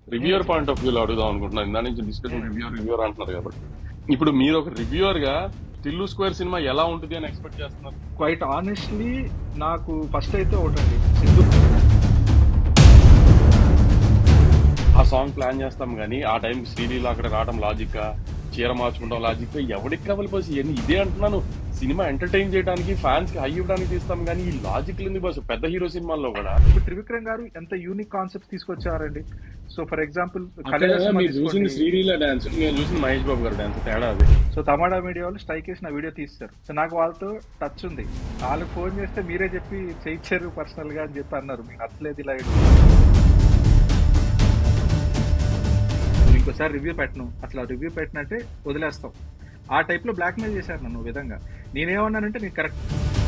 Reviewer point of వ్యూలో అడుగుదాం అనుకుంటున్నాను ఇందా నుంచి డిస్కషన్ రివ్యూర్ రివ్యూర్ అంటున్నారు కాబట్టి ఇప్పుడు మీరు ఒక రివ్యూయర్ గా టిల్లు స్క్వేర్ సినిమా ఎలా ఉంటుంది అని ఎక్స్పెక్ట్ చేస్తున్నారు క్వైట్ ఆనెస్ట్లీ నాకు ఫస్ట్ అయితే ఒకటండి సింధు ఆ సాంగ్ ప్లాన్ చేస్తాం కానీ ఆ టైం శ్రీలీల అక్కడ రావడం లాజిక్ చీర మార్చుకుంటాం లాజిక్ ఎవరికి కావాలి బస్ ఇవన్నీ ఇదే అంటున్నాను సినిమా ఎంటర్టైన్ చేయడానికి ఫ్యాన్స్ కి హై ఇవ్వడానికి తీస్తాం కానీ ఈ లాజిక్ ఉంది బస్ పెద్ద హీరో సినిమాల్లో కూడా ఇప్పుడు త్రివిక్రమ్ గారు ఎంత యూనిక్ కాన్సెప్ట్ తీసుకొచ్చారండి సో ఫర్ ఎగ్జాంపుల్ మీరు చూసిన శ్రీలీల డాన్స్ నేను చూసిన మహేష్ బాబు గారు డాన్స్ తేడా అది సో తమాడా మీడియా వాళ్ళు స్ట్రైక్ చేసి నా వీడియో తీస్తారు సో నాకు వాళ్ళతో టచ్ ఉంది వాళ్ళకి ఫోన్ చేస్తే మీరే చెప్పి చేయించారు పర్సనల్ గా అని చెప్పి అన్నారు మీకు నచ్చలేదు ఇలా ఇది. నువ్వు ఇంకోసారి రివ్యూ పెట్టను అసలు రివ్యూ పెట్టినట్టే వదిలేస్తాం ఆ టైప్ లో బ్లాక్ మెయిల్ చేశారు నన్ను ఓ విధంగా నేనేమన్నానంటే నేను కరెక్ట్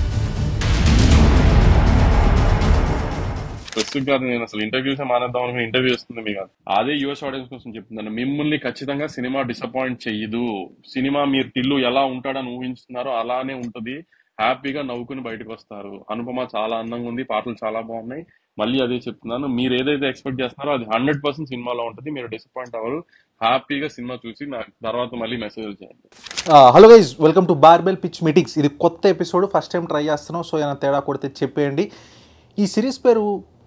ప్రస్తుతం గారు నేను అసలు ఇంటర్వ్యూస్ మానేద్దాం అనుకుని ఇంటర్వ్యూ వస్తుంది మీకు అదే యుఎస్ ఆడియన్స్ కోసం చెప్తున్నాను మిమ్మల్ని ఖచ్చితంగా సినిమా డిసప్పాయింట్ చెయ్యదు సినిమా మీరు టిల్లు ఎలా ఉంటాడని ఊహించుతున్నారో అలానే ఉంటది హ్యాపీగా నవ్వుకుని బయటకు వస్తారు అనుపమ చాలా అందంగా ఉంది పాటలు చాలా బాగున్నాయి మళ్ళీ అదే చెప్తున్నాను మీరు ఏదైతే ఎక్స్పెక్ట్ చేస్తున్నారో అది హండ్రెడ్ పర్సెంట్ సినిమాలో ఉంటుంది మీరు డిసప్పాయింట్ అవ్వరు హ్యాపీగా సినిమా చూసి నాకు తర్వాత మళ్ళీ మెసేజ్ చేయండి hello guys welcome to barbell pitch meetings ఇది కొత్త ఎపిసోడ్ ఫస్ట్ టైం ట్రై చేస్తున్నాం సో ఏమైనా తేడా కొడితే చెప్పేయండి ఈ సిరీస్ పేరు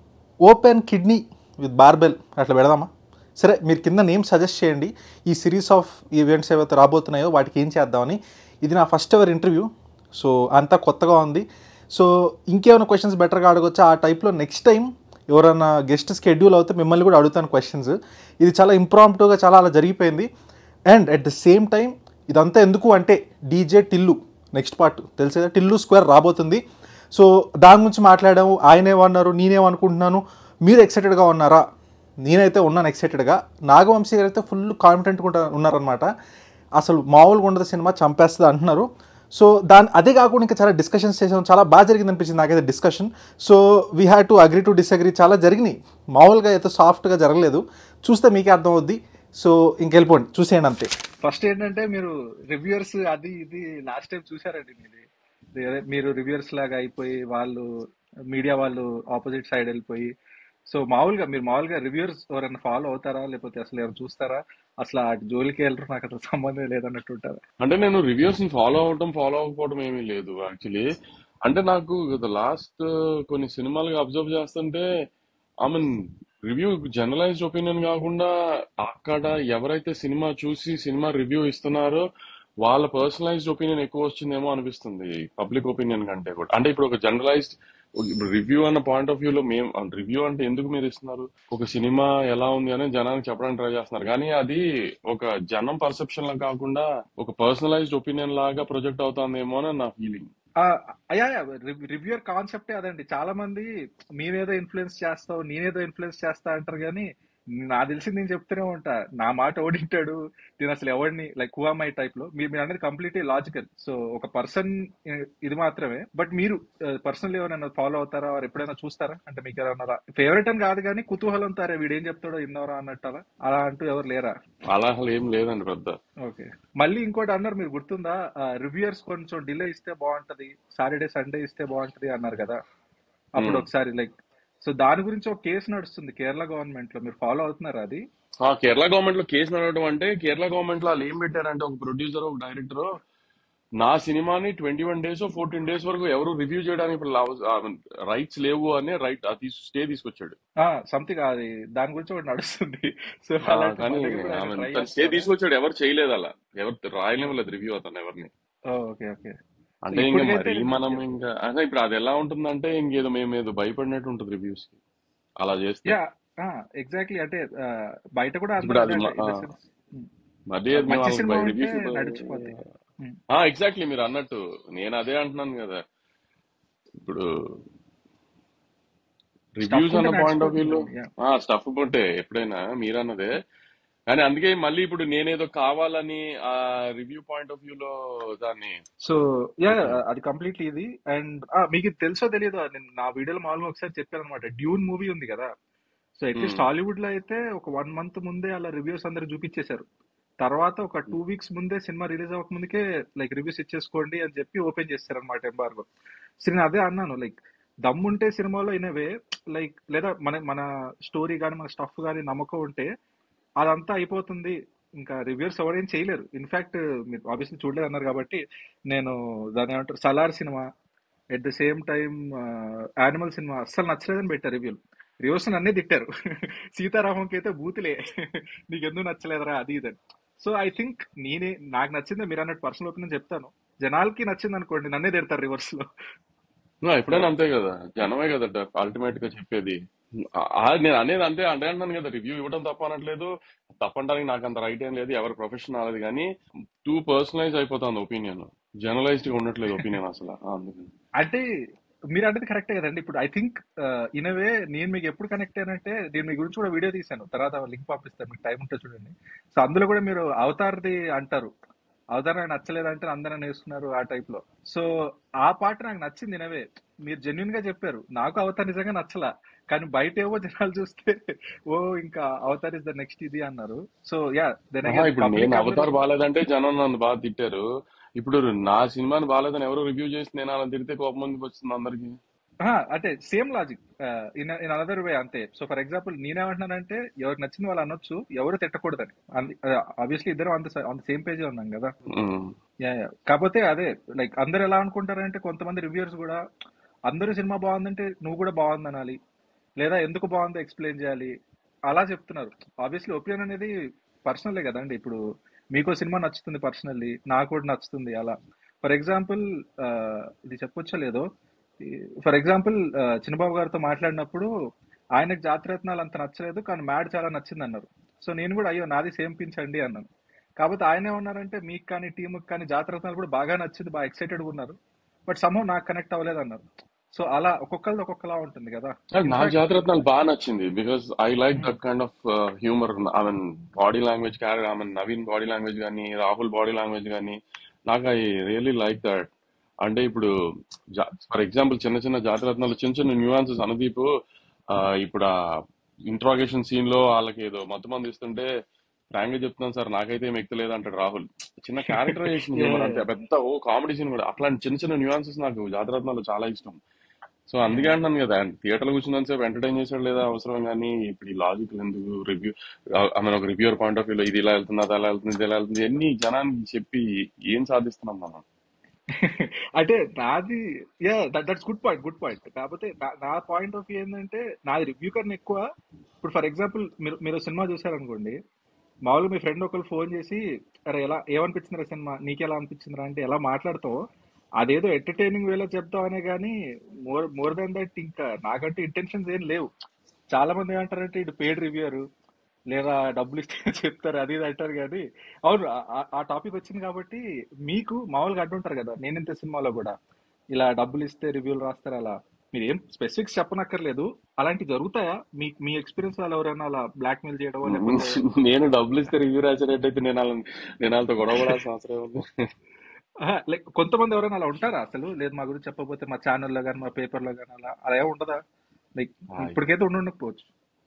ఓపెన్ కిడ్నీ విత్ బార్బెల్ అట్లా పెడదామా సరే మీరు కింద నేమ్ సజెస్ట్ చేయండి ఈ సిరీస్ ఆఫ్ ఈవెంట్స్ ఏవైతే రాబోతున్నాయో వాటికి ఏం చేద్దామని ఇది నా ఫస్ట్ ఎవర్ ఇంటర్వ్యూ సో అంతా కొత్తగా ఉంది సో ఇంకేమైనా క్వశ్చన్స్ బెటర్గా అడగొచ్చు ఆ టైప్లో నెక్స్ట్ టైం ఎవరైనా గెస్ట్ స్కెడ్యూల్ అవుతే మిమ్మల్ని కూడా అడుగుతాను క్వశ్చన్స్ ఇది చాలా ఇంప్రాంప్టుగా చాలా అలా జరిగిపోయింది and at the same time ఇదంతా ఎందుకు అంటే డీజే టిల్లు నెక్స్ట్ పార్ట్ తెలిసేదా టిల్లు స్క్వేర్ రాబోతుంది సో దాని గురించి మాట్లాడాము ఆయనేమన్నారు నేనేమనుకుంటున్నాను మీరు ఎక్సైటెడ్గా ఉన్నారా నేనైతే ఉన్నాను ఎక్సైటెడ్గా నాగవంశీ గారు అయితే ఫుల్ కాన్ఫిడెంట్గా ఉన్నారనమాట అసలు మామూలుగా ఉండదు సినిమా చంపేస్తుంది అంటున్నారు సో దాని అదే కాకుండా ఇంకా చాలా డిస్కషన్స్ చేసాం చాలా బాగా జరిగింది అనిపించింది నాకైతే discussion so we had to agree to disagree చాలా జరిగినాయి మామూలుగా అయితే సాఫ్ట్గా జరగలేదు చూస్తే మీకే అర్థం అవుద్ది సో ఇంకెళ్ళిపోండి చూసేయండి అంతే ఫస్ట్ ఏంటంటే మీరు రివ్యూయర్స్ అది ఇది లాస్ట్ టైం చూసారండి మీది అదే మీరు రివ్యూయర్స్ లాగా అయిపోయి వాళ్ళు మీడియా వాళ్ళు ఆపోజిట్ సైడ్ వెళ్ళిపోయి సో మామూలుగా మీరు మామూలుగా రివ్యూయర్స్ ఎవరైనా ఫాలో అవుతారా లేకపోతే అసలు ఎవరు చూస్తారా అసలు ఆ జోలికి వెళ్ళరు నాకు అసలు సంబంధం లేదన్నట్టు ఉంటారా అంటే నేను రివ్యూస్ ని ఫాలో అవటం ఫాలో అవ్వకపోవడం ఏమీ లేదు యాక్చువల్లీ అంటే నాకు లాస్ట్ కొన్ని సినిమాలుగా అబ్జర్వ్ చేస్తుంటే I mean review generalised opinion కాకుండా అక్కడ ఎవరైతే సినిమా చూసి సినిమా రివ్యూ ఇస్తున్నారో వాళ్ళ పర్సనలైజ్డ్ ఒపీనియన్ ఎక్కువ వచ్చిందేమో అనిపిస్తుంది పబ్లిక్ ఒపీనియన్ కంటే కూడా అంటే ఇప్పుడు ఒక జనరలైజ్డ్ రివ్యూ అన్న పాయింట్ ఆఫ్ వ్యూలో మేము రివ్యూ అంటే ఎందుకు మీరు ఇస్తున్నారు ఒక సినిమా ఎలా ఉంది అని జనానికి చెప్పడానికి ట్రై చేస్తున్నారు కానీ అది ఒక జనం పర్సెప్షన్ లా కాకుండా ఒక పర్సనలైజ్డ్ ఒపీనియన్ లాగా ప్రొజెక్ట్ అవుతుందేమో అని నా ఫీలింగ్ ఆ, అయ్యా రివ్యూయర్ కాన్సెప్టే అదండి చాలా మంది మేమేదో ఇన్ఫ్లుయెన్స్ చేస్తావు నేనేదో ఇన్ఫ్లుయెన్స్ చేస్తా అంటారు కానీ నా తెలిసి నేను చెప్తూనే ఉంటా నా మాట ఓడింటాడు నేను అసలు ఎవరిని లైక్ హువామై టైప్ లో మీరు మీరు అనేది కంప్లీట్లీ లాజికల్ సో ఒక పర్సన్ ఇది మాత్రమే బట్ మీరు పర్సనల్ ఏమైనా ఫాలో అవుతారా or ఎప్పుడైనా చూస్తారా అంటే మీకు ఏమన్నా ఫేవరెట్ అని కాదు కానీ కుతూహలం తారే వీడు ఏం చెప్తాడో ఇన్నవరా అన్నట్టు అలా అలా అంటూ ఎవరు లేరా అలా అసలు ఏం లేదండి పెద్ద ఓకే మళ్ళీ ఇంకోటి అన్నారు మీరు గుర్తుందా రివ్యూయర్స్ కొంచెం డిలే ఇస్తే బాగుంటది సాటర్డే సండే ఇస్తే బాగుంటది అన్నారు కదా అప్పుడు Hmm. ఒకసారి లైక్ సో దాని గురించి ఒక కేసు నడుస్తుంది కేరళ గవర్నమెంట్ లో మీరు ఫాలో అవుతున్నారా అది ఆ కేరళ గవర్నమెంట్ లో కేసు నడవడం అంటే కేరళ గవర్నమెంట్ లో వాళ్ళు ఏం పెట్టారంటే ఒక ప్రొడ్యూసర్ ఒక డైరెక్టర్ నా సినిమాని twenty one days fourteen days వరకు ఎవరు రివ్యూ చేయడానికి ఇప్పుడు రైట్స్ లేవు అని రైట్ స్టే తీసుకొచ్చాడు సంథింగ్ అది దాని గురించి ఒకటి నడుస్తుంది సో ఆ, అలాంటి కానీ మా దగ్గర కూడా ఆయన try తను స్టే చేస్తారా? తీసుకొచ్చాడు ఎవరు చేయలేదు అలా ఎవరు రాయలేము రివ్యూ అతను ఎవరిని ఓ, ఓకే ఓకే అంటే ఇంకా ఇప్పటికైతే మరి మనం ఇంకా అంటే ఇప్పుడు అది ఎలా ఉంటుందంటే ఇంకేదో మేము ఏదో భయపడినట్టు ఉంటుంది రివ్యూస్ కి అలా చేస్తే యా ఎగ్జాక్ట్లీ అంటే ఆ, బయట కూడా ఇప్పుడు అది అన్నారు మ- in the ఆ. sense, hmm. అదే మేము మంచి వాళ్ళకి సినిమా ఉంటే రివ్యూస్ నడిచిపోద్ది Hmm. ఎగ్జాక్ట్లీ మీరు అన్నట్టు నేను అదే అంటున్నాను కదా ఇప్పుడు రివ్యూస్ ఉంటే అన్న పాయింట్ ఆఫ్ వ్యూలో నడిచిపోతుంది, yeah. స్టఫ్ ఉంటే ఎప్పుడైనా మీరన్నదే కానీ అందుకే మళ్ళీ ఇప్పుడు నేనేదో కావాలని ఆ రివ్యూ పాయింట్ ఆఫ్ వ్యూలో దాన్ని సో యా అది కంప్లీట్లీ ఇది అండ్ మీకు ఇది తెలుసో తెలియదు నేను నా వీడియోలో మామూలుగా ఒకసారి చెప్పాను అనమాట డ్యూన్ మూవీ ఉంది కదా సో అట్లీస్ట్ Hmm. హాలీవుడ్ లో అయితే ఒక వన్ మంత్ ముందే అలా రివ్యూస్ అందరు చూపించేశారు తర్వాత ఒక టూ వీక్స్ ముందే సినిమా రిలీజ్ అవ్వక ముందుకే లైక్ రివ్యూస్ ఇచ్చేసుకోండి అని చెప్పి ఓపెన్ చేస్తారు అనమాట ఎంబార్గో సో నేను అదే అన్నాను లైక్ దమ్ముంటే సినిమాలో ఇనవే లైక్ లేదా మన మన స్టోరీ కానీ మన స్టఫ్ కానీ నమ్మకం ఉంటే అదంతా అయిపోతుంది ఇంకా రివ్యూర్స్ ఎవరేం చేయలేరు ఇన్ఫాక్ట్ మీరు ఆబ్వియస్లీ చూడలేదు అన్నారు కాబట్టి నేను దాని ఏమంటారు సలార్ సినిమా at the same time Animal సినిమా అస్సలు నచ్చలేదని పెట్టారు రివ్యూలు రివ్యూస్ అన్నీ తిట్టారు సీతారామంకి అయితే బూతులే నీకు ఎందుకు నచ్చలేదురా అది ఇదని సో ఐ థింక్ నేనే నాకు నచ్చింది మీరు అన్నట్టు పర్సనల్ ఒపీనియన్ చెప్తాను జనాలకి నచ్చింది అనుకోండి నన్నే తిడతారు రివర్స్ లో నా ఎప్పుడైనా అంతే కదా జనమే కదా అల్టిమేట్ గా చెప్పేది ఆ- ఆ నేను అనేది అంతే అంటే అంటాను కదా రివ్యూ ఇవ్వడం తప్ప అనట్లేదు తప్పంటానికి నాకు అంత రైట్ ఏం లేదు ఎవరి ప్రొఫెషన్ అనేది కానీ టూ పర్సనలైజ్ అయిపోతుంది ఒపీనియన్ జర్నలైజ్డ్ గా ఉండట్లేదు ఒపీనియన్ అసలు అందుకని అంటే మీరు అంటే కరెక్టే కదండి ఇప్పుడు ఐ థింక్ ఇనవే నేను మీకు ఎప్పుడు కనెక్ట్ అయ్యానంటే నేను మీ గురించి కూడా వీడియో తీశాను తర్వాత లింక్ పంపిస్తాను మీకు టైం ఉంటే చూడండి సో అందులో కూడా మీరు అవతార్ది అంటారు అవతార్ నాకు నచ్చలేదంటే అందరూ నేస్తున్నారు ఆ టైప్ లో సో ఆ పాట నాకు నచ్చింది ఇనవే మీరు జెన్యున్ గా చెప్పారు నాకు అవతార్ నిజంగా నచ్చలా కానీ బయట ఏవో జనాలు చూస్తే ఓ ఇంకా అవతార్ ఇస్ ద నెక్స్ట్ ఇది అన్నారు సో యా దెన్ ఆహా, అగైన్ ఇప్పుడు పబ్లిక్ నేను అందరూ అవతార్ బాగాలేదంటే జనం నన్ను బాగా తిట్టారు ఇప్పుడు నా సినిమాని బాగాలేదని ఎవరో రివ్యూ చేసి నేను అలా తిడితే కోపం మందికి వస్తుంది అందరికి ఆహా, అంటే same logic in in another way అంతే సో ఫర్ ఎగ్జాంపుల్ నేనేమంటున్నానంటే ఎవరికి నచ్చింది వాళ్ళు అనొచ్చు ఎవరు తిట్టకూడదని ఆబ్వియస్లీ ఇద్దరు అంత ఆన్ ద సేమ్ పేజే ఉన్నాం కదా యా యా కాకపోతే అదే లైక్ అందరు ఎలా అనుకుంటారంటే కొంతమంది రివ్యూర్స్ కూడా అందరూ సినిమా బాగుందంటే నువ్వు కూడా బాగుంది అనాలి లేదా ఎందుకు బాగుందో ఎక్స్ప్లెయిన్ చేయాలి అలా చెప్తున్నారు ఆబ్వియస్లీ ఒపీనియన్ అనేది పర్సనలే కదండి ఇప్పుడు మీకు సినిమా నచ్చుతుంది పర్సనల్లీ నాకు కూడా నచ్చుతుంది అలా ఫర్ ఎగ్జాంపుల్ ఇది చెప్పొచ్చో లేదో ఫర్ ఎగ్జాంపుల్ చిన్నబాబు గారితో మాట్లాడినప్పుడు ఆయనకు జాతరత్నాలు అంత నచ్చలేదు కానీ మ్యాడ్ చాలా నచ్చింది అన్నారు సో నేను కూడా అయ్యో నాది సేమ్ పించ్ అండి అన్నాను కాకపోతే ఆయన ఏమన్నారంటే మీకు కానీ టీంకి కానీ జాతరత్నాలు కూడా బాగా నచ్చింది బాగా ఎక్సైటెడ్ ఉన్నారు బట్ సమూహం నాకు కనెక్ట్ అవ్వలేదు అన్నారు సో అలా ఒక్కొక్కరిది ఒక్కొక్కలా ఉంటుంది కదా నాకు నా ఇన్ఫాక్ట్ జాతరత్నాలు బాగా నచ్చింది because I like that kind of humour I mean body language character I mean Naveen body language కానీ రాహుల్ బాడీ లాంగ్వేజ్ కానీ నాకు ఐ రియలీ లైక్ దట్ అంటే ఇప్పుడు ఫర్ ఎగ్జాంపుల్ చిన్న చిన్న జాతరత్నాలు చిన్న చిన్న న్యూయాన్సెస్ అనుదీప్ ఆ, ఇప్పుడు ఆ ఇంట్రాగేషన్ సీన్ లో వాళ్ళకి ఏదో మత్తు మంది ఇస్తుంటే ఫ్రాంక్ గా చెప్తున్నాను సార్ నాకైతే ఏం ఎక్కలేదు అంటాడు రాహుల్ చిన్న క్యారెక్టరైజేషన్ యా హ్యూమర్ అంతే పెద్ద ఓ కామెడీ సీన్ కూడా అట్లాంటి చిన్న చిన్న న్యూయాన్సెస్ నాకు జాతరత్నాలు చాలా ఇష్టం సో అందుకే అంటున్నాను కదా థియేటర్ లో కూర్చున్నంత సేపు ఎంటర్టైన్ చేసాడు లేదా అవసరం కానీ ఇప్పుడు ఈ లాజిక్ ఎందుకు రివ్యూ ఐ మీన్ ఒక రివ్యూర్ పాయింట్ ఆఫ్ వ్యూలో ఇది ఇలా వెళ్తుంది అది అలా వెళ్తుంది ఇది ఇలా వెళ్తుంది ఎన్ని జనానికి చెప్పి ఏం సాధిస్తున్నాం మనం అంటే నాది yeah that that's good point good point కాకపోతే నా- నా పాయింట్ ఆఫ్ వ్యూ ఏంటంటే నాది రివ్యూ కన్నా ఎక్కువ ఇప్పుడు ఫర్ ఎగ్జాంపుల్ మీరు మీరు సినిమా చూసారనుకోండి మామూలుగా మీ ఫ్రెండ్ ఒకరు ఫోన్ చేసి అరే ఎలా ఏమనిపించిందిరా సినిమా నీకు ఎలా అనిపించిందిరా అంటే ఎలా మాట్లాడతావు అదేదో ఎంటర్టైనింగ్ వేలో చెప్తామనే కానీ మోర్ మోర్ దాన్ దట్ ఇంకా నాకంటే ఇంటెన్షన్స్ ఏం లేవు చాలా మంది ఏమంటారంటే ఇటు పేడ్ రివ్యూర్ లేదా డబ్బులు ఇస్తే చెప్తారు అది ఇది అంటారు కానీ అవును ఆ- ఆ- ఆ టాపిక్ వచ్చింది కాబట్టి మీకు మామూలుగా అంటుంటారు కదా నేను ఇంత సినిమాలో కూడా ఇలా డబ్బులు ఇస్తే రివ్యూలు రాస్తారు అలా మీరు ఏం స్పెసిఫిక్స్ చెప్పనక్కర్లేదు అలాంటి జరుగుతాయా మీ మీ ఎక్స్పీరియన్స్ వాళ్ళు ఎవరైనా అలా బ్లాక్ మెయిల్ చేయడమో లేకపోతే నేను డబ్బులు ఇస్తే రివ్యూ రాసేటట్టయితే నేను వాళ్ళని నేను వాళ్ళతో గొడవ పడాల్సిన అవసరం ఉంది లైక్ కొంతమంది ఎవరైనా అలా ఉంటారా అసలు లేదు మా గురించి చెప్పకపోతే మా ఛానల్లో కానీ మా పేపర్లో కానీ అలా అలా ఏమి ఉండదా లైక్ ఇప్పటికైతే ఉండి ఉండకపోవచ్చు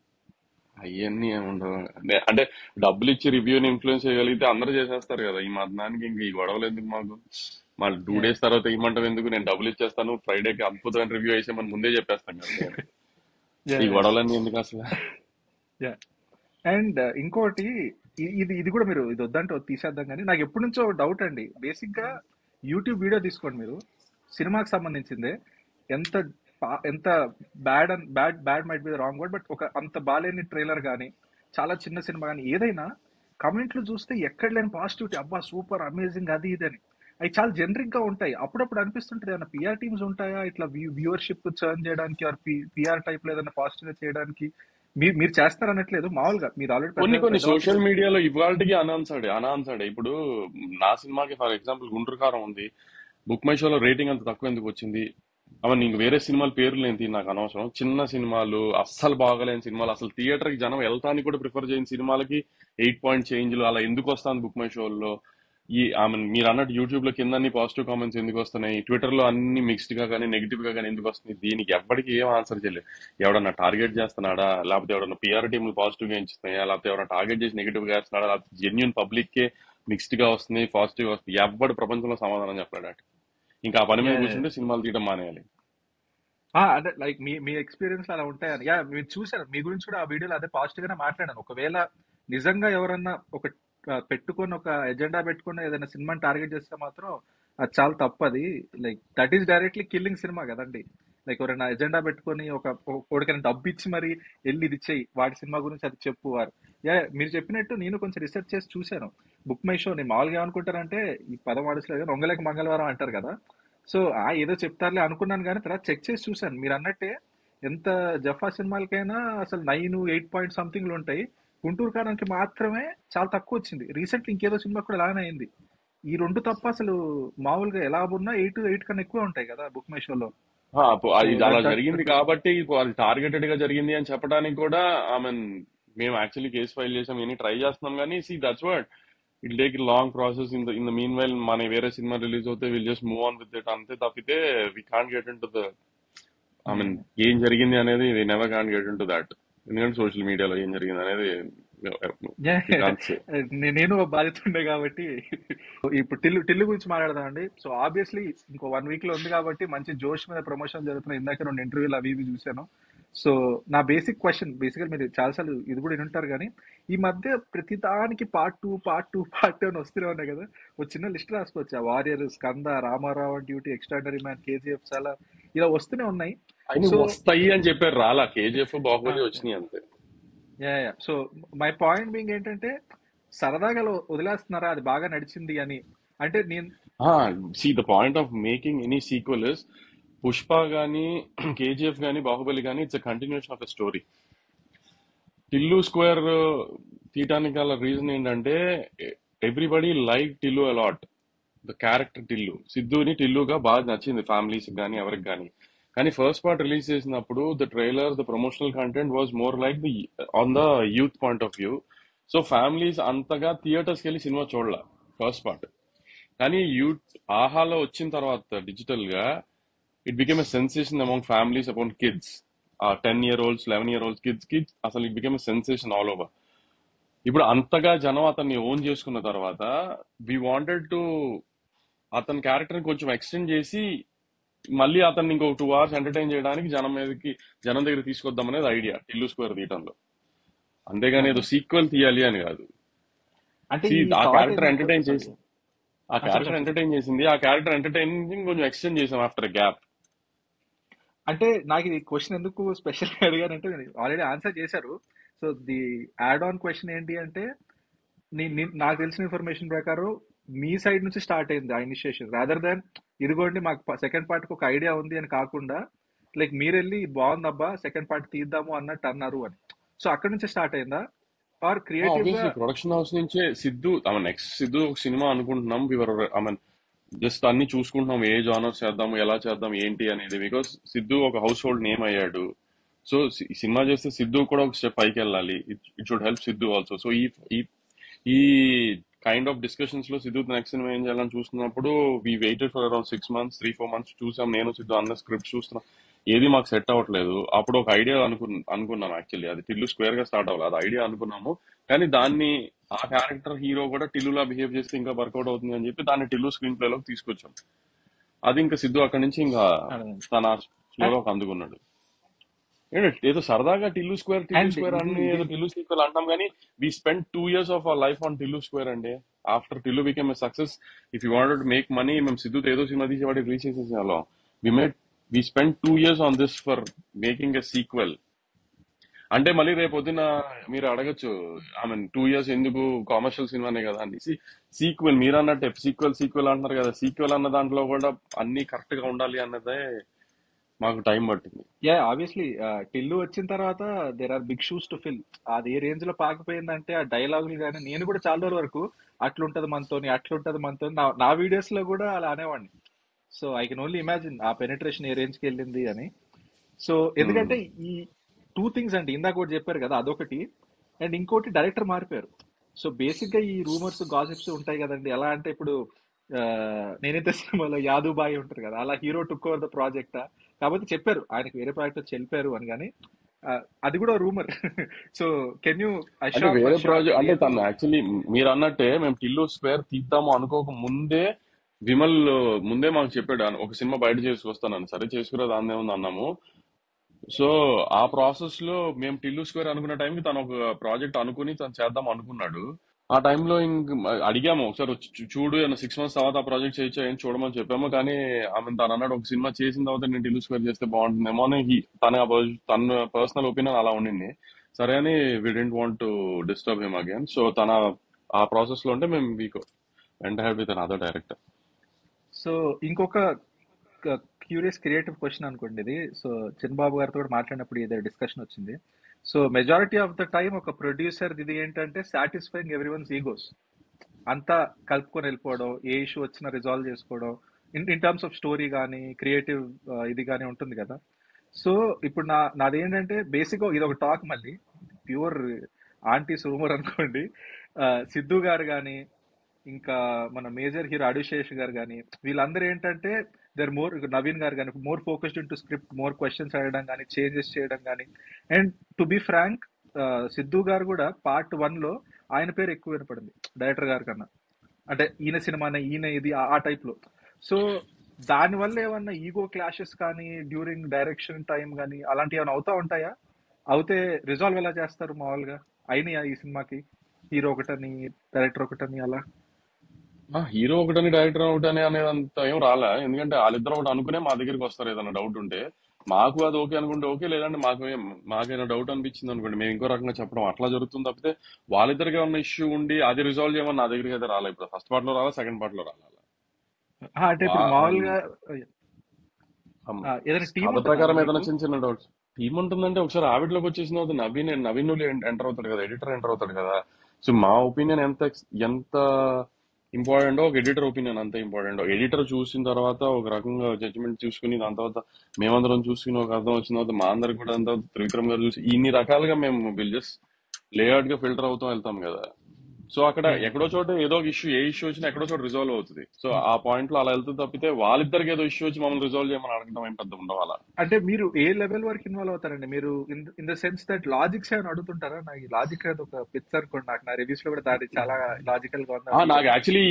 అవన్నీ ఏముండవు నే- అంటే డబ్బులు ఇచ్చి రివ్యూని ఇన్ఫ్లుయెన్స్ చేయగలిగితే అందరూ చేసేస్తారు కదా ఈ మధ్యానికి ఇంక ఈ గొడవలు ఎందుకు మాకు మళ్ళీ టూ డేస్ తర్వాత ఇమ్మంటాం ఎందుకు నేను డబ్బులు ఇచ్చేస్తాను ఫ్రైడేకి అద్భుతమైన రివ్యూ వేసేమని ముందే చెప్పేస్తాను కదా యా ఈ యా గొడవలన్నీ ఎందుకు అసలు యా అండ్ ఇంకోటి ఇ- ఇది ఇది కూడా మీరు ఇది వద్దంటే వద్దు తీసేద్దాం కానీ నాకు ఎప్పటి నుంచో డౌట్ అండి బేసిక్ గా యూట్యూబ్ వీడియో తీసుకోండి మీరు సినిమాకి సంబంధించిందే ఎంత పా- ఎంత bad and bad bad might be wrong word but ఒక అంత బాలేని ట్రైలర్ కానీ చాలా చిన్న సినిమా కానీ ఏదైనా కమెంట్లు చూస్తే ఎక్కడ లేని పాజిటివిటీ అబ్బా సూపర్ అమేజింగ్ అది ఇది అని అవి చాలా జనరిక్ గా ఉంటాయి అప్పుడప్పుడు అనిపిస్తుంటది ఏమైనా పిఆర్ టీమ్స్ ఉంటాయా ఇట్లా వ్యూవర్షిప్ చర్న్ చేయడానికి ఆర్ పిఆర్ టైప్ లో ఏదైనా పాజిటివ్ గా చేయడానికి మీరు మీరు చేస్తారనట్లేదు మామూలుగా మీరు ఆల్రెడీ కొన్ని పెద్ద కొన్ని పెద్దవాళ్ళు సోషల్ మీడియాలో ఇవాళకి అనాన్సాడే అనాన్సాడే ఇప్పుడు నా సినిమాకి ఫర్ ఎగ్జాంపుల్ గుంటూరు కారం ఉంది బుక్ మై షోలో రేటింగ్ అంత తక్కువ ఎందుకు వచ్చింది అవన్నీ ఇంక వేరే సినిమాల పేర్లు ఏంటి నాకు అనవసరం చిన్న సినిమాలు అస్సలు బాగలేని సినిమాలు అసలు థియేటర్ కి జనం వెళ్తానికి కూడా ప్రిఫర్ చేయని సినిమాలకి ఎయిట్ పాయింట్ చేంజ్లు అలా ఎందుకు వస్తాను బుక్ మై షోల్లో ఈ ఆమె మీరు అన్నట్టు యూట్యూబ్ లో కింద అన్ని పాజిటివ్ కామెంట్స్ ఎందుకు వస్తున్నాయి ట్విట్టర్ లో అన్ని మిక్స్డ్ గా కానీ నెగిటివ్ గా కానీ ఎందుకు వస్తున్నాయి దీనికి ఎవ్వడికి ఏం ఆన్సర్ చేయలేదు ఎవడన్నా టార్గెట్ చేస్తున్నాడా లేకపోతే ఎవడన్నా పిఆర్ టీంలు పాజిటివ్ గా ఎంచుతున్నాయా లేకపోతే ఎవరైనా టార్గెట్ చేసి నెగిటివ్ గా వేస్తున్నాడా లేకపోతే జెన్యున్ పబ్లిక్ కే మిక్స్డ్ గా వస్తుంది పాజిటివ్ గా వస్తుంది ఎవడు ప్రపంచంలో సమాధానం చెప్పలేడు ఇంకా ఆ పని మీద Yeah, yeah. కూర్చుంటే సినిమాలు తీయడం మానేయాలి ఆ, అంటే లైక్ మీ మీ ఎక్స్పీరియన్స్ అలా ఉంటాయని యా మీరు చూసారు మీ గురించి కూడా ఆ వీడియోలో అదే పాజిటివ్ గానే మాట్లాడాను ఒకవేళ నిజంగా ఎవరన్నా ఒక ఆ, పెట్టుకొని ఒక ఎజెండా పెట్టుకొని ఏదైనా సినిమాని టార్గెట్ చేస్తే మాత్రం అది చాలా తప్పది like that is directly killing సినిమా కదండి లైక్ ఎవరైనా ఎజెండా పెట్టుకొని ఒక ఒకడికైనా డబ్బు ఇచ్చి మరి వెళ్ళి ఇది చెయ్యి వాడి సినిమా గురించి అది చెప్పు వారు యా మీరు చెప్పినట్టు నేను కొంచెం రీసెర్చ్ చేసి చూశాను బుక్ మై షో నేను మామూలుగా ఏమనుకుంటారంటే ఈ పదం వాడట్లేదు రొంగలేక మంగళవారం అంటారు కదా సో ఆ ఏదో చెప్తారులే అనుకున్నాను కానీ తర్వాత చెక్ చేసి చూశాను మీరు అన్నట్టే ఎంత జఫా సినిమాలకైనా అసలు నైన్ ఎయిట్ పాయింట్ సంథింగ్లు ఉంటాయి గుంటూరు కారానికి మాత్రమే చాలా తక్కువ వచ్చింది రీసెంట్ ఇంకేదో సినిమా కూడా అలానే అయింది ఈ రెండు తప్ప అసలు మామూలుగా ఎలా ఉన్నా ఎయిట్ ఎయిట్ కన్నా ఎక్కువ ఉంటాయి కదా బుక్ మై షోలో ఆ, అప్పు- సో అది అలా దట్ జరిగింది కాబట్టి ఇప్పుడు అది టార్గెటెడ్ గా జరిగింది అని చెప్పడానికి కూడా ఐ మీన్ మేము యాక్చువల్లీ కేసు ఫైల్ చేసాం ఇవన్నీ ట్రై చేస్తున్నాం కానీ see that's what it take long process in the in the mean while మన వేరే సినిమా రిలీజ్ అవుతే will just move on with it అంతే తప్పితే we can't get in to the I mean ఏం జరిగింది అనేది we never can't get in to that ఎందుకంటే సోషల్ మీడియాలో ఏం జరిగింది అనేది వి కాంట్ సే నే- నేను ఒక బాధితుండే కాబట్టి ఇప్పుడు టిల్లు టిల్లు గురించి మాట్లాడదామండి సో ఆబ్వియస్లీ ఇంకో వన్ వీక్ లో ఉంది కాబట్టి మంచి జోష్ మీద ప్రమోషన్ జరుగుతున్నాయి ఇందాక రెండు ఇంటర్వ్యూలు అవి ఇవి చూశాను సో నా బేసిక్ క్వశ్చన్ బేసిక్గా మీరు చాలాసార్లు ఇది కూడా వింటారు కానీ ఈ మధ్య ప్రతి దానికి part two part two part two అని వస్తూనే ఉన్నాయి కదా ఒక చిన్న లిస్ట్ రాసుకోవచ్చు warrior Skanda Ramarao duty extraordinary man KGF చాలా ఇలా వస్తూనే ఉన్నాయి అయినా సో వస్తాయి అని చెప్పారు రాలా కేజీఎఫ్ బాహుబలి వచ్చినాయి అంతే yeah yeah so my point being ఏంటంటే సరదాగా లో- వదిలేస్తున్నారా అది బాగా నడిచింది అని అంటే నేను see the point of making any sequel is Pushpa గానీ కేజీఎఫ్ గానీ బాహుబలి గానీ it's continuation of a story Tillu square తీయటానికి గల రీజన్ ఏంటంటే everybody like Tillu a lot the character Tillu సిద్ధుని టిల్లుగా బాగా నచ్చింది ఫ్యామిలీస్ కానీ ఎవరికి కానీ కానీ ఫస్ట్ పార్ట్ రిలీజ్ చేసినప్పుడు the trailer the promotional content was more like the on the youth point of view so families అంతగా థియేటర్స్కి వెళ్ళి సినిమా చూడాల ఫస్ట్ పార్ట్ కానీ యూత్ ఆహాలో వచ్చిన తర్వాత డిజిటల్ గా it became a sensation among families among kids ఆ ten year olds eleven year olds kids కి అసలు it became a sensation all over ఇప్పుడు అంతగా జనం అతన్ని ఓన్ చేసుకున్న తర్వాత వి వాంటెడ్ టు అతని క్యారెక్టర్ కొంచెం ఎక్స్టెండ్ చేసి మళ్ళీ అతన్ని ఇంకో టూ అవర్స్ ఎంటర్టైన్ చేయడానికి జనం మీదకి జనం దగ్గర తీసుకొద్దాం అనేది ఐడియా టిల్లు స్క్వేర్ తీయటంలో అంతేగాని ఏదో సీక్వెల్ తీయాలి అని కాదు అంటే See, ఈ ఆ థాట్ క్యారెక్టర్ ఎందుకు ఎంటర్టైన్ సారీ చేసి ఆ క్యారెక్టర్ ఎంటర్టైన్ చేసింది ఆ క్యారెక్టర్ ఎంటర్టైనింగ్ కొంచెం ఎక్స్టెండ్ చేసాం ఆఫ్టర్ గ్యాప్ అంటే నాకు ఇది క్వశ్చన్ ఎందుకు స్పెషల్ అడిగానంటే ఆల్రెడీ ఆన్సర్ చేశారు so the add on question ఏంటి అంటే నీ- నీ- నాకు తెలిసిన ఇన్ఫర్మేషన్ ప్రకారం మీ సైడ్ నుంచి స్టార్ట్ అయింది ఆ ఇనిషియేషన్ రాదర్ దాన్ ఇదిగోండి మాకు సెకండ్ పార్ట్ ఒక ఐడియా ఉంది అని కాకుండా లైక్ మీరు వెళ్ళి "ఇది బాగుందబ్బా సెకండ్ పార్ట్ తీద్దాము అన్నట్టు అన్నారు అని సో అక్కడ నుంచి స్టార్ట్ అయిందా ఆర్ క్రియేటివ్ గా ఆబ్వియస్లీ ప్రొడక్షన్ హౌస్ నుంచే సిద్ధు ఐ నెక్స్ట్ సిద్ధు ఒక సినిమా అనుకుంటున్నాం వివర్ ఐ మీన్ జస్ట్ అన్ని చూసుకుంటున్నాం ఏ జానర్స్ చేద్దాం ఎలా చేద్దాం ఏంటి అనేది బికాస్ సిద్ధు ఒక హౌస్ హోల్డ్ నేమ్ అయ్యాడు సో సినిమా చేస్తే సిద్ధు కూడా ఒక స్టెప్ పైకి వెళ్ళాలి it should help Siddhu also so ఈ ఈ ఈ కైండ్ ఆఫ్ డిస్కషన్స్ లో సిద్ధు నెక్స్ట్ సినిమా ఏం చేయాలని చూస్తున్నప్పుడు we waited for around six months three four months చూసాం నేను సిద్ధు అన్న స్క్రిప్ట్ చూస్తున్నాం ఏది మాకు సెట్ అవ్వట్లేదు అప్పుడు ఒక ఐడియా అనుకు అనుకున్నాం యాక్చువల్లీ అది టిల్లు స్క్వేర్ గా స్టార్ట్ అవ్వాలి అది ఐడియా అనుకున్నాము కానీ దాన్ని ఆ క్యారెక్టర్ హీరో కూడా టిల్లులా బిహేవ్ చేస్తే ఇంకా వర్కౌట్ అవుతుంది అని చెప్పి దాన్ని టిల్లు స్క్రీన్ ప్లే లోకి తీసుకొచ్చాం అది ఇంకా సిద్ధు అక్కడి నుంచి ఇంకా తన ఫ్లోలోకి అందుకున్నాడు ఏంటంటే ఏదో సరదాగా Tillu square Tillu and square ఇది అని ఏదో ఇది టిల్లు సీక్వెల్ అంటాం కానీ we spend two years of our life on Tillu square అండి after Tillu became a success if you wanted make money మేము సిద్ధుతో ఏదో సినిమా తీసి వాడికి రిలీజ్ చేసేసాం we made we spend two years on this for making a sequel అంటే మళ్ళీ రేపు పొద్దున మీరు అడగచ్చు ఐ మీన్ టూ ఇయర్స్ ఎందుకు కమర్షియల్ సినిమానే కదా అని సీక్వెల్ మీరు అన్నట్టే సీక్వెల్ సీక్వెల్ అంటున్నారు కదా సీక్వెల్ అన్న దాంట్లో కూడా అన్ని కరెక్ట్ గా ఉండాలి అన్నదే మాకు టైం పట్టింది యా ఆబ్వియస్లీ టిల్లు వచ్చిన తర్వాత there are big shoes to fill అది ఏ రేంజ్ లో పాకపోయిందంటే ఆ డైలాగులు కానీ నేను కూడా చాలా రోజుల వరకు అట్లుంటది మనతోని అట్లుంటది మనతో నా నా వీడియోస్ లో కూడా అలా అనేవాడిని so I can only imagine ఆ పెనిట్రేషన్ ఏ రేంజ్ కి వెళ్ళింది అని సో ఎందుకంటే ఈ టూ థింగ్స్ అండి ఇందాక ఒకటి చెప్పారు కదా అదొకటి అండ్ ఇంకోటి డైరెక్టర్ మారిపోయారు సో బేసిక్ గా ఈ రూమర్స్ గాసిప్స్ ఉంటాయి కదండి ఎలా అంటే ఇప్పుడు ఆ, నేనైతే సినిమాలో యాదు బాయ్ ఉంటారు కదా అలా hero took over the project కాబట్టి చెప్పారు ఆయనకి వేరే ప్రాజెక్ట్ వచ్చి వెళ్ళిపోయారు అని కానీ ఆ, అది కూడా రూమర్ సో కెన్ యూ అంటే అష్యూర్ వేరే ఫర్ షూర్ ప్రాజెక్ట్ అంటే లేదు తను యాక్చువల్లీ మీరు అన్నట్టే మేము టిల్లు స్క్వేర్ తీద్దాము అనుకోక ముందే విమల్ ముందే మాకు చెప్పాడు "అన్న, ఒక సినిమా బయట చేసుకొస్తానని సరే చేసుకురా దాన్ని ఏముంది అన్నాము సో ఆ ప్రాసెస్ లో మేము టిల్లు స్క్వేర్ అనుకున్న టైంకి తను ఒక ప్రాజెక్ట్ అనుకుని తను చేద్దాం అనుకున్నాడు ఆ టైంలో ఇంక అడిగాము ఒకసారి వచ్చి చూ- చూడు సిక్స్ మంత్స్ తర్వాత ఆ ప్రాజెక్ట్ చేయొచ్చా ఏం చూడమని చెప్పాము కానీ ఆమె తను అన్నాడు ఒక సినిమా చేసిన తర్వాత నేను టిల్లు స్క్వేర్ చేస్తే బాగుంటుందేమో అని he- తన తన పర్సనల్ ఒపీనియన్ అలా ఉండింది సరే అని we didn't want to disturb him again so తన ఆ ప్రాసెస్ లో ఉంటే మేము we went ahead with other director so ఇంకొక క్యూరియస్ క్రియేటివ్ క్వశ్చన్ అనుకోండి ఇది సో చిన్నబాబు గారితో కూడా మాట్లాడినప్పుడు ఏదో డిస్కషన్ వచ్చింది so majority of the time ఒక ప్రొడ్యూసర్ ఇది ఏంటంటే సాటిస్ఫైయింగ్ ఎవ్రీ వన్స్ ఈగోస్ అంతా కలుపుకొని వెళ్ళిపోవడం ఏ ఇష్యూ వచ్చినా రిజాల్వ్ చేసుకోవడం in in terms of story కానీ క్రియేటివ్ ఇది కానీ ఉంటుంది కదా సో ఇప్పుడు నా నాదేంటంటే బేసిక్ ఇది ఒక టాక్ మళ్ళీ ప్యూర్ ఆంటీ సూమర్ అనుకోండి ఆ, సిద్ధు గారు కానీ ఇంకా మన మేజర్ హీరో అడిశేష్ గారు కానీ వీళ్ళందరూ ఏంటంటే దర్ మోర్ నవీన్ గారు కానీ more focused in to script more questions అడగడం కానీ చేంజెస్ చేయడం కానీ and to be frank Siddhu garu కూడా పార్ట్ వన్ లో ఆయన పేరు ఎక్కువ వినపడింది డైరెక్టర్ గారి కన్నా అంటే ఈయన సినిమానే ఈయన ఇది ఆ- ఆ టైప్ లో సో దానివల్ల ఏమన్నా ఈగో క్లాషెస్ కానీ డ్యూరింగ్ డైరెక్షన్ టైం కానీ అలాంటివి ఏమైనా అవుతా ఉంటాయా అవుతే రిజాల్వ్ ఎలా చేస్తారు మామూలుగా అయినాయా ఈ సినిమాకి హీరో ఒకటని డైరెక్టర్ ఒకటని అలా ఆ హీరో ఒకటని డైరెక్టర్ ఒకటని అనేది అంత ఏం రాలే ఎందుకంటే వాళ్ళిద్దరు ఒకటి అనుకునే మా దగ్గరికి వస్తారు ఏదైనా డౌట్ ఉంటే మాకు అది ఓకే అనుకుంటే ఓకే లేదంటే మాకు ఏం మాకైనా డౌట్ అనిపించింది అనుకోండి మేము ఇంకో రకంగా చెప్పడం అట్లా జరుగుతుంది తప్పితే వాళ్ళిద్దరికి ఏమన్నా ఇష్యూ ఉండి అది రిజాల్వ్ చేయమని నా దగ్గరికి అయితే రాలే ఇప్పుడు ఫస్ట్ పార్ట్ లో రాలా సెకండ్ పార్ట్ లో రాలా ఆ, అంటే ఇప్పుడు వా- మామూలుగా అమ్, ఆ, ఏదైనా టీం కథ ఉంటుందా ప్రకారం ఏదైనా మీకు చిన్న చిన్న డౌట్స్ టీం ఉంటుందంటే ఒకసారి ఆవిడలోకి వచ్చేసిన తర్వాత నవీన్ నవీన్ ఎంటర్ అవుతాడు కదా ఎడిటర్ ఎంటర్ అవుతాడు కదా సో మా ఒపీనియన్ ఎంత ex- ఎంత ఇంపార్టెంట్ ఒక ఎడిటర్ ఒపీనియన్ అంత ఇంపార్టెంట్ ఎడిటర్ చూసిన తర్వాత ఒక రకంగా జడ్జిమెంట్ చూసుకుని దాని తర్వాత మేమందరం చూసుకుని ఒక అర్థం వచ్చిన తర్వాత మా అందరికి కూడా దాని తర్వాత త్రివిక్రమ్ గారు చూసి ఇన్ని రకాలుగా మేము విల్ జస్ట్ లేఅవుట్ గా ఫిల్టర్ అవుతాం వెళ్తాం కదా సో అక్కడ ఉమ్. ఎక్కడో చోట ఏదో ఒక ఇష్యూ ఏ ఇష్యూ వచ్చినా ఎక్కడో చోట రిజాల్వ్ అవుతుంది సో ఆ పాయింట్ లో అలా వెళ్తుంది తప్పితే వాళ్ళిద్దరికి ఏదో ఇష్యూ వచ్చి మమ్మల్ని రిజాల్వ్ చేయమని అడగడం ఏం పెద్ద ఉండవు అలా అంటే మీరు ఏ లెవెల్ వరకు ఇన్వాల్వ్ అవుతారండి మీరు in the sense that logics ఏమైనా అడుగుతుంటారా నాకు ఈ లాజిక్ అనేది ఒక పిచ్చ అనుకోండి నాకు నా రివ్యూస్ లో కూడా దాని చాలా లాజికల్ గా ఉంది ఆ, అది నాకు యాక్చువల్లీ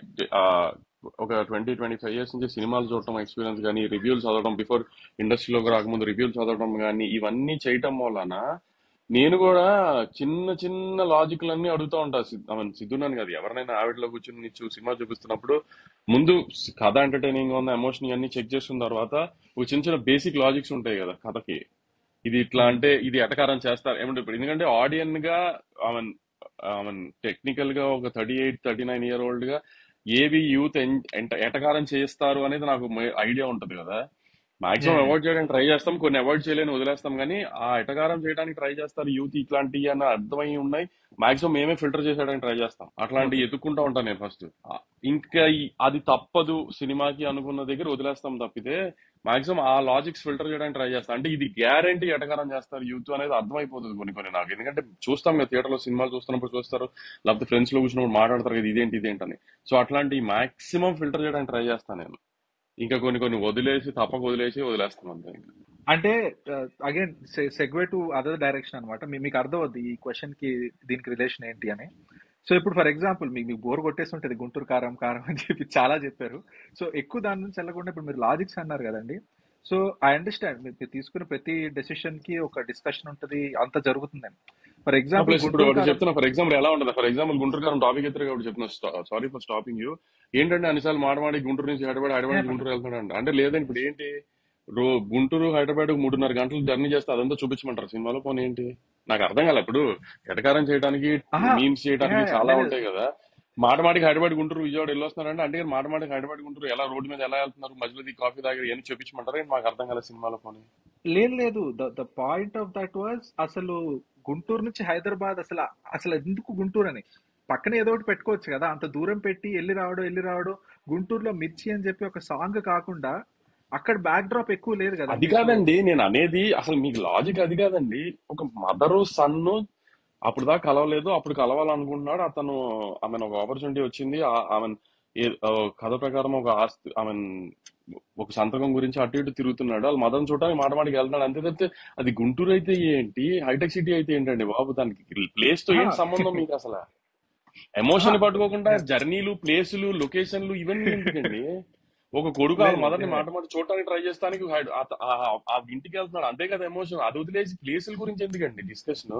ఒక ట్వంటీ ట్వంటీ ఫైవ్ ఇయర్స్ నుంచి సినిమాలు చూడటం ఎక్స్పీరియన్స్ కానీ రివ్యూలు చదవడం బిఫోర్ ఇండస్ట్రీలోకి రాకముందు రివ్యూలు చదవడం కానీ ఇవన్నీ చేయటం వలన నేను కూడా చిన్న చిన్న లాజిక్లన్నీ అడుగుతూ ఉంటా సిద్- I mean, సిద్ధునని కాదు ఎవరినైనా ఆవిడలో కూర్చుని నీకు సినిమా చూపిస్తున్నప్పుడు ముందు కథ ఎంటర్టైనింగ్ గా ఉన్న ఎమోషన్ ఇవన్నీ చెక్ చేసుకున్న తర్వాత ఒక చిన్న చిన్న బేసిక్ లాజిక్స్ ఉంటాయి కదా కథకి ఇది ఇట్లా ఉమ్. అంటే ఇది ఎటకారం చేస్తారు ఏమంటే ఇప్పుడు ఎందుకంటే ఆడియన్ గా ఆమెన్ ఆమెన్ టెక్నికల్ గా ఒక thirty eight thirty nine year old గా ఏవి యూత్ ఎటకారం చేస్తారు అనేది నాకు ఐడియా ఉంటది కదా మాక్సిమం Yeah. అవాయిడ్ చేయడానికి ట్రై చేస్తాం కొన్ని అవాయిడ్ చేయలేని వదిలేస్తాం కానీ ఆ ఎటకారం చేయడానికి ట్రై చేస్తారు యూత్ ఇట్లాంటివి అని అర్థమై ఉన్నాయి మాక్సిమం మేమే ఫిల్టర్ చేసేయడానికి ట్రై చేస్తాం అట్లాంటివి ఓకే ఎత్తుక్కుంటా ఉంటాను నేను ఫస్ట్ ఇంకా ఈ- అది తప్పదు సినిమాకి అనుకున్న దగ్గర వదిలేస్తాం తప్పితే మాక్సిమం ఆ లాజిక్స్ ఫిల్టర్ చేయడానికి ట్రై చేస్తాం అంటే ఇది గ్యారంటీ ఎటకారం చేస్తారు యూత్ అనేది అర్థమైపోతుంది కొన్ని కొన్ని నాకు ఎందుకంటే చూస్తాం కదా థియేటర్ లో సినిమాలు చూస్తున్నప్పుడు చూస్తారు లేకపోతే ఫ్రెండ్స్ లో కూర్చున్నప్పుడు మాట్లాడతారు కదా ఇదేంటి ఇదేంటి అని సో అట్లాంటి మాక్సిమం ఫిల్టర్ చేయడానికి ట్రై చేస్తాను నేను ఇంకా కొన్ని కొన్ని వదిలేసి తప్పక వదిలేసి వదిలేస్తాం అంతే ఇంకా అంటే again segue to other direction అనమాట మీకు అర్థం అవుద్ది ఈ క్వశ్చన్ కి దీనికి రిలేషన్ ఏంటి అని సో ఇప్పుడు ఫర్ ఎగ్జాంపుల్ మీకు మీకు బోర్ కొట్టేసి ఉంటుంది గుంటూరు కారం కారం అని చెప్పి చాలా చెప్పారు సో ఎక్కువ దాని నుంచి వెళ్ళకుండా ఇప్పుడు మీరు లాజిక్స్ అన్నారు కదండి సో ఐ అండర్స్టాండ్ మీరు తీసుకునే ప్రతి డెసిషన్ కి ఒక డిస్కషన్ ఉంటుంది అంత జరుగుతుందని ఫర్ ఎగ్జాంపుల్ ప్లస్ ఇప్పుడు గుంటూరు ఒకటి కారం చెప్తున్నా ఫర్ ఎగ్జాంపుల్ ఎలా ఉంటుంది ఫర్ ఎగ్జాంపుల్ గుంటూరు గారు టాపిక్ ఎత్తుగా ఒకటి చెప్తున్నా సారీ ఫర్ స్టాపింగ్ యూ ఏంటంటే అన్నిసార్లు మాడమాడి గుంటూరు నుంచి హైదరాబాద్ హైదరాబాద్ నుంచి గుంటూరు వెళ్తున్నాడు అంటే లేదండి ఇప్పుడు ఏంటి రో గుంటూరు హైదరాబాద్ మూడున్నర గంటలు జర్నీ చేస్తే అదంతా చూపించమంటారు సినిమాలో పోనీ ఏంటి నాకు అర్థం కాలే ఇప్పుడు ఎటకారం చేయడానికి ఆహా మీమ్స్ చేయడానికి యా, చాలా లేదు ఉంటాయి కదా మాటమాటికి హైదరాబాద్ గుంటూరు విజయవాడ వెళ్ళొస్తున్నారంటే అంటే మాటమాటికి హైదరాబాద్ గుంటూరు ఎలా రోడ్డు మీద ఎలా వెళ్తున్నారు మధ్యలో ఈ కాఫీ దగ్గర ఏం చూపించమంటారు ఏంటి మాకు అర్థం కాలే సినిమాలో పోనీ లేదు లేదు the the point of that was అసలు గుంటూరు నుంచి హైదరాబాద్ అసలు అసలు ఎందుకు గుంటూరు అని పక్కన ఏదో ఒకటి పెట్టుకోవచ్చు కదా అంత దూరం పెట్టి వెళ్ళి రావడం వెళ్ళి రావడం గుంటూరులో మిర్చి అని చెప్పి ఒక సాంగ్ కాకుండా అక్కడ బ్యాక్ డ్రాప్ ఎక్కువ లేదు అది కదండి సో కాదండి నేను అనేది అసలు మీకు లాజిక్ అది కాదండి ఒక మదరు సన్ను అప్పుడు దాకా కలవలేదు అప్పుడు కలవాలనుకుంటున్నాడు అతను ఆమె ఒక ఆపర్చునిటీ వచ్చింది ఆ- ఆమె ఏ- ఆ కథ ప్రకారం ఒక ఆస్తి ఆమె ఒక సంతకం గురించి అటు ఇటు తిరుగుతున్నాడు వాళ్ళ మదన్ చూడడానికి మాట మాటికి వెళ్తున్నాడు అంతే తప్పితే అది గుంటూరు అయితే ఏంటి హైటెక్ సిటీ అయితే ఏంటండి బాబు దానికి ప్లేస్ తో ఆ, ఏంటి సంబంధం మీకు అసలు ఎమోషన్ ఆహా, పట్టుకోకుండా నేను- జర్నీలు ప్లేసులు లొకేషన్లు ఇవన్నీ ఎందుకండి ఒక కొడుకు వాళ్ళ లేదు మదర్ ని లేదు మాట మాట చూడటానికి ట్రై చేస్తానికి ఆ- ఆ- ఆ- ఆ ఇంటికి వెళ్తున్నాడు అంతే కదా ఎమోషన్ అది వదిలేసి ప్లేసుల గురించి ఎందుకండి డిస్కషన్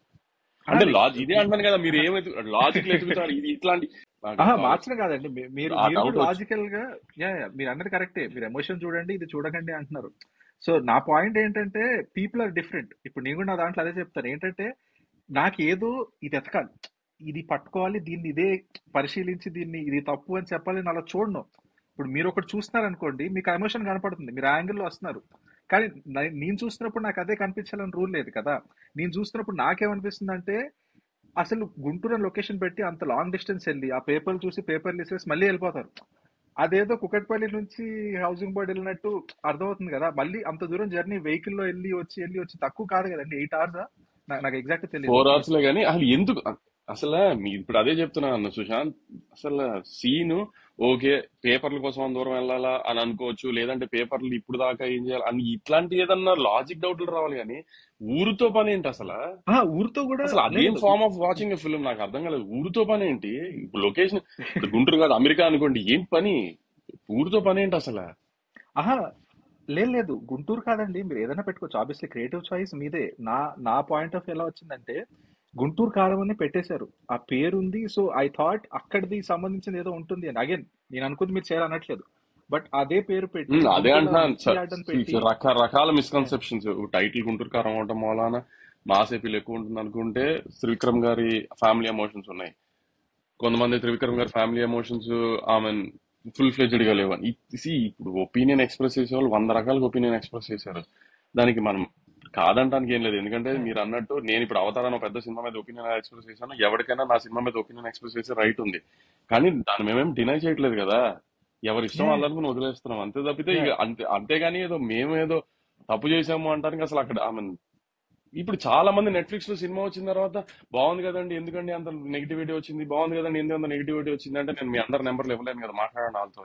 అంటే అది లాజిక్ ఇదే అంటాను కదా మీరు ఏమైతే లాజిక్ ఎదుగుతారు ఇది ఇట్లాంటి నాకు ఆహా ఆ మార్చడం కాదండి మీ- మీరు ఆ మీరు డౌట్ కూడా వచ్చి లాజికల్ గా యా యా, మీరు అన్నది కరెక్టే మీరు ఎమోషన్ చూడండి ఇది చూడకండి అంటున్నారు సో నా పాయింట్ ఏంటంటే పీపుల్ ఆర్ డిఫరెంట్ ఇప్పుడు నేను కూడా నా దాంట్లో అదే చెప్తాను ఏంటంటే నాకు ఏదో ఇది ఎతకాలి ఇది పట్టుకోవాలి దీన్ని ఇదే పరిశీలించి దీన్ని ఇది తప్పు అని చెప్పాలి నేను అలా చూడను ఇప్పుడు మీరు ఒకటి చూస్తున్నారు అనుకోండి మీకు ఎమోషన్ కనపడుతుంది మీరు యాంగిల్లో వస్తున్నారు కానీ నే- నేను చూస్తున్నప్పుడు నాకు అదే కనిపించాలని రూల్ లేదు కదా నేను చూస్తున్నప్పుడు నాకేమనిపిస్తుంది అంటే అసలు గుంటూరు లొకేషన్ పెట్టి అంత లాంగ్ డిస్టెన్స్ వెళ్ళి ఆ పేపర్లు చూసి పేపర్లు వేసేసి మళ్ళీ వెళ్ళిపోతారు అదేదో కుకట్పల్లి నుంచి హౌసింగ్ బోర్డ్ వెళ్ళినట్టు అర్థమవుతుంది కదా మళ్ళీ అంత దూరం జర్నీ వెహికల్ లో వెళ్ళి వచ్చి వెళ్ళి వచ్చి తక్కువ కాదు కదండి ఎయిట్ అవర్స్ నాకు ఎగ్జాక్ట్ తెలియదు ఫోర్ అవర్స్ లే కానీ అసలు ఎందుకు అసలు మీ ఇప్పుడు అదే చెప్తున్నాను అన్న సుశాంత్ అసలు సీన్ ఓకే పేపర్ల కోసం అంత దూరం వెళ్ళాలా అని అనుకోవచ్చు లేదంటే పేపర్లు ఇప్పుడు దాకా ఏం చేయాలి అని ఇట్లాంటి ఏదన్నా లాజిక్ డౌట్లు రావాలి కానీ ఊరితో పని ఏంటి అసలు ఆ, ఊరితో కూడా అసలు అదేం లేదు ఫార్మ్ ఆఫ్ వాచింగ్ ఫిల్మ్ నాకు అర్థం కాలేదు ఊరితో పని ఏంటి ఇప్పుడు లొకేషన్ ఇప్పుడు గుంటూరు కాదు అమెరికా అనుకోండి ఏం పని ఊరితో పని ఏంటి అసలు ఆహా లేదు లేదు గుంటూరు కాదండి మీరు ఏదైనా పెట్టుకోవచ్చు ఆబ్వియస్లీ క్రియేటివ్ చాయిస్ మీదే నా నా పాయింట్ ఆఫ్ ఎలా వచ్చిందంటే గుంటూరు కారం అని పెట్టేశారు ఆ పేరు ఉంది సో ఐ థాట్ అక్కడిది సంబంధించింది ఏదో ఉంటుంది అని అగైన్ నేను అనుకుంది మీరు చేయాలనట్లేదు బట్ అదే పేరు పెట్టి ఉమ్, అదే గుంటూరులో అంటున్నాను మిర్చి యార్డ్ అని పెట్టి రకరకాల మిస్కన్సెప్షన్స్ టైటిల్ గుంటూరు కారం అవటం మూలాన మాస్ ఎపిల్ ఎక్కువ ఉంటుంది అనుకుంటే త్రివిక్రమ్ గారి ఫ్యామిలీ ఎమోషన్స్ ఉన్నాయి కొంతమంది త్రివిక్రమ్ గారి ఫ్యామిలీ ఎమోషన్స్ ఆమె ఫుల్ ఫ్లెజ్డ్ గా లేవు అని See, ఇప్పుడు ఒపీనియన్ ఎక్స్ప్రెస్ చేసే వాళ్ళు వంద రకాలుగా ఒపీనియన్ ఎక్స్ప్రెస్ చేశారు దానికి మనం కాదంటానికి ఏం లేదు ఎందుకంటే మీరు అన్నట్టు నేను ఇప్పుడు అవతారాన్ని ఒక పెద్ద సినిమా మీద ఒపీనియన్ ఎక్స్ప్రెస్ చేశాను ఎవరికైనా నా సినిమా మీద ఒపీనియన్ ఎక్స్ప్రెస్ చేసే రైట్ ఉంది కానీ దాన్ని మేమేం డినై చేయట్లేదు కదా ఎవరి ఇష్టం Yeah. వాళ్ళనుకుని వదిలేస్తున్నాం అంతే తప్పితే Yeah. ఇక అంతే అంతేగాని ఏదో మేము ఏదో తప్పు చేసాము అంటానికి అసలు అక్కడ ఐ మీన్ ఇప్పుడు చాలా మంది నెట్ఫ్లిక్స్ లో సినిమా వచ్చిన తర్వాత బాగుంది కదండి ఎందుకండి అంత నెగిటివిటీ వచ్చింది బాగుంది కదండి ఎందుకు అంత నెగిటివిటీ వచ్చింది అంటే నేను మీ అందరి నెంబర్లు ఇవ్వలేను కదా మాట్లాడండి వాళ్ళతో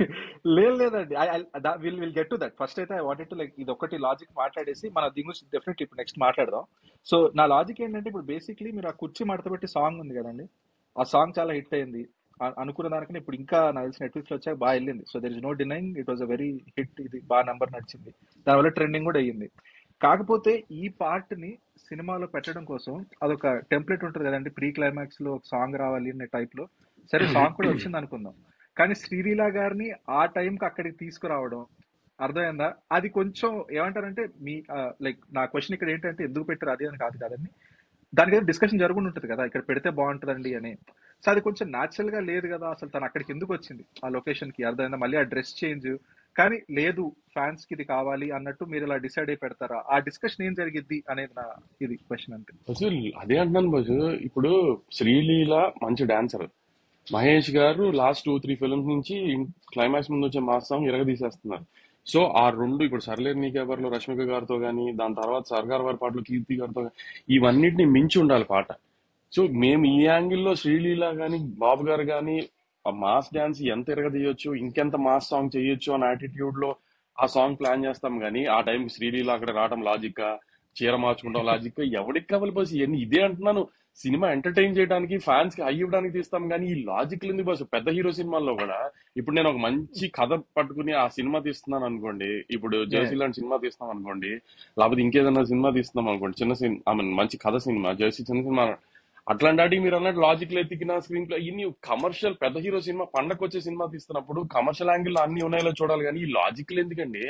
లేదు లేదండి will will get to that first అయితే ఐ వాంటెడ్ టు లైక్ ఇది ఒకటి లాజిక్ మాట్లాడేసి మన దీని గురించి డెఫినెట్లీ ఇప్పుడు నెక్స్ట్ మాట్లాడదాం సో నా లాజిక్ ఏంటంటే ఇప్పుడు బేసిక్లీ మీరు ఆ కుర్చీ మడత పెట్టి సాంగ్ ఉంది కదండి ఆ సాంగ్ చాలా హిట్ అయింది అ- అనుకున్న దానికన్నా ఇప్పుడు ఇంకా నాకు తెలిసి నెట్ఫ్లిక్స్ లో వచ్చాక బాగా వెళ్ళింది so there is no denying it was a very hit ఇది బాగా నంబర్ నడిచింది దానివల్ల ట్రెండింగ్ కూడా అయ్యింది కాకపోతే ఈ పార్ట్ ని సినిమాలో పెట్టడం కోసం అదొక టెంప్లెట్ ఉంటుంది కదండి ప్రీ క్లైమాక్స్ లో ఒక సాంగ్ రావాలి అనే టైప్ లో సరే సాంగ్ కూడా వచ్చింది అనుకుందాం కానీ శ్రీలీల గారిని ఆ టైంకి అక్కడికి తీసుకురావడం అర్థమైందా అది కొంచెం ఏమంటారంటే మీ లైక్ నా క్వశ్చన్ ఇక్కడ ఏంటంటే ఎందుకు పెట్టారు అది అని కాదు కదండి దానికి ఏదో డిస్కషన్ జరుగుతూ ఉంటుంది కదా ఇక్కడ పెడితే బాగుంటుందండి అని సో అది కొంచెం న్యాచురల్ గా లేదు కదా అసలు తను అక్కడికి ఎందుకు వచ్చింది ఆ లొకేషన్ కి అర్థమైందా మళ్ళీ ఆ డ్రెస్ చేంజ్ కానీ లేదు ఫ్యాన్స్ కి ఇది కావాలి అన్నట్టు మీరు ఇలా డిసైడ్ అయి పెడతారా ఆ డిస్కషన్ ఏం జరిగిద్ది అనేది నా ఇది క్వశ్చన్ అంతే బస్సు అదే అంటున్నాను బస్సు ఇప్పుడు శ్రీలీల మంచి dancer Mahesh garu last two three films నుంచి క్లైమాక్స్ ముందు వచ్చే మాస్ సాంగ్ ఇరగ తీసేస్తున్నారు సో ఆ రెండు ఇప్పుడు సర్లేరు నీకెవరిలో రష్మిక గారితో గానీ దాని తర్వాత సర్గార్ వారి పాటలు కీర్తి గారితో గానీ ఇవన్నిటిని మించి ఉండాలి పాట సో మేము ఈ యాంగిల్లో శ్రీలీల గాని బాబు గారు గాని ఆ మాస్ డాన్స్ ఎంత ఎరగదీయొచ్చు ఇంకెంత మాస్ సాంగ్ చేయొచ్చు అన్న యాటిట్యూడ్ లో ఆ సాంగ్ ప్లాన్ చేస్తాం గానీ ఆ టైంకి శ్రీలీల అక్కడ రావడం లాజిక్ చీర మార్చుకుంటాం లాజిక్ ఎవరికి కావాలి బస్ ఇవన్నీ ఇదే అంటున్నాను సినిమా ఎంటర్టైన్ చేయడానికి ఫ్యాన్స్ కి హై ఇవ్వడానికి తీస్తాం కానీ ఈ లాజిక్ ఎందుకు బస్ పెద్ద హీరో సినిమాల్లో కూడా ఇప్పుడు నేను ఒక మంచి కథ పట్టుకుని ఆ సినిమా తీస్తున్నాను అనుకోండి ఇప్పుడు జెర్సీ లాంటి సినిమా తీస్తాం అనుకోండి లేకపోతే ఇంకేదైనా సినిమా తీస్తున్నాం అనుకోండి చిన్న సినిమా ఐ మీన్ మంచి కథ సినిమా జెర్సీ చిన్న సినిమా అట్లాంటి వాటికి మీరు అన్నట్టు లాజిక్ ఎత్తికిన స్క్రీన్ ప్లే ఇన్ని కమర్షియల్ పెద్ద హీరో సినిమా పండగ వచ్చే సినిమా తీస్తున్నప్పుడు కమర్షియల్ యాంగిల్ అన్ని ఉన్నాయో చూడాలి కానీ ఈ లాజిక్ ఎందుకండి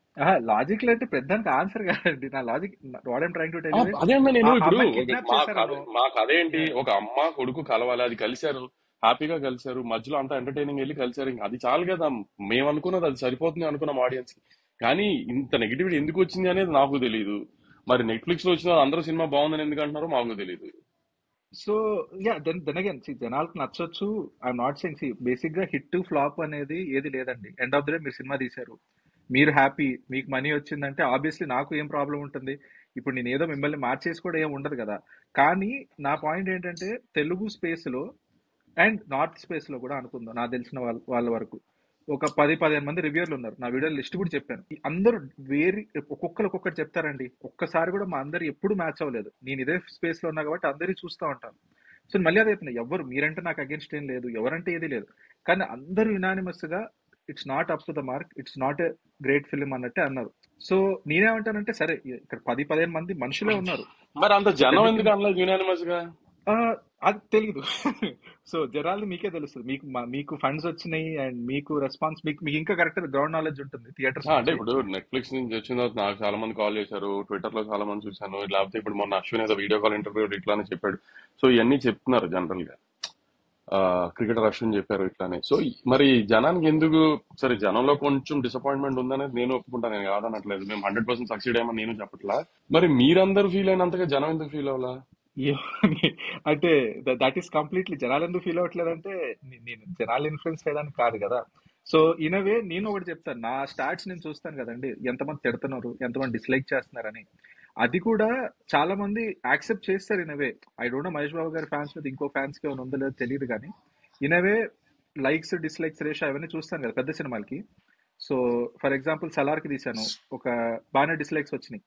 లాజిక్ అంటే పెద్దానికి ఆన్సర్ కాదండి నా logic what I'm trying to tell ఆ, అదే అన్నా నేను ఆ ఇప్పుడు అమ్మాయి కిడ్నాప్ మా చేశారు కథ మా కథ ఏంటి ఒక అమ్మ కొడుకు కలవాలి అది కలిశారు హ్యాపీగా కలిశారు మధ్యలో అంతా ఎంటర్టైనింగ్ వెళ్ళి కలిశారు ఇంకా అది చాలు కదా మేము అనుకున్నది అది సరిపోతుంది అనుకున్నాం ఆడియన్స్ కి కానీ ఇంత నెగిటివిటీ ఎందుకు వచ్చింది అనేది నాకు తెలియదు మరి నెట్ఫ్లిక్స్ లో వచ్చిన అందరూ సినిమా బాగుందని ఎందుకు అంటున్నారో మాకు తెలియదు so yeah then then again see జనాలకు నచ్చొచ్చు I'm not saying see basic గా హిట్ ఫ్లాప్ అనేది ఏది లేదండి ఎండ్ ఆఫ్ ద డే మీరు సినిమా తీశారు మీరు హ్యాపీ మీకు మనీ వచ్చిందంటే ఆబ్వియస్లీ నాకు ఏం ప్రాబ్లం ఉంటుంది ఇప్పుడు నేను ఏదో మిమ్మల్ని మార్చేసి కూడా ఏం ఉండదు కదా కానీ నా పాయింట్ ఏంటంటే తెలుగు స్పేస్ లో అండ్ నార్త్ స్పేస్ లో కూడా అనుకుందాం నాకు తెలిసిన వాళ్ళ వాళ్ళ వరకు ఒక పది పదిహేను మంది రివ్యూర్లు ఉన్నారు నా వీడియో లిస్ట్ కూడా చెప్పాను ఈ అందరూ వేరి ఒక్కొక్కరు ఒక్కొక్కటి చెప్తారండి ఒక్కసారి కూడా మా అందరు ఎప్పుడు మ్యాచ్ అవ్వలేదు నేను ఇదే స్పేస్ లో ఉన్నా కాబట్టి అందరి చూస్తూ ఉంటాను సో మళ్ళీ అదే చెప్తున్నా ఎవరు మీరంటే నాకు అగేన్స్ట్ ఏం లేదు ఎవరంటే ఏది లేదు కానీ అందరూ యునానిమస్ గా it's not up to the mark it's not a great film అన్నట్టే అన్నారు సో నేనేమంటానంటే సరే ఇక్కడ పది పదిహేను మంది మనుషులే ఉన్నారు మరి అంత సో జనం డెబ్యూటీ ఎందుకు అనలేదు యునానిమస్ గా ఆ, అది తెలియదు సో జనాలు మీకే తెలుస్తుంది మీకు మా- మీకు ఫండ్స్ వచ్చినాయి అండ్ మీకు రెస్పాన్స్ మీకు మీకు ఇంకా కరెక్ట్ గ్రౌండ్ నాలెడ్జ్ ఉంటుంది థియేటర్స్ ఆ, అంటే నుంచి ఇప్పుడు నెట్ఫ్లిక్స్ నుంచి వచ్చిన తర్వాత నాకు చాలా మంది కాల్ చేశారు ట్విట్టర్ లో చాలా మంది చూశాను లేకపోతే ఇప్పుడు మొన్న అశ్విన్ ఏదో వీడియో కాల్ ఇంటర్వ్యూ ఇట్లానే చెప్పాడు సో ఇవన్నీ చెప్తున్నారు జనరల్ గా క్రికెటర్ అశ్విన్ చెప్పారు ఇట్లానే సో మరి జనానికి ఎందుకు సరే జనంలో కొంచెం డిసప్పాయింట్మెంట్ ఉందనేది నేను ఒప్పుకుంటాను నేను కాదనట్లేదు మేము హండ్రెడ్ పర్సెంట్ సక్సీడ్ అయ్యామని నేను చెప్పట్లా మరి మీరందరూ ఫీల్ అయినంతగా జనం ఎందుకు ఫీల్ అవ్వాలా ఏమని అంటే దట్ ఈస్ కంప్లీట్లీ జనాలు ఎందుకు ఫీల్ అవ్వట్లేదంటే నే- నేను జనాలు ఇన్ఫ్లుయెన్స్ చేయడానికి కాదు కదా సో ఇన్ వే నేను ఒకటి చెప్తాను నా స్టాట్స్ నేను చూస్తాను కదండి ఎంతమంది తిడుతున్నారు ఎంతమంది డిస్లైక్ చేస్తున్నారని అది కూడా చాలా మంది యాక్సెప్ట్ చేస్తారు in way I don't know Mahesh Babu గారి ఫ్యాన్స్ మీద ఇంకో ఫ్యాన్స్ కి ఏమైనా ఉందో లేదో తెలియదు కానీ in way likes dislikes ratio అవన్నీ చూస్తాను కదా పెద్ద సినిమాలకి సో ఫర్ ఎగ్జాంపుల్ సలార్ కి తీశాను ఒక బాగానే డిస్లైక్స్ వచ్చినాయి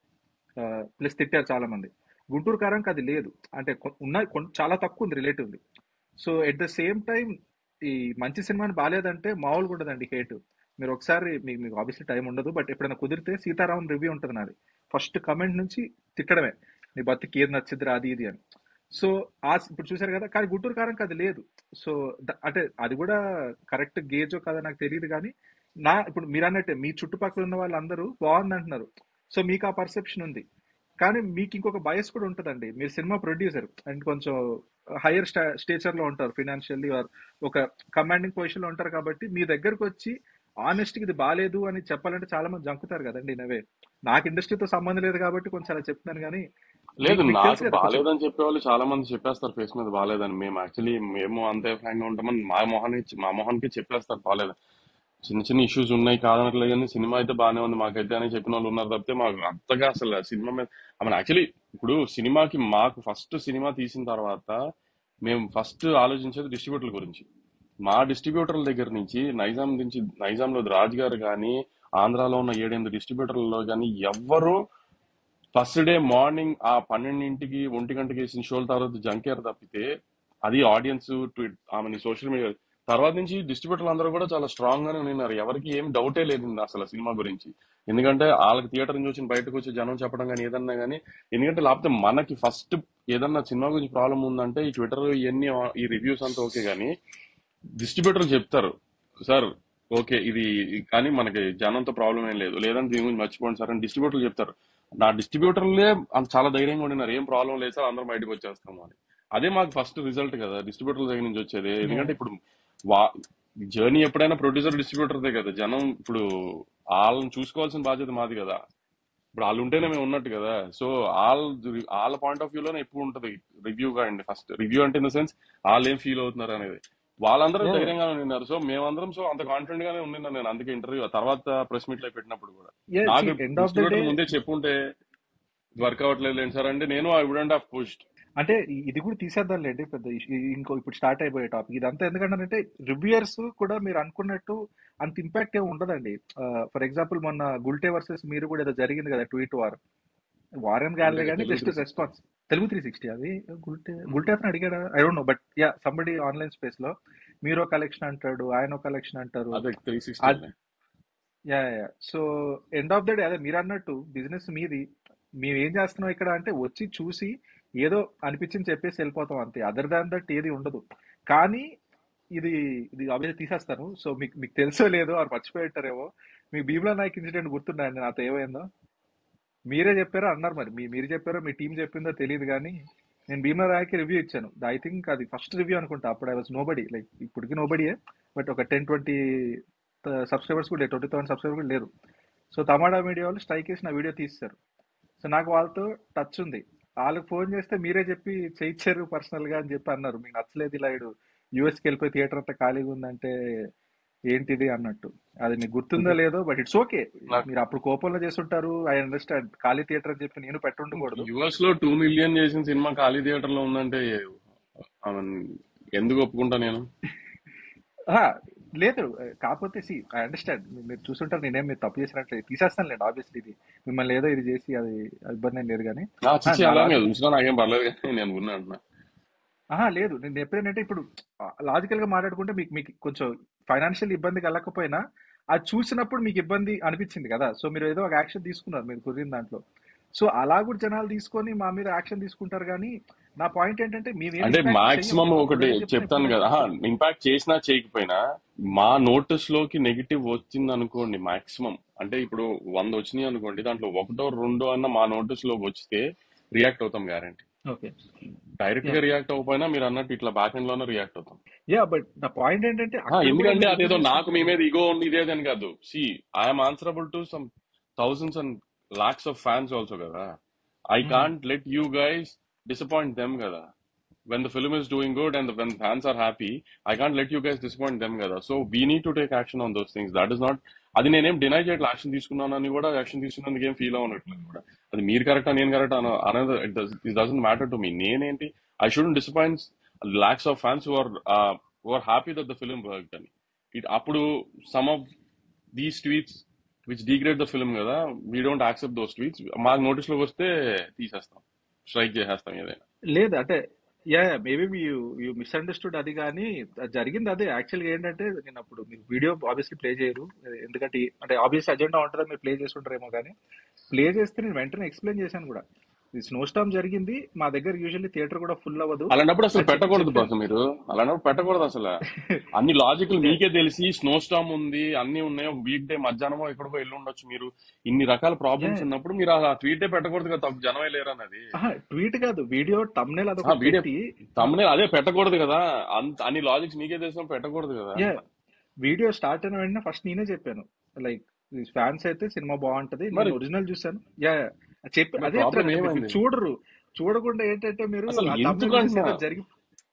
ప్లస్ తిట్టారు చాలా మంది గుంటూరు కారంకి అది లేదు అంటే కొ- ఉన్నాయి కొన్- చాలా తక్కువ ఉంది relatively so at the same time ఈ మంచి సినిమాని బాగాలేదంటే మామూలుగా ఉండదండి హేట్ మీరు ఒకసారి మీకు మీకు ఆబ్వియస్లీ టైం ఉండదు బట్ ఎప్పుడైనా కుదిరితే సీతారామన్ రివ్యూ ఉంటుంది నాది ఫస్ట్ కమెంట్ నుంచి తిట్టడమే నీ బతికి ఏది నచ్చిద్దిరా అది ఇది అని సో ఆ ఇప్పుడు చూసారు కదా కానీ గుంటూరు కారంకి అది లేదు సో ద- అంటే అది కూడా కరెక్ట్ గేజో కదా నాకు తెలియదు కానీ నా ఇప్పుడు మీరు అన్నట్టే మీ చుట్టుపక్కల ఉన్న వాళ్ళందరూ బాగుంది అంటున్నారు సో మీకు ఆ పర్సెప్షన్ ఉంది కానీ మీకు ఇంకొక బయస్ కూడా ఉంటుందండి మీరు సినిమా ప్రొడ్యూసర్ అండ్ కొంచెం హైయర్ స్టేచర్ లో ఉంటారు ఫినాన్షియల్లీ ఒక కమాండింగ్ పొజిషన్ లో ఉంటారు కాబట్టి మీ దగ్గరకు వచ్చి ఆనెస్ట్ ఇది బాగాలేదు అని చెప్పాలంటే చాలా మంది జంకుతారు కదండి నవే నాకు ఇండస్ట్రీతో సంబంధం లేదు కాబట్టి కొంచెం అలా చెప్తున్నాను కానీ లేదు మీకు మీకు తెలుసు నాకు కదా కొంచెం బాగాలేదని చెప్పేవాళ్ళు చాలా మంది చెప్పేస్తారు ఫేస్ మీద బాగాలేదని మేము యాక్చువల్లీ మేము అంతే ఫ్రాంక్ గా ఉంటామని మా మొహానికి మా మొహానికి చెప్పేస్తారు బాగాలేదు చిన్న చిన్న ఇష్యూస్ ఉన్నాయి కాదనట్లేదు కానీ సినిమా అయితే బాగానే ఉంది మాకైతే అని చెప్పిన వాళ్ళు ఉన్నారు తప్పితే మాకు అంతగా అసలు సినిమా మీద ఐ యాక్చువల్లీ ఇప్పుడు సినిమాకి మాకు ఫస్ట్ సినిమా తీసిన తర్వాత మేము ఫస్ట్ ఆలోచించేది డిస్ట్రిబ్యూటర్ల గురించి మా డిస్ట్రిబ్యూటర్ల దగ్గర నుంచి నైజాం నుంచి నైజాంలో రాజ్ గారు కానీ ఆంధ్రాలో ఉన్న ఏడెనిమిది డిస్ట్రిబ్యూటర్లలో కానీ ఎవ్వరూ ఫస్ట్ డే మార్నింగ్ ఆ పన్నెండింటికి ఒంటి గంటకి వేసిన షోల తర్వాత జంకేర్ తప్పితే అది ఆడియన్స్ ట్వీట్ ఆమె సోషల్ మీడియా తర్వాత నుంచి డిస్ట్రిబ్యూటర్లు అందరూ కూడా చాలా స్ట్రాంగ్ గానే ఉన్నారు ఎవరికి ఏం డౌటే లేదు అసలు సినిమా గురించి ఎందుకంటే వాళ్ళకి థియేటర్ నుంచి వచ్చిన బయటకు వచ్చి జనం చెప్పడం కానీ ఏదన్నా కానీ ఎందుకంటే లేకపోతే మనకి ఫస్ట్ ఏదన్నా సినిమా గురించి ప్రాబ్లం ఉందంటే ఈ ట్విట్టర్ ఇవన్నీ ఈ రివ్యూస్ అంతా ఓకే కానీ డిస్ట్రిబ్యూటర్లు చెప్తారు సార్ ఓకే ఇది కానీ మనకి జనంతో ప్రాబ్లం ఏం లేదు లేదంటే దీని గురించి మర్చిపోండి సార్ అని డిస్ట్రిబ్యూటర్లు చెప్తారు నా డిస్ట్రిబ్యూటర్లే అంత చాలా ధైర్యంగా ఉండినారు ఏం ప్రాబ్లం లేదు సార్ అందరం బయటకు వచ్చేస్తాము అని అదే మాకు ఫస్ట్ రిజల్ట్ కదా డిస్ట్రిబ్యూటర్ల దగ్గర నుంచి వచ్చేది ఎందుకంటే ఇప్పుడు వా జర్నీ ఎప్పుడైనా ప్రొడ్యూసర్ డిస్ట్రిబ్యూటర్దే కదా జనం ఇప్పుడు వాళ్ళని చూసుకోవాల్సిన బాధ్యత మాది కదా ఇప్పుడు వాళ్ళు ఉంటేనే మేము ఉన్నట్టు కదా సో వాళ్ళ వాళ్ళ పాయింట్ ఆఫ్ వ్యూలోనే ఎప్పుడు ఉంటది రివ్యూ అండి ఫస్ట్ రివ్యూ అంటే ఇన్ ద సెన్స్ వాళ్ళు ఏం ఫీల్ అవుతున్నారు అనేది వాళ్ళందరూ Yeah. ధైర్యంగానే ఉన్నారు సో మేమందరం సో అంత కాన్ఫిడెంట్ గానే ఉన్నాను నేను అందుకే ఇంటర్వ్యూ తర్వాత ప్రెస్ మీట్ లో పెట్టినప్పుడు కూడా Yeah, నాకు see, end of the distributor day- ముందే చెప్పుంటే వర్క్ అవ్వట్లేదు లేండి సార్ అంటే నేను ఐ వుడెంట్ హావ్ పుష్డ్ అంటే ఇ- ఇది కూడా తీసేద్దాం లేండి పెద్ద ఇష్యూ ఇంకో ఇప్పుడు స్టార్ట్ అయిపోయే టాపిక్ ఇదంతా ఎందుకంటే రివ్యూయర్స్ కూడా మీరు అనుకున్నట్టు అంత ఇంపాక్ట్ ఏమి ఉండదండి ఫర్ ఎగ్జాంపుల్ మొన్న గుల్టే వర్సెస్ మీరు కూడా ఏదో జరిగింది కదా ట్వీట్ వార్ వారన్ గాలే అంటే కానీ Telugu just response Telugu three sixty అది గుల్టే గుల్టే అతను అడిగాడా I don't know but yeah somebody online space లో మీరు కలెక్షన్ అంటాడు ఆయన కలెక్షన్ అంటారు అదే త్రీ అద్- sixty yeah yeah so end of the day అదే మీరు అన్నట్టు బిజినెస్ మీది మేము ఏం చేస్తున్నాం ఇక్కడ అంటే వచ్చి చూసి ఏదో అనిపించింది చెప్పేసి వెళ్ళిపోతాం అంతే అదర్ దాన్ దట్ ఏది ఉండదు కానీ ఇది ఇది ఆబ్వియస్లీ తీసేస్తాను సో మీకు మీకు తెలుసో లేదో అది మర్చిపోయి ఉంటారేమో మీకు భీమ్లా నాయక్ ఇన్సిడెంట్ గుర్తున్నాయండి నాతో ఏమైందో మీరే చెప్పారో అన్నారు మరి మీ మీరు చెప్పారో మీ టీం చెప్పిందో తెలియదు కానీ నేను భీమ్లా నాయక్ రివ్యూ ఇచ్చాను ఐ థింక్ అది ఫస్ట్ రివ్యూ అనుకుంటా అప్పుడు ఐ వాజ్ నోబడి లైక్ ఇప్పటికి నోబడియే బట్ ఒక టెన్ ట్వంటీ సబ్స్క్రైబర్స్ కూడా ట్వంటీ థౌసండ్ సబ్స్క్రైబర్ కూడా లేరు సో తమాడా మీడియా వాళ్ళు స్ట్రైక్ చేసి నా వీడియో తీస్తారు సో నాకు వాళ్ళతో టచ్ ఉంది వాళ్ళకి ఫోన్ చేస్తే మీరే చెప్పి చేయించారు పర్సనల్ గా అని చెప్పి అన్నారు మీకు నచ్చలేదు ఇలా ఇడు యూఎస్కి వెళ్ళిపోయి థియేటర్ అంతా ఖాళీగా ఉందంటే ఏంటిది అన్నట్టు అది మీకు గుర్తుందో లేదో బట్ ఇట్స్ ఓకే నాకు మీరు అప్పుడు కోపంలో చేస్తుంటారు ఐ అండర్స్టాండ్ ఖాళీ థియేటర్ అని చెప్పి నేను పెట్టుండకూడదు యుఎస్ లో టూ మిలియన్ చేసిన సినిమా ఖాళీ థియేటర్ లో ఉందంటే I mean, ఎందుకు ఒప్పుకుంటా నేను ఆ, లేదు కాకపోతే సి ఐ అండర్స్టాండ్ మీరు చూస్తుంటారు నేనేం మీరు తప్పు చేసినట్లే తీసేస్తాను లేండి ఆబ్వియస్లీ ఇది మిమ్మల్ని ఏదో ఇది చేసి అది ఇబ్బంది ఏం లేదు కానీ నా ఆ, చిచ్చి నా అలాగే లాజిక్ ఉంచినా నాకేం పర్లేదు కానీ నేను ఉన్నా అంటున్నా ఆహా లేదు నేను చెప్పేదంటే ఇప్పుడు లాజికల్ గా మాట్లాడుకుంటే మీకు మీకు కొంచెం ఫైనాన్షియల్ ఇబ్బంది కలగకపోయినా అది చూసినప్పుడు మీకు ఇబ్బంది అనిపించింది కదా సో మీరు ఏదో ఒక యాక్షన్ తీసుకున్నారు మీరు కుదిరిన దాంట్లో సో అలా కూడా జనాలు తీసుకొని మా మీద యాక్షన్ తీసుకుంటారు కానీ నా పాయింట్ ఏంటంటే మేము ఏం అంటే ఇంపాక్ట్ మాక్సిమం చెయ్యము ఒకటి ఒకవేళ చెప్పిన చెప్తాను కదా ఇంప్లిమెంట్ ఇంపాక్ట్ చేసినా చేయకపోయినా మా నోటీస్ లోకి నెగిటివ్ వచ్చింది అనుకోండి మాక్సిమం అంటే ఇప్పుడు వంద వచ్చినాయి అనుకోండి దాంట్లో ఒకటో రెండో అన్న మా నోటీస్ లోకి వచ్చితే రియాక్ట్ అవుతాం గ్యారంటీ ఓకే డైరెక్ట్ యా గా రియాక్ట్ అవ్వకపోయినా మీరు అన్నట్టు ఇట్లా బ్యాక్ ఎండ్ లోనే రియాక్ట్ అవుతాం యా బట్ నా పాయింట్ ఏంటంటే ఆ, అక్కడ కూడా ఎందుకంటే మీరు అదేదో రివ్యూ నాకు మీ చేసుకుంటారు మీద ఇగో ఉంది ఇదేదని కాదు see I'm answerable to some thousands and lakhs of fans also కదా I can't let you guys disappoint them కదా when the film is doing good and when fans are happy I can't let you guys disappoint them కదా so we need to take action on those things that is not అది నేనేం deny చేయట్లేదు action తీసుకున్నానని కూడా action తీసుకున్నందుకు ఏం feel అవ్వనట్లేదు కూడా అది మీరు కరెక్టా నేను కరెక్ట్ అనేది it doesn't matter to me నేనేంటి I shouldn't disappoint lakhs of fans who are who are happy that the film work అని ఇట్ అప్పుడు some of these tweets which degrade the film కదా we don't accept those tweets మాకు notice లోకి వస్తే తీసేస్తాం strike చేసేస్తాం ఏదైనా లేదు అంటే yeah maybe you you misunderstood అది కానీ అది జరిగింది అదే యాక్చువల్గా ఏంటంటే నేను అప్పుడు మీరు వీడియో ఆబ్వియస్లీ ప్లే చేయరు ఎందుకంటే ఈ- అంటే ఆబ్వియస్ అజెండా ఉంటుందా మీరు ప్లే చేసి ఉంటారేమో కానీ ప్లే చేస్తే నేను వెంటనే ఎక్స్ప్లెయిన్ చేశాను కూడా ఈ స్నో స్టామ్ జరిగింది మా దగ్గర యూజువల్లీ థియేటర్ కూడా ఫుల్ అవ్వదు అలాంటప్పుడు అసలు అని చెప్పి పెట్టకూడదు చెప్పాను బాస్ మీరు అలాంటప్పుడు పెట్టకూడదు అసలు అన్ని లాజికల్ అంటే మీకే తెలిసి స్నో స్టామ్ ఉంది అన్ని ఉన్నాయి ఒక వీక్ డే మధ్యాహ్నమో ఎక్కడికో వెళ్ళి ఉండొచ్చు మీరు ఇన్ని రకాల ప్రాబ్లమ్స్ యా ఉన్నప్పుడు మీరు ఆ ట్వీటే పెట్టకూడదు కదా తప్పు జనమే లేరు అన్నది ట్వీట్ కాదు వీడియో తమ్నేల్ ఆ అదొకటి వీడియో పెట్టి తమ్మునే అదే పెట్టకూడదు కదా అంత అన్ని లాజిక్స్ మీకే తెలిసిన పెట్టకూడదు కదా యా వీడియో స్టార్ట్ అయిన వెంటనే ఫస్ట్ నేనే చెప్పాను లైక్ ఫ్యాన్స్ అయితే సినిమా బాగుంటది మరి నేను ఒరిజినల్ చూసాను యా చెప్పి మరి అదే ప్రాబ్లం చెప్తానండి మీరు ఏమైంది చూడరు చూడకుండా ఏంటంటే మీరు అసలు ఆ ఎందుకు తమ్ముళ్ళు చూసి అంటున్నా ఏదో జరిగి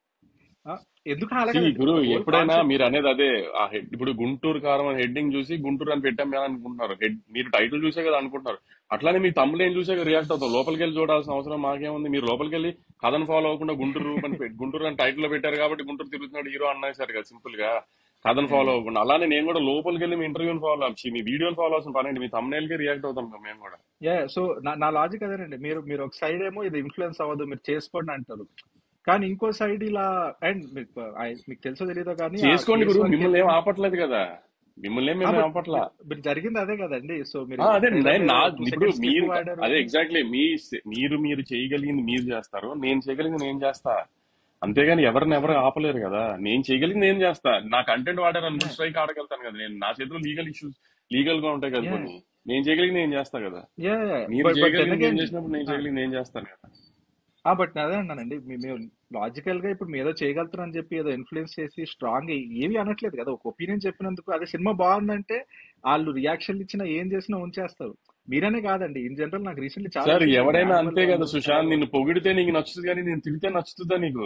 ఆ, ఎందుకు సి అలాగదండి గురు హోల్ ఎప్పుడైనా కాన్సెప్ట్ మీరు అనేది అదే ఆ హెడ్ ఇప్పుడు గుంటూరు కారం అని హెడ్డింగ్ చూసి గుంటూరు అని పెట్టాం మేము అనుకుంటున్నారు హెడ్ మీరు టైటిల్ చూసే కదా అనుకుంటున్నారు అట్లానే మీ తమ్ముడు ఏం చూసే రియాక్ట్ అవుతాం లోపలికి వెళ్ళి చూడాల్సిన అవసరం మాకేముంది మీరు లోపలికి వెళ్ళి కథను ఫాలో అవ్వకుండా గుంటూరు అని పెట్టి గుంటూరు అని టైటిల్ లో పెట్టారు కాబట్టి గుంటూరు తిరుగుతున్నాడు హీరో అన్నారు కదా సింపుల్ గా కథను ఫాలో అవ్వకుండా అలానే నేను కూడా లోపలికి వెళ్ళి మీ ఇంటర్వ్యూని ఫాలో అవ్వచ్చు మీ వీడియోని ఫాలో అవ్వాల్సిన పని ఏంటి మీ తమ్ముళ్ళకి కి రియాక్ట్ అవుతాం కదా మేము కూడా యా సో నా నా లాజిక్ అదేనండి మీరు మీరు ఒక సైడ్ ఏమో ఇది ఇన్ఫ్లుయెన్స్ అవ్వదు మీరు చేసుకోండి అంటారు కానీ ఇంకో సైడ్ ఇలా అండ్ మీకు ఆ- మీకు తెలుసో తెలీదో కానీ ఆ చేసుకోండి కేసు గురు వరకు మిమ్మల్ని ఏం వెళ్ళిన ఆపట్లేదు కదా మిమ్మల్ని ఏం మేము బట్ ఆపట్లా మీరు జరిగింది అదే కదండి సో మీరు ఆ, అదే ట్రైలర్ నేను లో నా టూ ఇప్పుడు సెకండ్స్ క్లిప్ మీరు వాడారు అదే ఎగ్జాక్ట్లీ మీ మీరు మీరు చేయగలిగింది మీరు చేస్తారు నేను చేయగలిగింది నేను చేస్తా అంతేగాని ఎవరిని ఎవరు ఆపలేరు కదా నేను చేయగలిగింది నేను చేస్తా నా కంటెంట్ వాడారు అనుకుంటే స్ట్రైక్ ఆడగలుగుతాను కదా నేను నా చేతిలో లీగల్ ఇష్యూస్ లీగల్ గా ఉంటాయి కదా యా కొన్ని నేను చేయగలిగింది నేను చేస్తా కదా యా మీరు బట్ బట్ దెన్ చేయగలిగింది నేను అగైన్ చేసినప్పుడు నేను చేయగలిగింది నేను చేస్తాను కదా బట్ అదే అన్నానండి మీ- మీరు లాజికల్ గా ఇప్పుడు మీరు ఏదో చేయగలుగుతారు అని చెప్పి ఏదో ఇన్ఫ్లుయెన్స్ చేసి స్ట్రాంగ్ ఏవి అనట్లేదు కదా ఒక ఒపీనియన్ చెప్పినందుకు అదే సినిమా బాగుందంటే వాళ్ళు రియాక్షన్ ఇచ్చినా ఏం చేసినా ఉంచేస్తారు మీరనే కాదండి ఇన్ జనరల్ నాకు రీసెంట్లీ చాలా సార్ వచ్చినాయి ఎవడైనా యానిమల్ అంతే కదా వాళ్ళు చాలా సుశాంత్ నిన్ను పొగిడితే నీకు నచ్చుతుంది కానీ నేను తిడితే నచ్చుతుందా నీకు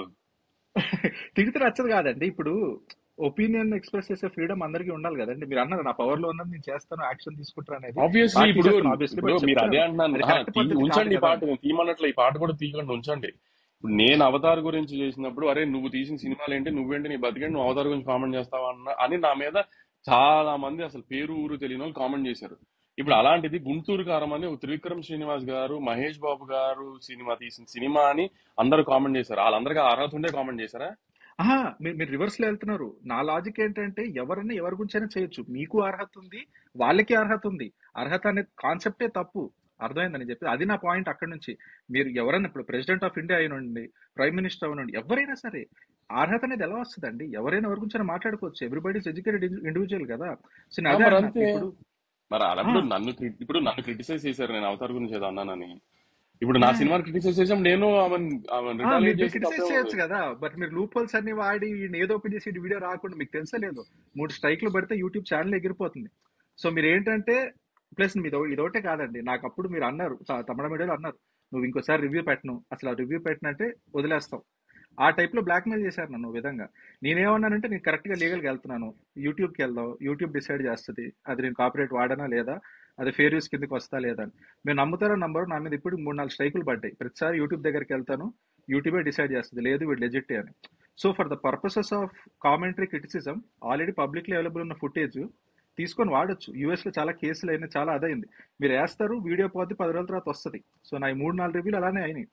తిడితే నచ్చదు కాదండి ఇప్పుడు ఒపీనియన్ ఎక్స్ప్రెస్ చేసే ఫ్రీడమ్ అందరికీ ఉండాలి కదండి మీరు అన్నారు నా పవర్ లో ఉన్నది నేను చేస్తాను యాక్షన్ తీసుకుంటాను అనేది ఆబ్వియస్లీ పార్టీ ఇప్పుడు చేస్తాను ఆబ్వియస్లీ ఇప్పుడు బట్ మీరు అదే చెప్తాను అంటున్నాను అది ఆహా, కరెక్ట్ తీ- పద్ధతి కాదు ఉంచండి ఈ కదా పాట నేను తీయమన్నట్లు ఈ పాట కూడా తీయకుండా ఉంచండి ఇప్పుడు నేను అవతార్ గురించి చేసినప్పుడు అరే నువ్వు తీసిన సినిమాలు ఏంటి నువ్వేంటి నీ బతికేంటి నువ్వు అవతార్ గురించి కామెంట్ చేస్తావా అన్న అని నా మీద చాలా మంది అసలు పేరు ఊరు తెలియని వాళ్ళు కామెంట్ చేశారు ఇప్పుడు అలాంటిది గుంటూరు కారం అని ఒక త్రివిక్రమ్ శ్రీనివాస్ గారు మహేష్ బాబు గారు సినిమా తీసిన సినిమా అని అందరూ కామెంట్ చేశారు వాళ్ళందరికీ ఆ అర్హత ఉండే కామెంట్ చేశారా ఆహా మీరు మీరు రివర్స్ లో వెళ్తున్నారు నా లాజిక్ ఏంటంటే ఎవరైనా ఎవరి గురించైనా చేయొచ్చు మీకు అర్హత ఉంది వాళ్ళకి అర్హత ఉంది అర్హత అనే కాన్సెప్టే తప్పు అర్థమైందని చెప్పి అది నా పాయింట్ అక్కడ నుంచి మీరు ఎవరైనా ఇప్పుడు ప్రెసిడెంట్ ఆఫ్ ఇండియా అయినండి ప్రైమ్ మినిస్టర్ అవనండి ఎవరైనా సరే అర్హత అనేది ఎలా వస్తుందండి ఎవరైనా ఎవరి గురించి మాట్లాడుకోవచ్చు ఎవ్రీబడీస్ ఎడ్యుకేటెడ్ ఇండివిజువల్ కదా సో నేను ఆ, అదే మరి అంటున్నా అంతే ఇప్పుడు మరి ఆ, అలాంటి నన్ను crit- ఇప్పుడు నన్ను క్రిటిసైజ్ చేశారు నేను అవతార్ గురించి ఏదో అన్నానని ఇప్పుడు నా యా సినిమాని క్రిటిసైజ్ చేసాం నేను ఆమె ఆమె ఆ, మీరు రిటాలియేట్ మీరు చేసి క్రిటిసైజ్ తప్పే చేయొచ్చు ఉంది కదా బట్ మీరు లూప్ హోల్స్ అన్ని వాడి ఈయన ఏదో ఒకటి చేసి వీడియో రాకుండా మీకు తెలుసా లేదు మూడు స్ట్రైక్లు పడితే యూట్యూబ్ ఛానల్ ఎగిరిపోతుంది సో మీరు ఏంటంటే ప్లస్ మీదో ఇదొకటే కాదండి నాకు అప్పుడు మీరు అన్నారు త- తమిళ మీడియాలో అన్నారు నువ్వు ఇంకోసారి రివ్యూ పెట్టను అసలు ఆ రివ్యూ పెట్టినంటే వదిలేస్తాం ఆ టైప్ లో బ్లాక్ మెయిల్ చేశారు నన్ను ఓ విధంగా నేనేమన్నానంటే నేను కరెక్ట్ గా లీగల్కి వెళ్తున్నాను యూట్యూబ్కి వెళ్దాం యూట్యూబ్ డిసైడ్ చేస్తుంది అది నేను కాపరేట్ వాడనా లేదా అది ఫేర్ యూస్ కిందకి వస్తా లేదా అని మీరు నమ్ముతారో నంబరు నా మీద ఇప్పుడు మూడు నాలుగు స్ట్రైకులు పడ్డాయి ప్రతిసారి యూట్యూబ్ దగ్గరికి వెళ్తాను యూట్యూబే డిసైడ్ చేస్తుంది లేదు వీడు లెజిట్ అని so for the purposes of commentary criticism already publicly available ఉన్న ఫుటేజ్ తీసుకొని వాడొచ్చు యూఎస్ లో చాలా కేసులు అయినాయి చాలా అదైంది మీరు వేస్తారు వీడియో పోతే పది రోజుల తర్వాత వస్తుంది సో నా ఈ మూడు నాలుగు రివ్యూలు అలానే అయినాయి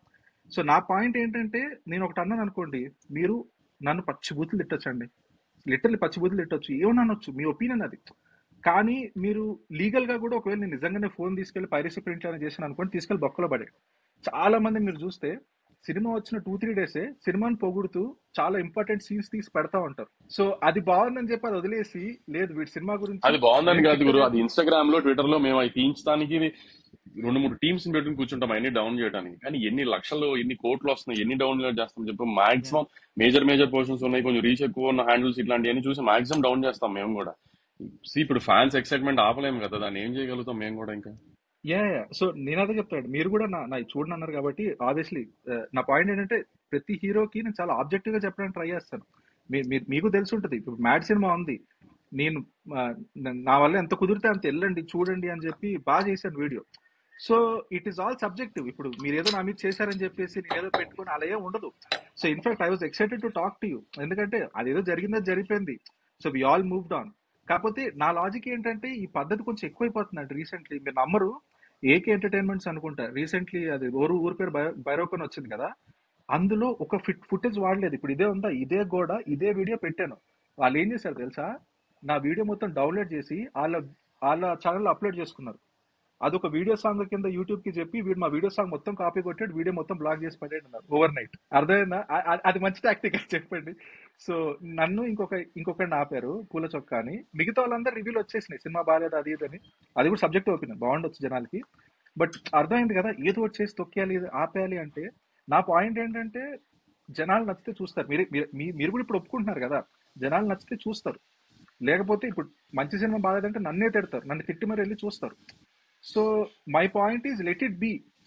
సో నా పాయింట్ ఏంటంటే నేను ఒకటి అన్నాను అనుకోండి మీరు నన్ను పచ్చి బూతులు తిట్టొచ్చండి లిటరల్లీ పచ్చి బూతులు తిట్టొచ్చు ఏమన్నా అనొచ్చు మీ ఒపీనియన్ అది కానీ మీరు లీగల్ గా కూడా ఒకవేళ నేను నిజంగానే ఫోన్ తీసుకెళ్లి పైరసీ ప్రింట్ అని చేశాను అనుకోండి తీసుకెళ్లి బొక్కలో పడే చాలా మంది మీరు చూస్తే సినిమా వచ్చిన టూ త్రీ డేసే సినిమాని పొగుడుతూ చాలా ఇంపార్టెంట్ సీన్స్ తీసి పెడతా ఉంటారు సో అది బాగుందని చెప్పి అది వదిలేసి లేదు వీడి సినిమా గురించి అది బాగుందని నేను కాదు గురు తిట్టలేదు అది ఇన్స్టాగ్రామ్ లో ట్విట్టర్ లో మేము అవి తీయించడానికి రెండు మూడు టీమ్స్ పెట్టుకుని కూర్చుంటాం అన్ని డౌన్ చేయడానికి కానీ ఎన్ని లక్షలు ఎన్ని కోట్లు వస్తున్నాయి ఎన్ని డౌన్లోడ్ చేస్తాం చెప్పి మాక్సిమం మేజర్ మేజర్ పోర్షన్స్ ఉన్నాయి కొంచెం రీచ్ ఎక్కువ ఉన్న హ్యాండిల్స్ ఇట్లాంటివన్నీ చూసి మాక్సిమం డౌన్ చేస్తాం మేము కూడా See, ఇప్పుడు ఫ్యాన్స్ ఎక్సైట్మెంట్ ఆపలేము కదా దాన్ని ఏం చేయగలుగుతాం మేము కూడా ఇంకా యా యా సో నేను అదే చెప్తాడు మీరు కూడా నా నా చూడని అన్నారు కాబట్టి ఆబ్వియస్లీ నా పాయింట్ ఏంటంటే ప్రతి హీరోకి నేను చాలా ఆబ్జెక్టివ్ గా చెప్పడానికి ట్రై చేస్తాను మీ- మీ- మీకు తెలిసి ఉంటుంది ఇప్పుడు మ్యాడ్ సినిమా ఉంది నేను ఆ, నా నా వల్ల ఎంత కుదిరితే అంత వెళ్ళండి చూడండి అని చెప్పి బాగా చేశాను video so it is all subjective ఇప్పుడు మీరు ఏదో నా మీద చేశారని చెప్పేసి నేను ఏదో పెట్టుకుని అలా ఏం ఉండదు so in fact I was excited to talk to you ఎందుకంటే అదేదో జరిగిందో జరిగిపోయింది so we all moved on కాకపోతే నా లాజిక్ ఏంటంటే ఈ పద్ధతి కొంచెం ఎక్కువైపోతుందండి రీసెంట్లీ మీరు నమ్మరు ఏకే ఎంటర్టైన్మెంట్స్ అనుకుంటా రీసెంట్లీ అది ఊరు ఊరి పేరు బై- బైరోకన్ వచ్చింది కదా అందులో ఒక ఫిట్ ఫుటేజ్ వాడలేదు ఇప్పుడు ఇదే ఉందా ఇదే గోడ ఇదే వీడియో పెట్టాను వాళ్ళు ఏం చేశారు తెలుసా నా వీడియో మొత్తం డౌన్లోడ్ చేసి వాళ్ళ వాళ్ళ ఛానల్లో అప్లోడ్ చేసుకున్నారు అదొక వీడియో సాంగ్ కింద యూట్యూబ్ కి చెప్పి వీడు మా వీడియో సాంగ్ మొత్తం కాపీ కొట్టాడు వీడియో మొత్తం బ్లాక్ చేసి పడేది ఓవర్ నైట్ అర్థమైందా ఆ- ఆ- అది మంచి టాక్టిక్ అని చెప్పండి సో నన్ను ఇంకొక ఇంకొకరిని ఆపారు పూల చొక్కా అని మిగతా వాళ్ళందరూ రివ్యూలు వచ్చేసినాయి సినిమా బాగాలేదు అది ఇది అని అది కూడా సబ్జెక్ట్ ఒపీనియన్ బాగుండొచ్చు జనాలకి బట్ అర్థమైంది కదా ఏదో ఒకటి చేసి తొక్కేయాలి ఇది ఆపేయాలి అంటే నా పాయింట్ ఏంటంటే జనాలు నచ్చితే చూస్తారు మీరు మీరు మీ- మీరు కూడా ఇప్పుడు ఒప్పుకుంటున్నారు కదా జనాలు నచ్చితే చూస్తారు లేకపోతే ఇప్పుడు మంచి సినిమా బాగాలేదంటే నన్నే తిడతారు నన్ను తిట్టి మరి వెళ్ళి చూస్తారు so my point is let it be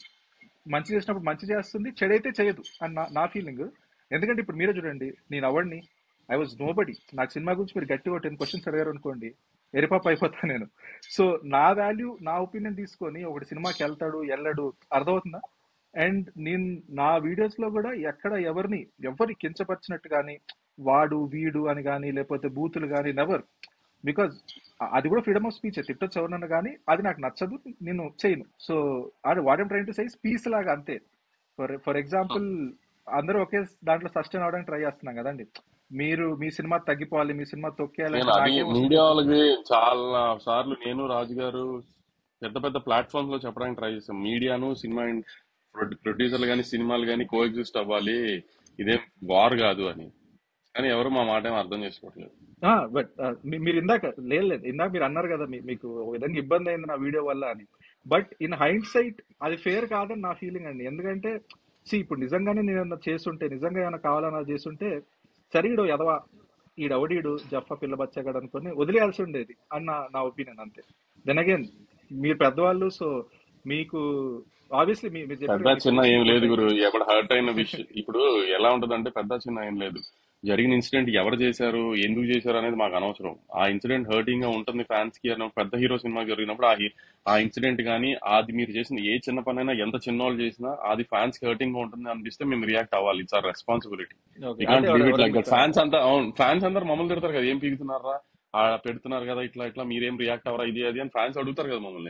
మంచి చేసినప్పుడు మంచి చేస్తుంది చెడైతే చేయదు అని నా నా ఫీలింగ్ ఎందుకంటే ఇప్పుడు మీరే చూడండి నేను ఎవడిని ఐ వాజ్ నో బడి నాకు సినిమా గురించి మీరు గట్టిగా టెన్ క్వశ్చన్స్ అడిగారు అనుకోండి ఎరిపాప్ అయిపోతా నేను సో నా వాల్యూ నా ఒపీనియన్ తీసుకొని ఒకటి సినిమాకి వెళ్తాడు వెళ్ళడు అర్థమవుతుందా అండ్ నేను నా వీడియోస్ లో కూడా ఎక్కడ ఎవరిని ఎవరి కించపరిచినట్టు కానీ వాడు వీడు అని కానీ లేకపోతే బూతులు కానీ నెవర్ బికాజ్ అది కూడా ఫ్రీడమ్ ఆఫ్ స్పీచ్ తిట్టొచ్చు ఎవరన్నా కానీ అది నాకు నచ్చదు నేను చేయను సో అది what I'm trying to size piece లాగా అంతే ఫర్ ఫర్ ఎగ్జాంపుల్ అందరూ ఒకే దాంట్లో సస్టైన్ అవడానికి ట్రై చేస్తున్నాం కదండి మీరు మీ సినిమా తగ్గిపోవాలి మీ సినిమా నేను తొక్కేయాలంటే అది నాకేం వస్తుంది మీడియా వాళ్ళకి చాలా సార్లు నేను రాజు గారు పెద్ద పెద్ద ప్లాట్ఫామ్స్ లో చెప్పడానికి ట్రై చేస్తాం మీడియాను సినిమా ప్రొడ్యూసర్లు కానీ సినిమాలు కానీ కో ఎగ్జిస్ట్ అవ్వాలి ఇదేం వార్ కాదు అని కానీ ఎవరు మా మాట ఏం అర్థం చేసుకోవట్లేదు బట్ మీరు ఇందాక లేదు లేదు ఇందాక మీరు అన్నారు కదా మీ- మీకు ఒక విధంగా ఇబ్బంది అయింది నా వీడియో వల్ల అని బట్ ఇన్ హైండ్ సైట్ అది ఫేర్ కాదని నా ఫీలింగ్ అండి ఎందుకంటే సి ఇప్పుడు నిజంగానే నేను ఏమన్నా చేస్తుంటే నిజంగా ఏమైనా కావాలన్నా చేస్తుంటే సరీడు ఎదవా ఈడవడీడు జఫా పిల్ల బచ్చగాడు అనుకుని వదిలేయాల్సి ఉండేది అన్న నా ఒపీనియన్ అంతే దెన్ అగైన్ మీరు పెద్దవాళ్ళు సో మీకు ఆబ్వియస్లీ మీరు చెప్పారు పెద్ద కదా మీకు చిన్న ఏం తెలిసి లేదు ఉంటాయి గురు ఎవడు హర్ట్ అయిన విషయం ఇప్పుడు ఎలా ఉంటదంటే పెద్ద చిన్న ఏం లేదు జరిగిన ఇన్సిడెంట్ ఎవరు చేశారు ఎందుకు చేశారు అనేది మాకు అనవసరం ఆ ఇన్సిడెంట్ హర్టింగ్ గా ఉంటుంది ఫ్యాన్స్ కి అని పెద్ద హీరో సినిమా జరిగినప్పుడు ఆ హీ- ఆ ఇన్సిడెంట్ కానీ అది మీరు చేసిన ఏ చిన్న పనైనా ఎంత చిన్న వాళ్ళు చేసినా అది ఫ్యాన్స్ కి హర్టింగ్ గా ఉంటుంది అనిపిస్తే మేము రియాక్ట్ అవ్వాలి it's our responsibility okay you అంటే కాంట్ ఎవరు లీవ్ ఇట్ ఎవరు లైక్ దట్ మీకు ఫ్యాన్స్ అంతా అవును ఫ్యాన్స్ అందరు మమ్మల్ని తిడతారు కదా ఏం పీకుతున్నారా ఆ పెడుతున్నారు కదా ఇట్లా ఇట్లా మీరేం రియాక్ట్ అవ్వరా ఇది అది అని ఫ్యాన్స్ అడుగుతారు కదా మమ్మల్ని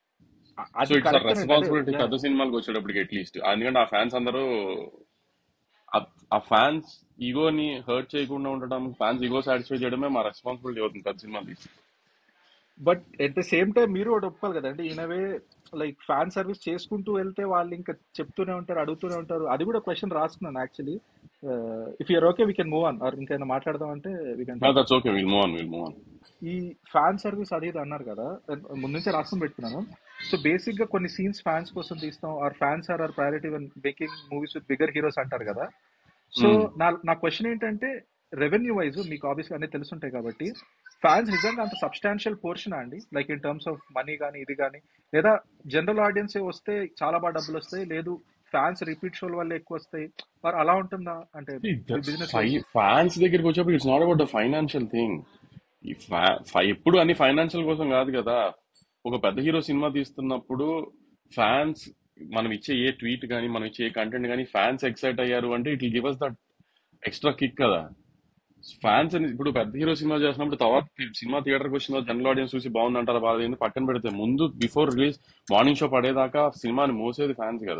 సో అది ఇట్స్ ఆర్ కరెక్ట్ అండి అదే రెస్పాన్సిబిలిటీ యా పెద్ద సినిమాలకు వచ్చేటప్పటికి అట్లీస్ట్ ఎందుకంటే ఆ ఫ్యాన్స్ అందరూ ఆ- ఆ ఫ్యాన్స్ ఈగోని హర్ట్ చేయకుండా ఉండడం ఫ్యాన్స్ ఈగో సాటిస్ఫై చేయడమే మా రెస్పాన్సిబిలిటీ అవుతుంది పెద్ద సినిమా తీసి but at the same time మీరు ఒకటి ఒప్పుకోవాలి కదండి ఈయనవే లైక్ ఫ్యాన్ సర్వీస్ చేసుకుంటూ వెళ్తే వాళ్ళు ఇంకా చెప్తూనే ఉంటారు అడుగుతూనే ఉంటారు అది కూడా క్వశ్చన్ రాసుకున్నాను actually if you're okay we can move on or ఇంకైనా మాట్లాడదాం అంటే we can talk that's okay will move on will move on ఈ ఫ్యాన్ సర్వీస్ అది ఇది అన్నారు కదా ముందు నుంచే రాసుకుని పెట్టుకున్నాను సో బేసిక్ గా కొన్ని సీన్స్ ఫ్యాన్స్ కోసం తీస్తాం or fans are our priority one making movies with bigger heroes అంటారు కదా సో నా నా క్వశ్చన్ ఏంటంటే రెవెన్యూ వైజ్ మీకు ఆబ్వియస్గా అన్ని తెలుసుంటాయి కాబట్టి ఫ్యాన్స్ నిజంగా అంత సబ్స్టాన్షియల్ పోర్షన్ అండి like in terms of money కానీ ఇది కానీ లేదా జనరల్ ఆడియన్స్ వస్తే చాలా బాగా డబ్బులు వస్తాయి లేదు ఫ్యాన్స్ రిపీట్ షోల వల్ల ఎక్కువ వస్తాయి మరి అలా ఉంటుందా అంటే బిజినెస్ వైజ్ ఫ్యాన్స్ దగ్గరికి వచ్చేప్పుడు it's not about the financial thing ఈ fa- fa- ఎప్పుడు అన్ని ఫైనాన్షియల్ కోసం కాదు కదా ఒక పెద్ద హీరో సినిమా తీస్తున్నప్పుడు ఫ్యాన్స్ మనం ఇచ్చే ఏ ట్వీట్ కానీ మనం ఇచ్చే ఏ కంటెంట్ కానీ ఫ్యాన్స్ ఎక్సైట్ అయ్యారు అంటే it give us that extra kick కదా ఫ్యాన్స్ అని ఇప్పుడు పెద్ద హీరో సినిమా చేసినప్పుడు తర్వాత సినిమా థియేటర్కి వచ్చిన తర్వాత జనరల్ ఆడియన్స్ చూసి బాగుందంటారా బాగా ఏంది పక్కన పెడితే ముందు బిఫోర్ రిలీజ్ మార్నింగ్ షో పడేదాకా సినిమాని మోసేది ఫ్యాన్స్ కదా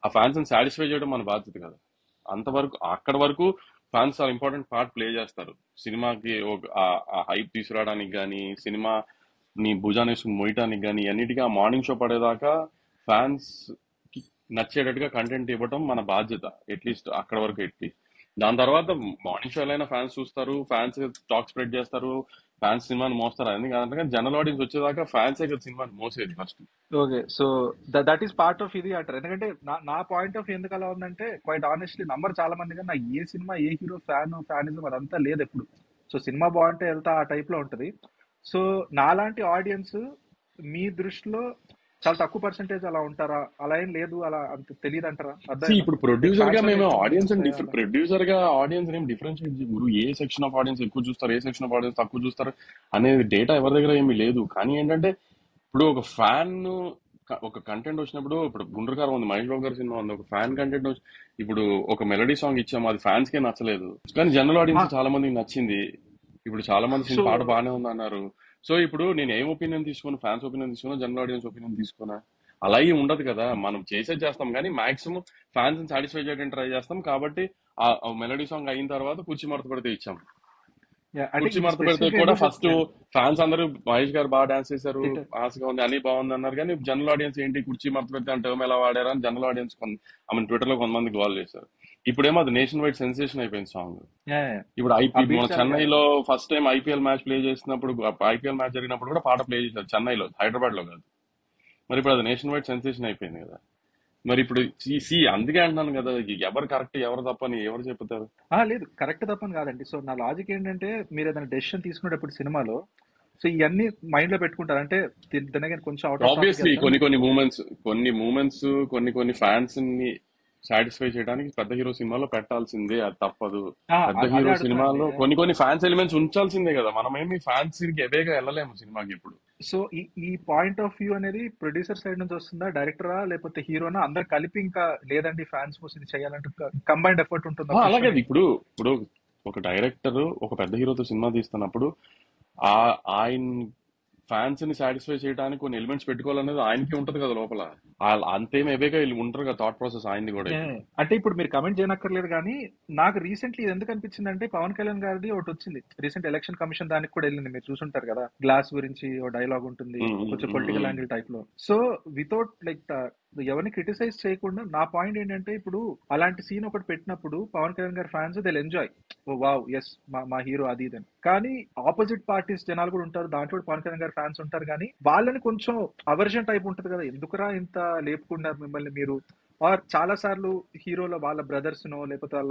ఆ ఫ్యాన్స్ ని సాటిస్ఫై చేయడం మన బాధ్యత కదా అంతవరకు అక్కడ వరకు ఫ్యాన్స్ చాలా ఇంపార్టెంట్ పార్ట్ ప్లే చేస్తారు సినిమాకి ఒక- ఆ- ఆ హైప్ తీసుకురావడానికి కానీ సినిమా నీ భుజాన్ని వేసుకుని మోయటానికి కానీ అన్నిటికీ ఆ మార్నింగ్ షో పడేదాకా ఫ్యాన్స్ కి నచ్చేటట్టుగా కంటెంట్ ఇవ్వడం మన బాధ్యత అట్లీస్ట్ అక్కడ వరకు అట్లీస్ట్ దాని తర్వాత మార్నింగ్ షో అయినా ఫ్యాన్స్ చూస్తారు ఫ్యాన్స్ టాక్ స్ప్రెడ్ చేస్తారు ఫ్యాన్స్ సినిమాని మోస్తారు అని కాదంటే జనరల్ ఆడియన్స్ వచ్చేదాకా ఫ్యాన్స్ కదా సినిమాని మోసేది first okay so that is part of ఇది అంటారు ఎందుకంటే నా నా పాయింట్ ఆఫ్ ఎందుకు అలా ఉందంటే క్వైట్ ఆనెస్ట్లీ నంబర్ చాలా మంది కానీ నా ఏ సినిమా ఏ హీరో ఫ్యాన్ ఫ్యానిజం అదంతా లేదు ఎప్పుడు సో సినిమా బాగుంటే వెళ్తా ఆ టైప్ లో ఉంటది సో నాలాంటి ఆడియన్స్ మీ దృష్టిలో చాలా తక్కువ పర్సెంటేజ్ అలా ఉంటారా అలా ఏం లేదు అలా అంత తెలియదు అంటారా See, అర్థం ఇప్పుడు ప్రొడ్యూసర్ గా ఫ్యాన్స్ మేము అనేది ఆడియన్స్ చేయాలా? ప్రొడ్యూసర్ గా ఆడియన్స్ ఏం డిఫరెన్షియేట్ చేయరు ఏ సెక్షన్ ఆఫ్ ఆడియన్స్ ఎక్కువ చూస్తారు ఏ సెక్షన్ ఆఫ్ ఆడియన్స్ తక్కువ చూస్తారు అనేది డేటా ఎవరి దగ్గర ఏమీ లేదు కానీ ఏంటంటే ఇప్పుడు ఒక ఫ్యాన్ ఒక కంటెంట్ వచ్చినప్పుడు ఇప్పుడు గుండ్రకారం ఉంది మహేష్ బాబు గారి సినిమా ఉంది ఒక ఫ్యాన్ కంటెంట్ వచ్చి ఇప్పుడు ఒక మెలడీ సాంగ్ ఇచ్చాము అది ఫ్యాన్స్ కే నచ్చలేదు కానీ జనరల్ ఆడియన్స్ చాలా మందికి నచ్చింది ఇప్పుడు చాలా మంది సో సినిమా పాట బాగానే ఉంది అన్నారు సో ఇప్పుడు నేను ఏం ఒపీనియన్ తీసుకున్నా ఫ్యాన్స్ ఒపీనియన్ తీసుకున్నా జనరల్ ఆడియన్స్ ఒపీనియన్ తీసుకున్నా అలా ఏం ఉండదు కదా మనం చేసేది చేస్తాం కానీ మాక్సిమం ఫ్యాన్స్ సాటిస్ఫై చేయడానికి ట్రై చేస్తాం కాబట్టి ఆ మెలడీ సాంగ్ అయిన తర్వాత కుర్చీ మడత పెడితే ఇచ్చాం Yeah, అంటే కుర్చీ ఇది మడత పెడితే స్పెసిఫిక్ కూడా ఎందుకు ఫస్ట్ ఫ్యాన్స్ అందరూ మహేష్ గారు బాగా డాన్స్ చేశారు తిట్టారు ఆశగా ఉంది అన్ని బాగుంది అన్నారు కానీ జనరల్ ఆడియన్స్ ఏంటి కుర్చీ మడత పెడితే అంటే ఎలా వాడారు అని general audience I mean Twitter లో కొంతమంది కాల్ చేశారు ఇప్పుడేమో అది నేషన్ వైడ్ సెన్సేషన్ అయిపోయింది సాంగ్ Yeah, yeah. ఇప్పుడు ఆ ఐపీ బీట్ మన చాలా చెన్నైలో first time IPL match play చేసినప్పుడు ఐపీఎల్ మ్యాచ్ జరిగినప్పుడు కూడా పాట ప్లే చేశారు చెన్నైలో హైదరాబాద్ లో కాదు మరి ఇప్పుడు అది నేషన్ వైడ్ సెన్సేషన్ అయిపోయింది కదా మరి ఇప్పుడు సి అందుకే అంటున్నాను కదా ఎవరు కరెక్ట్ ఎవరు తప్పని ఎవరు చెప్తారు ఆ, లేదు కరెక్ట్ తప్పని కాదండి సో నా లాజిక్ ఏంటంటే మీరు ఏదైనా డెసిషన్ తీసుకునేటప్పుడు సినిమాలో సో ఇవన్నీ మైండ్ లో పెట్టుకుంటారు అంటే దాని కొంచెం అవుట్ ఆఫ్ టాపిక్ ఆబ్వియస్లీ వెళ్తాం కొన్ని కొన్ని మూమెంట్స్ కొన్ని మూమెంట్స్ కొన్ని కొన్ని ఫ్యాన్స్ ని సాటిస్ఫై చేయడానికి పెద్ద హీరో సినిమాలో పెట్టాల్సిందే అది తప్పదు ఆ, పెద్ద అదే హీరో అడుగుతున్నానండి సినిమాలో కొన్ని కొన్ని ఫ్యాన్స్ ఎలిమెంట్స్ ఉంచాల్సిందే కదా మనమేమి ఫ్యాన్స్ కి ఎవేగా వెళ్ళలేము సినిమాకి ఇప్పుడు సో ఈ ఈ పాయింట్ ఆఫ్ వ్యూ అనేది ప్రొడ్యూసర్ సైడ్ నుంచి వస్తుందా డైరెక్టరా లేకపోతే హీరోనా అందరు కలిపి ఇంకా లేదండి ఫ్యాన్స్ కోసం ఇది చేయాలంటే కంబైన్డ్ ఎఫర్ట్ ఉంటుందా ఆ, క్వశ్చన్ అలాగే ఇప్పుడు ఇప్పుడు ఒక డైరెక్టర్ ఒక పెద్ద హీరోతో సినిమా తీస్తున్నప్పుడు ఆ ఆయన ఫ్యాన్స్ ని సాటిస్ఫై చేయడానికి కొన్ని ఎలిమెంట్స్ పెట్టుకోవాలనేది ఆయనకి ఉంటది కదా లోపల ఆ- అంతేం ఎవేగా వీళ్ళు ఉంటారు కదా థాట్ ప్రాసెస్ ఆయనది కూడా ఏ, ఇప్పుడు అంటే ఇప్పుడు మీరు కమెంట్ చేయనక్కర్లేదు కానీ నాకు రీసెంట్లీ ఇది ఎందుకు అనిపించింది అంటే పవన్ కళ్యాణ్ గారిది ఒకటి వచ్చింది రీసెంట్ ఎలక్షన్ కమిషన్ దానికి కూడా వెళ్ళింది మీరు చూసుంటారు కదా గ్లాస్ గురించి ఓ డైలాగ్ ఉంటుంది ఉమ్, ఉమ్, కొంచెం um, political um. Angle type లో సో వితౌట్ లైక్ ఎవరిని క్రిటిసైజ్ చేయకుండా నా పాయింట్ ఏంటంటే ఇప్పుడు అలాంటి సీన్ ఒకటి పెట్టినప్పుడు పవన్ కళ్యాణ్ గారి ఫ్యాన్స్ దిల్ ఎంజాయ్ ఓ వావ్ ఎస్ మా మా హీరో అది ఇది అని కానీ ఆపోజిట్ పార్టీస్ జనాలు కూడా ఉంటారు దాంట్లో కూడా పవన్ కళ్యాణ్ గారి ఫ్యాన్స్ ఉంటారు కానీ వాళ్ళని కొంచెం అవర్జన్ టైప్ ఉంటుంది కదా ఎందుకురా ఇంత లేపుకున్నారు మిమ్మల్ని మీరు ఆర్ చాలా సార్లు హీరోల వాళ్ళ బ్రదర్స్ నో లేకపోతే వాళ్ళ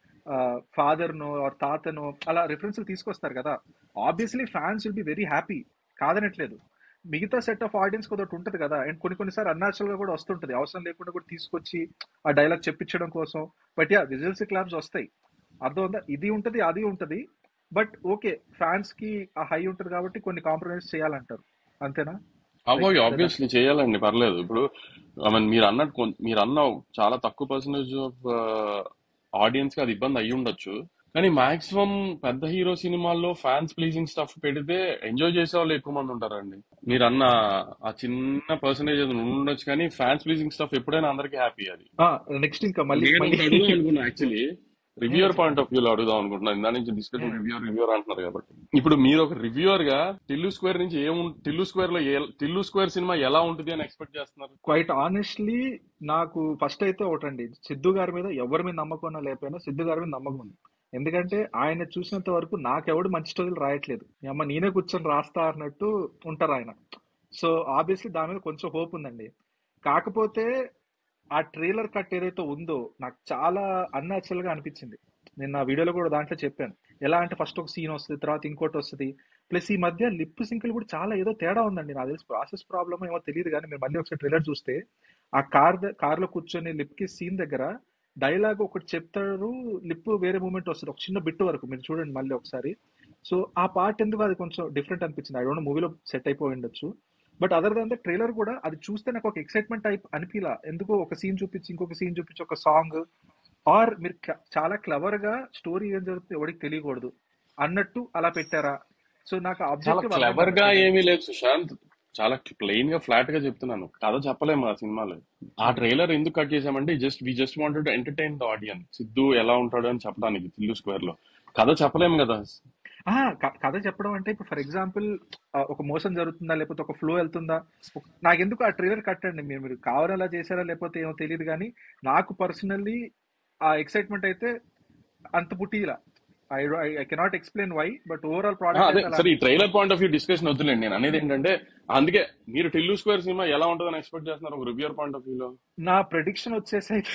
ఫాదర్ నో ఆర్ తాతనో అలా రిఫరెన్స్ తీసుకొస్తారు కదా obviously fans will be very happy కాదనట్లేదు మిగతా సెట్ ఆఫ్ ఆడియన్స్ ఒకటి ఉంటుంది కదా అండ్ కొన్ని కొన్నిసార్లు అన్నాచురల్ గా కూడా వస్తుంటది అవసరం లేకుండా కూడా తీసుకొచ్చి ఆ డైలాగ్ చెప్పించడం కోసం బట్ యా విజిల్స్ క్లాబ్స్ వస్తాయి అర్థం ఉందా ఇది ఉంటది అది ఉంటది బట్ ఓకే ఫ్యాన్స్ కి ఆ హై ఉంటది కాబట్టి కొన్ని కాంప్రమైజ్ చేయాలంటారు అంతేనా అవ్వ లైక్ ఆబ్వియస్లీ చేయాలండి పర్లేదు ఇప్పుడు ఐ మీన్ మీరు అన్నట్టు కొన్- మీరు అన్న చాలా తక్కువ పర్సంటేజ్ ఆఫ్ ఆడియన్స్ కి అది ఇబ్బంది అయ్యి ఉండొచ్చు కానీ మాక్సిమం పెద్ద హీరో సినిమాల్లో ఫ్యాన్స్ ప్లీజింగ్ స్టఫ్ పెడితే ఎంజాయ్ చేసే వాళ్ళు ఎక్కువ మంది ఉంటారండి మీరు అన్న ఆ చిన్న పర్సంటేజ్ ఉండొచ్చు కానీ ఫ్యాన్స్ ప్లీజింగ్ స్టఫ్ ఎప్పుడైనా అందరికీ హ్యాపీ అది నెక్స్ట్ ఇంకా మళ్ళీ నేను మళ్ళీ ఒకటి అడుగుదాం అనుకున్నా యాక్చువల్లీ రివ్యూయర్ పాయింట్ ఆఫ్ వ్యూలో అడుగుదాం అనుకుంటున్నాను ఇందా నుంచి డిస్కషన్ రివ్యూయర్ రివ్యూయర్ అంటున్నారు కాబట్టి ఇప్పుడు మీరు ఒక రివ్యూయర్ గా టిల్లు స్క్వేర్ నుంచి ఏం టిల్లు స్క్వేర్ లో ఏ- టిల్లు స్క్వేర్ సినిమా ఎలా ఉంటుంది అని ఎక్స్పెక్ట్ చేస్తున్నారు క్వైట్ ఆనెస్ట్లీ నాకు ఫస్ట్ అయితే ఒకటండి సిద్ధు గారి మీద ఎవరి మీద నమ్మకం ఉన్నా లేకపోయినా సిద్ధు గారి మీద నమ్మకం ఉంది ఎందుకంటే ఆయన చూసినంత వరకు నాకెవడు మంచి స్టోరీలు రాయట్లేదు ఈ అమ్మ నేనే కూర్చొని రాస్తా అన్నట్టు ఉంటారు ఆయన సో ఆబ్వియస్లీ దాని మీద కొంచెం హోప్ ఉందండి కాకపోతే ఆ ట్రైలర్ కట్ ఏదైతే ఉందో నాకు చాలా అన్యాచురల్ గా అనిపించింది నేను నా వీడియోలో కూడా దాంట్లో చెప్పాను ఎలా అంటే ఫస్ట్ ఒక సీన్ వస్తుంది తర్వాత ఇంకోటి వస్తుంది ప్లస్ ఈ మధ్య లిప్ సింకులు కూడా చాలా ఏదో తేడా ఉందండి నాకు తెలిసి ప్రాసెస్ ప్రాబ్లమ్ ఏమో తెలియదు కానీ మీరు మళ్ళీ ఒకసారి ట్రైలర్ చూస్తే ఆ కార్ కార్ లో కూర్చొని లిప్ కి సీన్ దగ్గర డైలాగ్ ఒకటి చెప్తారు లిప్ వేరే మూమెంట్ వస్తుంది ఒక చిన్న బిట్ వరకు మీరు చూడండి మళ్ళీ ఒకసారి సో ఆ పార్ట్ ఎందుకు అది కొంచెం డిఫరెంట్ అనిపించింది ఐ డోంట్ మూవీలో సెట్ అయిపోయి ఉండొచ్చు but other than the trailer కూడా అది చూస్తే నాకు ఒక ఎక్సైట్మెంట్ టైప్ అనిపిలా ఎందుకో ఒక సీన్ చూపించి ఇంకొక సీన్ చూపించి ఒక సాంగ్ ఆర్ మీరు cl- చాలా క్లవర్ గా స్టోరీ ఏం జరుగుతుంది ఎవరికి తెలియకూడదు అన్నట్టు అలా పెట్టారా సో నాకు చాలా ఆబ్జెక్టివ్ అర్థం క్లవర్ గా కావట్లేదు ఏమీ లేదు సుశాంత్ చాలా ప్లెయిన్ గా ఫ్లాట్ గా చెప్తున్నాను కథ చెప్పలేము ఆ సినిమాలో ఆ ట్రైలర్ ఎందుకు కట్ చేసామంటే just we just wanted entertain the audience Siddhu ఎలా ఉంటాడు అని చెప్పడానికి తిల్లు స్క్వేర్ లో కథ చెప్పలేము కదా ఆ, క- కథ చెప్పడం అంటే ఇప్పుడు ఫర్ ఎగ్జాంపుల్ ఒక మోసం జరుగుతుందా లేకపోతే ఒక ఫ్లో వెళ్తుందా ఒక- నాకెందుకు ఆ ట్రైలర్ కట్టండి మీరు మీరు కావాలని అలా చేశారా లేకపోతే ఏమో తెలియదు కానీ నాకు పర్సనల్లీ ఆ ఎక్సైట్మెంట్ అయితే అంత పుట్టిలా I I cannot explain why but overall ఆ, ప్రోడక్ట్ అదే అయితే అలా సరే ఈ trailer point of view discussion వద్దులేండి నేను అనేది ఏంటంటే అందుకే మీరు టిల్లు స్క్వేర్ సినిమా ఎలా ఉంటుందని ఎక్స్పెక్ట్ చేస్తున్నారు ఒక రివ్యూర్ పాయింట్ ఆఫ్ వ్యూలో నా ప్రెడిక్షన్ వచ్చేసి అయితే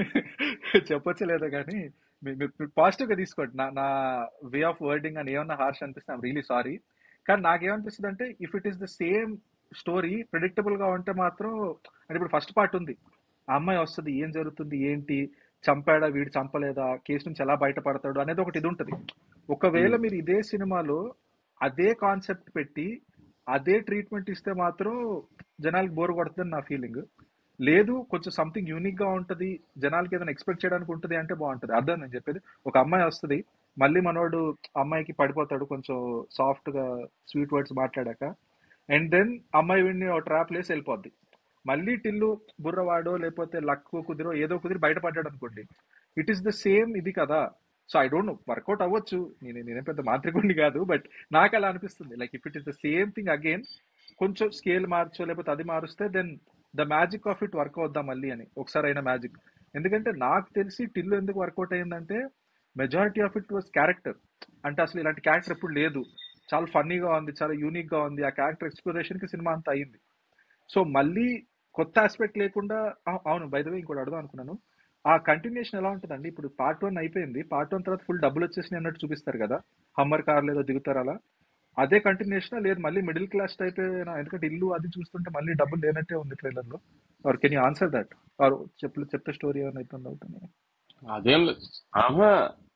చెప్పొచ్చలేదో కానీ మీరు పాజిటివ్ గా తీసుకోండి నా నా వే ఆఫ్ వర్డింగ్ అని ఏమన్నా హార్ష్ అనిపిస్తే ఐమ్ రియలీ సారీ కానీ నాకేమనిపిస్తుంది అంటే if it is the same story predictable గా ఉంటే మాత్రం అంటే ఇప్పుడు ఫస్ట్ పార్ట్ ఉంది ఆ అమ్మాయి వస్తుంది ఏం జరుగుతుంది ఏంటి చంపాడా వీడు చంపలేదా కేసు నుంచి ఎలా బయటపడతాడు అనేది ఒకటి ఇది ఉంటుంది ఒకవేళ మీరు ఇదే సినిమాలో అదే కాన్సెప్ట్ పెట్టి అదే ట్రీట్మెంట్ ఇస్తే మాత్రం జనాలకు బోర్ కొడుతుందని నా ఫీలింగ్ లేదు కొంచెం సంథింగ్ యూనిక్ గా ఉంటది జనాలకి ఏదైనా ఎక్స్పెక్ట్ చేయడానికి ఉంటది అంటే బాగుంటది అర్థం నేను చెప్పేది ఒక అమ్మాయి వస్తుంది మళ్ళీ మనోడు అమ్మాయికి పడిపోతాడు కొంచెం సాఫ్ట్ గా స్వీట్ వర్డ్స్ మాట్లాడాక అండ్ దెన్ అమ్మాయి వీడిని ఒక ట్రాప్ లేసి వెళ్ళిపోద్ది మళ్ళీ టిల్లు బుర్రవాడో లేకపోతే లక్ కుదిరో ఏదో కుదిరి బయటపడ్డాడు అనుకోండి ఇట్ ఈస్ ద సేమ్ ఇది కదా so I don't know work out అవ్వచ్చు నేను నేనేం పెద్ద మాంత్రికుడిని కాదు బట్ నాకు అలా అనిపిస్తుంది like if it is the same thing again కొంచెం స్కేల్ మార్చో లేకపోతే అది మారుస్తే then the magic of it work అవుద్దాం మళ్ళీ అని ఒకసారి అయిన మ్యాజిక్ ఎందుకంటే నాకు తెలిసి టిల్లు ఎందుకు వర్కౌట్ అయిందంటే majority of it was character అంటే అసలు ఇలాంటి క్యారెక్టర్ ఎప్పుడు లేదు చాలా ఫన్నీగా ఉంది చాలా యూనిక్ గా ఉంది ఆ క్యారెక్టర్ ఎక్స్ప్లోరేషన్ కి సినిమా అంతా అయింది సో మళ్ళీ కొత్త ఆస్పెక్ట్ లేకుండా ఆ- అవును బై ద వే ఇంకోటి అడదాం అనుకున్నాను ఆ కంటిన్యూషన్ ఎలా ఉంటుందండి ఇప్పుడు పార్ట్ వన్ అయిపోయింది పార్ట్ వన్ తర్వాత ఫుల్ డబ్బులు వచ్చేసినాయి అన్నట్టు చూపిస్తారు కదా హమ్మర్ కార్ లేదో దిగుతారు అలా అదే కంటిన్యూషన్ లేదు మళ్ళీ మిడిల్ క్లాస్ టైప్ ఎందుకంటే ఇల్లు అది చూస్తుంటే మళ్ళీ డబ్బులు లేనట్టే ఉంది ట్రైలర్ లో or can you answer that or చెప్పు చెప్తే స్టోరీ ఏమైనా ఇబ్బంది అవుతుంది అదేం లేదు ఆహా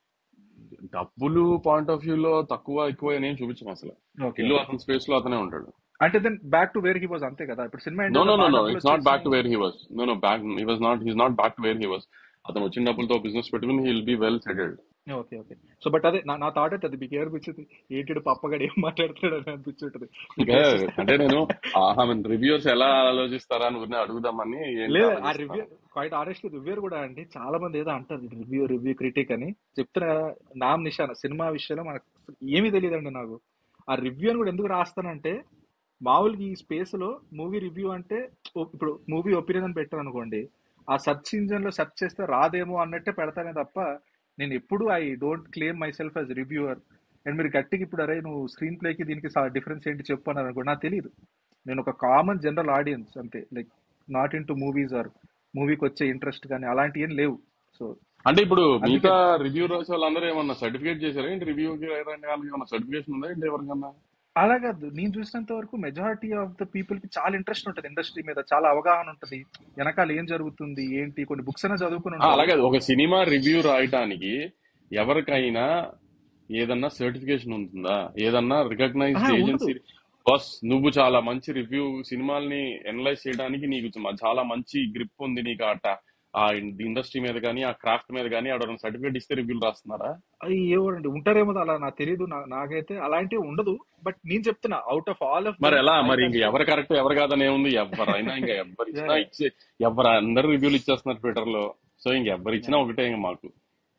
డబ్బులు పాయింట్ ఆఫ్ వ్యూ లో తక్కువ ఎక్కువ అని ఏం చూపించాం అసలు ఓకే ఇల్లు అతని స్పేస్ లో అతనే ఉంటాడు అంటే then back to where he was అంతే కదా ఇప్పుడు సినిమా నో నో నో ఏంటంటే బాగా నో డబ్బులు ఇట్స్ నాట్ బ్యాక్ టు వచ్చేసి where he was no no back he was not he's not back to where he was అతను వచ్చిన డబ్బులతో బిజినెస్ పెట్టుకుని he will be well settled okay okay so but అదే నా నా thought అయితే అది మీకు ఏమనిపించింది ఏంటి పప్పగాడు ఏం మాట్లాడుతున్నాడు అని అనిపించుంటది ఇంకా అంటే నేను ఆహా రివ్యూర్స్ ఎలా ఆలోచిస్తారా అని ఊరినే అడుగుదామని ఏంటి లేదు ఆ ఆలోచిస్తాను రివ్యూ క్వైట్ ఆనెస్ట్ రివ్యూర్ కూడా అండి చాలా మంది ఏదో అంటారు రివ్యూ రివ్యూ క్రిటిక్ అని చెప్తున్నా కదా, నామ్ నిషాన్ సినిమా విషయంలో మనకు అసలు ఏమీ తెలియదండి నాకు ఆ రివ్యూ అని కూడా ఎందుకు రాస్తానంటే మామూలుగా ఈ స్పేస్ లో మూవీ రివ్యూ అంటే ఓ- ఇప్పుడు మూవీ ఒపీనియన్ అని పెట్టాను అనుకోండి ఆ సర్చ్ ఇంజన్ లో సెర్చ్ చేస్తే రాదేమో అన్నట్టే పెడతానే తప్ప నేను ఎప్పుడు I don't claim myself as reviewer and మీరు గట్టిగా ఇప్పుడు అరే నువ్వు స్క్రీన్ ప్లేకి దీనికి డిఫరెన్స్ ఏంటి చెప్పు అన్నారు అనుకో నాకు తెలియదు నేను ఒక కామన్ జనరల్ ఆడియన్స్ అంతే like not into movies or మూవీకి వచ్చే ఇంట్రెస్ట్ కానీ అలాంటివి ఏం లేవు సో అంటే ఇప్పుడు అందుకే మిగతా రివ్యూ రాసే వాళ్ళందరూ ఏమన్నా సర్టిఫికేట్ చేశారా ఏంటి రివ్యూకి ఏమన్నా సర్టిఫికేషన్ ఉందా ఏంటి ఎవరికన్నా అలా కాదు నేను చూసినంత వరకు మెజారిటీ ఆఫ్ ద పీపుల్ కి చాలా ఇంట్రెస్ట్ ఉంటుంది ఇండస్ట్రీ మీద చాలా అవగాహన ఉంటుంది వెనకాల ఏం జరుగుతుంది ఏంటి కొన్ని బుక్స్ అయినా చదువుకుని ఆ, ఉంటారు అలాగే ఒక సినిమా రివ్యూ రాయటానికి ఎవరికైనా ఏదన్నా సర్టిఫికేషన్ ఉంటుందా ఏదన్నా రికగ్నైజ్డ్ ఆహా, ఉండదు ఏజెన్సీ బస్ నువ్వు చాలా మంచి రివ్యూ సినిమాల్ని ఎనలైజ్ చేయడానికి నీకు చ- చాలా మంచి గ్రిప్ ఉంది నీకు అట్ట ఆ ఇండస్ట్రీ మీద కానీ ఆ క్రాఫ్ట్ మీద కానీ ఆడ సర్టిఫికేట్ ఇస్తే రివ్యూలు రాస్తున్నారా అవి ఏమండి ఉంటారేమో అలా నాకు తెలియదు నా- నాకైతే అలాంటివి ఉండదు బట్ నేను చెప్తున్నా అవుట్ ఆఫ్ ఆల్ ఆఫ్ మరి దెమ్ ఎలా ఐ మరి ఇంక కన్సిడర్ ఎవరు కరెక్ట్ ఎవరు కాదని ఏముంది ఎవరైనా ఇంకా ఎవరు ఇచ్చినా ఇచ్చే ఎవరు అందరు రివ్యూలు ఇచ్చేస్తున్నారు ట్విట్టర్ లో సో ఇంక ఎవరు ఇచ్చినా ఒకటే ఇంక మాకు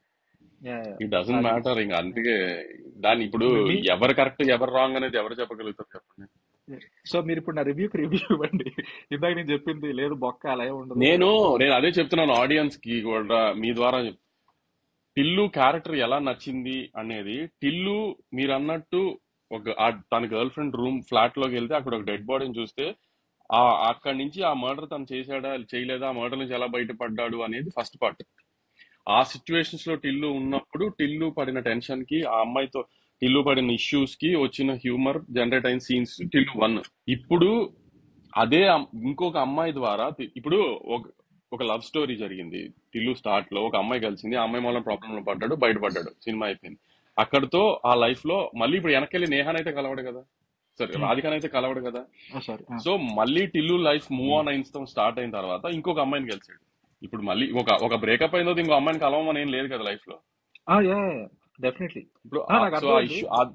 ఇట్ డజంట్ అది మ్యాటర్ ఇంకా అందుకే దాన్ని ఇప్పుడు మీ ఎవరు కరెక్ట్ ఎవరు రాంగ్ అనేది ఎవరు చెప్పగలుగుతారు చెప్పండి సో మీరు ఇప్పుడు నా రివ్యూకి రివ్యూ ఇవ్వండి ఇందాక నేను చెప్పింది లేదు బొక్క అలా ఏం ఉండదు నేను నేను అదే చెప్తున్నాను ఆడియన్స్ కి కూడా మీ ద్వారా చెప్- టిల్లు క్యారెక్టర్ ఎలా నచ్చింది అనేది టిల్లు మీరు అన్నట్టు ఒక ఆ- తన గర్ల్ ఫ్రెండ్ రూమ్ ఫ్లాట్ లోకి వెళ్తే అక్కడ ఒక డెడ్ బాడీని చూస్తే ఆ అక్కడి నుంచి ఆ మర్డర్ తను చేశాడా చేయలేదా ఆ మర్డర్ నుంచి ఎలా బయటపడ్డాడు అనేది ఫస్ట్ పార్ట్ ఆ సిచ్యువేషన్స్ లో టిల్లు ఉన్నప్పుడు టిల్లు పడిన టెన్షన్ కి ఆ అమ్మాయితో టిల్లు పడిన ఇష్యూస్ కి వచ్చిన హ్యూమర్ జనరేట్ అయిన సీన్స్ టిల్లు వన్ ఇప్పుడు అదే అమ్- ఇంకొక అమ్మాయి ద్వారా తి- ఇప్పుడు ఒక ఒక లవ్ స్టోరీ జరిగింది టిల్లు స్టార్ట్ లో ఒక అమ్మాయి కలిసింది ఆ అమ్మాయి మూలం ప్రాబ్లం లో పడ్డాడు బయటపడ్డాడు సినిమా అయిపోయింది అక్కడతో ఆ లైఫ్ లో మళ్ళీ ఇప్పుడు వెనకెళ్ళి నేహానైతే కలవడు కదా సరే రాధికానైతే కలవడు కదా సారీ సో మళ్ళీ టిల్లు లైఫ్ మూవ్ ఆన్ అయిన స్టార్ట్ అయిన తర్వాత ఇంకొక అమ్మాయిని కలిసాడు ఇప్పుడు మళ్ళీ ఒక ఒక బ్రేకప్ అయిన తర్వాత ఇంకో అమ్మాయిని కలవమని ఏం లేదు కదా లైఫ్ లో యా డెఫినెట్లీ ఇప్పుడు నాకు సో ఆ అర్థమైంది ఇష్యూ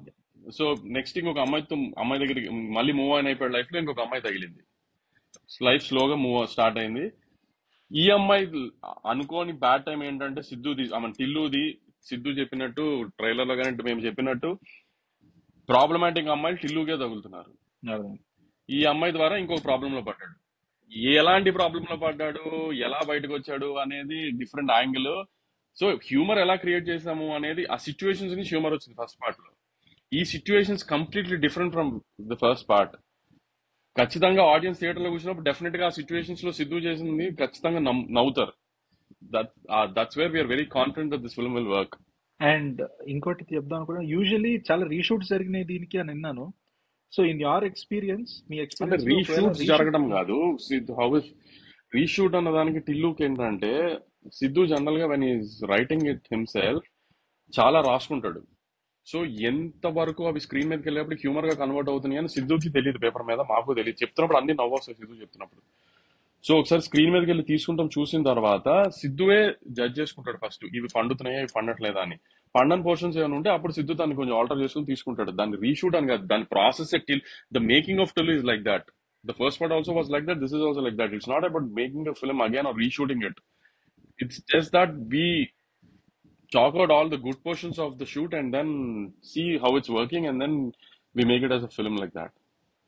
సో నెక్స్ట్ ఇంకొక అమ్మాయితో అమ్మాయి దగ్గరికి మళ్ళీ మూవ్ ఆన్ అయిపోయాడు లైఫ్ లో ఇంకొక అమ్మాయి తగిలింది లైఫ్ స్లోగా మూవ్ స్టార్ట్ అయింది ఈ అమ్మాయి అనుకోని బ్యాడ్ టైం ఏంటంటే సిద్ధుది మన టిల్లుది సిద్ధు చెప్పినట్టు ట్రైలర్ లో కానీ మేము చెప్పినట్టు ప్రాబ్లమాటిక్ అమ్మాయిలు టిల్లుకే తగులుతున్నారు అర్థం. ఈ అమ్మాయి ద్వారా ఇంకొక ప్రాబ్లం లో పడ్డాడు ఎలాంటి ప్రాబ్లం లో పడ్డాడు ఎలా బయటకు వచ్చాడు అనేది డిఫరెంట్ యాంగిల్ సో హ్యూమర్ ఎలా క్రియేట్ చేసాము అనేది ఆ సిచ్యువేషన్స్ ని హ్యూమర్ వచ్చింది ఫస్ట్ పార్ట్ లో ఈ situations completely different from the first part ఖచ్చితంగా ఆడియన్స్ థియేటర్ లో కూర్చున్నప్పుడు డెఫినెట్ గా ఆ సిచ్యువేషన్స్ లో సిద్ధు చేసింది ఖచ్చితంగా నమ్- నవ్వుతారు that that's where we're very confident that this film will work and ఇంకోటి చెప్దాం కూడా యూజువలీ చాలా రీషూట్స్ జరిగినాయి దీనికి అని విన్నాను సో ఇన్ యువర్ ఎక్స్పీరియన్స్ మీ అంటే ఎక్స్పీరియన్స్ లో ఒకవేళ రీషూట్స్ రీషూట్ జరగడం కాదు హౌ రీషూట్ అన్న దానికి టిల్లుకి ఏంటంటే సిద్ధు జనరల్ గా when is writing it himself చాలా రాసుకుంటాడు సో ఎంత వరకు అవి స్క్రీన్ మీదకి వెళ్ళేప్పుడు హ్యూమర్ గా కన్వర్ట్ అవుతున్నాయి అని సిద్ధుకి తెలియదు పేపర్ మీద మాకు తెలియదు చెప్తున్నప్పుడు అన్ని నవ్వు వస్తాయి సిద్ధు చెప్తున్నప్పుడు సో ఒకసారి స్క్రీన్ మీదకి వెళ్ళి తీసుకుంటాం చూసిన తర్వాత సిద్ధువే జడ్జ్ చేసుకుంటాడు ఫస్ట్ ఇవి పండుతున్నాయా ఇవి పండట్లేదా అని పండని పోర్షన్స్ ఏమైనా ఉంటే అప్పుడు సిద్ధు దాన్ని కొంచెం ఆల్టర్ చేసుకుని తీసుకుంటాడు దాన్ని రీషూట్ అని కాదు దాని process till the making of till is like that the first part also was like that this is also like that it's not about making the film again or reshooting it it's just that we talk about all the good portions of the shoot and then see how it's working and then we make it as a film like that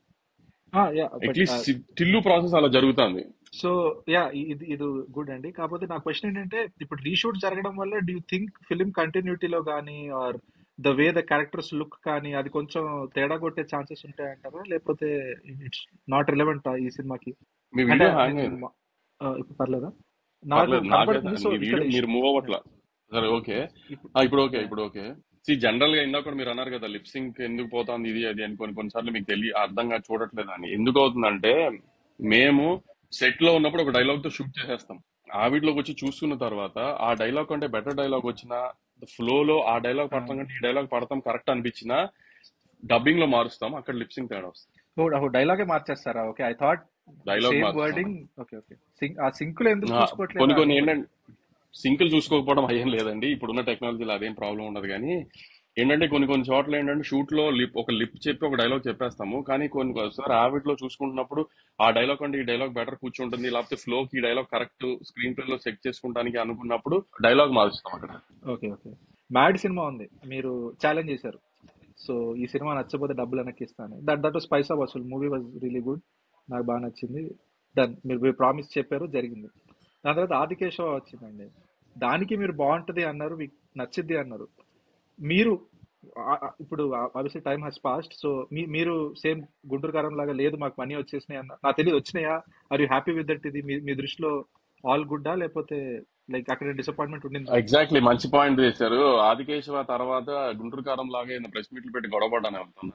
yeah at but least సి- Tillu process అలా జరుగుతుంది so yeah ఇది ఇది good అండి కాకపోతే నా question ఏంటంటే ఇప్పుడు రీషూట్ జరగడం వల్ల డూ యూ థింక్ ఫిలిం కంటిన్యూటీలో కానీ are the way the characters look కానీ అది కొంచెం తేడా కొట్టే ఛాన్సెస్ ఉంటాయంటారా లేకపోతే ఇట్స్ నాట్ రిలవెంట్ ఈ సినిమాకి మీ అంటే వీడియో హ్యాంగ్ నేను అయింది మా- ఆ, ఇప్పుడు పర్లేదా నాకు పర్లేదు నాకైతే కనపడుతుంది సో మీ ఇక్కడ వీడియో మీరు మూవ్ అవ్వట్లా సరే ఓకే ఇప్పుడు ఇప్పుడు ఓకే యా ఇప్పుడు ఓకే సి జనరల్ గా ఇందాక కూడా మీరు అన్నారు కదా లిప్ సింక్ ఎందుకు పోతుంది ఇది అది అని కొన్ని కొన్నిసార్లు మీకు తెలియ అర్థంగా చూడట్లేదు అని ఎందుకు అవుతుందంటే మేము సెట్ లో ఉన్నప్పుడు ఒక డైలాగ్ తో షూట్ చేసేస్తాం ఆ వీటిలోకి వచ్చి చూసుకున్న తర్వాత ఆ డైలాగ్ కంటే బెటర్ డైలాగ్ వచ్చిన ఫ్లో లో ఆ డైలాగ్ పడతాం కంటే ఈ డైలాగ్ పడతాం కరెక్ట్ అనిపించినా డబ్బింగ్ లో మారుస్తాం అక్కడ లిప్ సింక్ తేడా వస్తుంది డైలాగే మార్చేస్తారా okay I thought dialogue same మారుస్తాం వర్డింగ్ ఓకే ఓకే సింక్ ఆ సింకులు ఎందుకు ఆ, చూసుకోవట్లేదా కొన్ని కొన్ని అనుకుంటా ఏంటంటే సింకులు చూసుకోకపోవడం అయ్యేం లేదండి ఇప్పుడున్న టెక్నాలజీలో అదేం ప్రాబ్లం ఉండదు కానీ ఏంటంటే కొన్ని కొన్ని చోట్ల ఏంటంటే షూట్ లో లిప్ ఒక లిప్ చెప్పి ఒక డైలాగ్ చెప్పేస్తాము కానీ కొన్ని సార్ హ్యాబిట్ లో చూసుకుంటున్నప్పుడు ఆ డైలాగ్ అంటే ఈ డైలాగ్ బెటర్ కూర్చుంటుంది లేకపోతే ఫ్లో కి ఈ డైలాగ్ కరెక్ట్ స్క్రీన్ ప్లే లో చెక్ చేసుకుంటానికి అనుకున్నప్పుడు డైలాగ్ మారుస్తాం అక్కడ ఓకే ఓకే మ్యాడ్ సినిమా ఉంది మీరు ఛాలెంజ్ చేశారు సో ఈ సినిమా నచ్చకపోతే డబ్బులు వెనక్కి ఇస్తాను that that was paisa vasool movie was really good నాకు బాగా నచ్చింది దన్ మీరు ప్రామిస్ చెప్పారు జరిగింది దాని తర్వాత ఆదికేశవ వచ్చిందండి దానికి మీరు బాగుంటది అన్నారు మీకు నచ్చిద్ది అన్నారు మీరు ఆ- ఆ- ఇప్పుడు obviously time has passed so మీ మీరు సేమ్ గుంటూరు కారం లాగా లేదు మాకు మనీ వచ్చేసినాయి అన్న నాకు తెలియదు వచ్చినాయా are you happy with that ఇది మీ మీ దృష్టిలో ఆల్ గుడ్డా లేకపోతే లైక్ అక్కడ డిసప్పాయింట్మెంట్ ఉండిందా ఎగ్జాక్ట్లీ మంచి పాయింట్ చేశారు ఆదికేశవ తర్వాత గుంటూరు కారం లాగా ఏదైనా ప్రెస్ మీట్లు పెట్టి గొడవపడ్డానే అవుతున్నా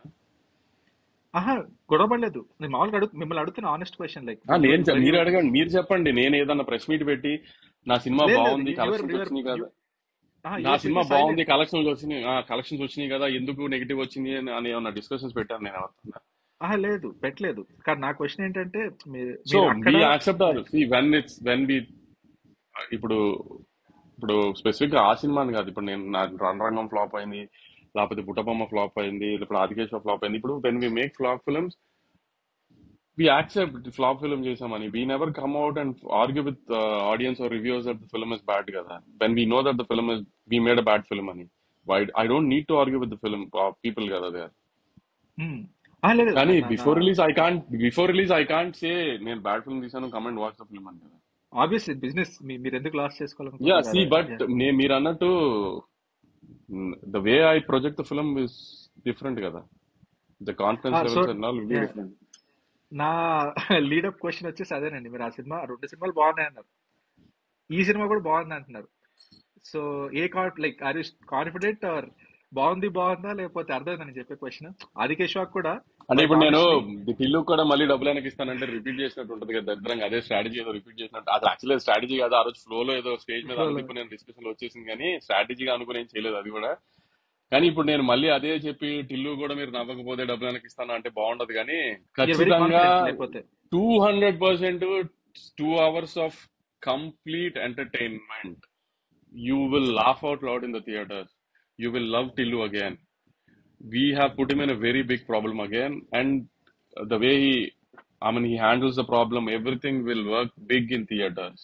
ఆహా గొడవ పడలేదు నేను మామూలుగా అడుగు మిమ్మల్ని అడుగుతున్న ఆనెస్ట్ క్వశ్చన్ లైక్ ఆ, నేను చెప్- వెన్ మీరు యూ అడగండి మీరు చెప్పండి నేను ఏదన్నా ప్రెస్ మీట్ పెట్టి నా సినిమా లేదు లేదు బాగుంది యువర్ కలెక్షన్స్ యువర్ వచ్చినాయి కదా నా యువర్ సినిమా ప్రిటీ బాగుంది సైలెంట్ కలెక్షన్స్ వచ్చినాయి కలెక్షన్స్ వచ్చినాయి కదా ఎందుకు నెగిటివ్ వచ్చింది అని అని ఏమన్నా డిస్కషన్స్ పెట్టాను నేను ఎవరితో ఆహా లేదు పెట్టలేదు కానీ నా క్వశ్చన్ ఏంటంటే మీరు సో మీరు అక్కడ we accept when it's when we ఇప్పుడు ఇప్పుడు స్పెసిఫిక్ గా ఆ సినిమా అని కాదు ఇప్పుడు నేను నా రణరంగం ఫ్లాప్ అయింది లేకపోతే బుట్టబొమ్మ ఫ్లాప్ అయింది ఇప్పుడు ఆదికేశ్వర ఫ్లాప్ అయింది ఇప్పుడు when we make flop films we accept flop film చేసామని we never come out and argue with audience or reviews that the film is bad కదా when we know that the film is we made a bad film అని why I don't need to argue with the film people కదా they hmm. ఆ, లేదు కానీ నా- నా- before release I can't before release I can't సే నేను bad film తీసాను comment watch the film అని కదా ఆబ్వియస్లీ బిజినెస్ మీరు ఎందుకు లాస్ యా చేసుకోవాలనుకుంటున్నారు సి అదే బట్ యా మీరు అన్నట్టు the way I project the film is different కదా the confidence so levels and all will be different నా లీడప్ క్వశ్చన్ వచ్చేసి అదేనండి మీరు ఆ సినిమా రెండు సినిమాలు బాగున్నాయి అన్నారు ఈ సినిమా కూడా బాగుంది అంటున్నారు so a con like are you confident or బాగుంది బాగుందా లేకపోతే అర్థమైందని చెప్పే క్వశ్చన్ ఆదికేశ్వాక్ కూడా అంటే లైక్ ఇప్పుడు నేను ఆనెస్ట్లీ పిల్లు కూడా మళ్ళీ డబ్బులు వెనక్కి ఇస్తానంటే రిపీట్ చేసినట్టు ఉంటుంది కదా దరిద్రంగా అదే స్ట్రాటజీ ఏదో రిపీట్ చేసినట్టు అది యాక్చువల్లీ స్ట్రాటజీ కాదు ఆ రోజు ఫ్లో లో ఏదో స్టేజ్ మీద అనుకుని నేను డిస్కషన్ వచ్చేసింది కానీ స్ట్రాటజీగా అనుకుని ఏం చేయలేదు అది కూడా కానీ ఇప్పుడు నేను మళ్ళీ అదే చెప్పి టిల్లు కూడా మీరు నవ్వకపోతే డబ్బులు వెనక్కి ఇస్తాను అంటే బాగుండదు కానీ యూర్ వెరీ ఖచ్చితంగా కాన్ఫిడెంట్ లేకపోతే two hundred percent two hours of complete entertainment you will laugh out loud in the theatres you will love Tillu again we have put him in a very big problem again. And the way he, I mean, he handles the problem, everything will work big in theaters.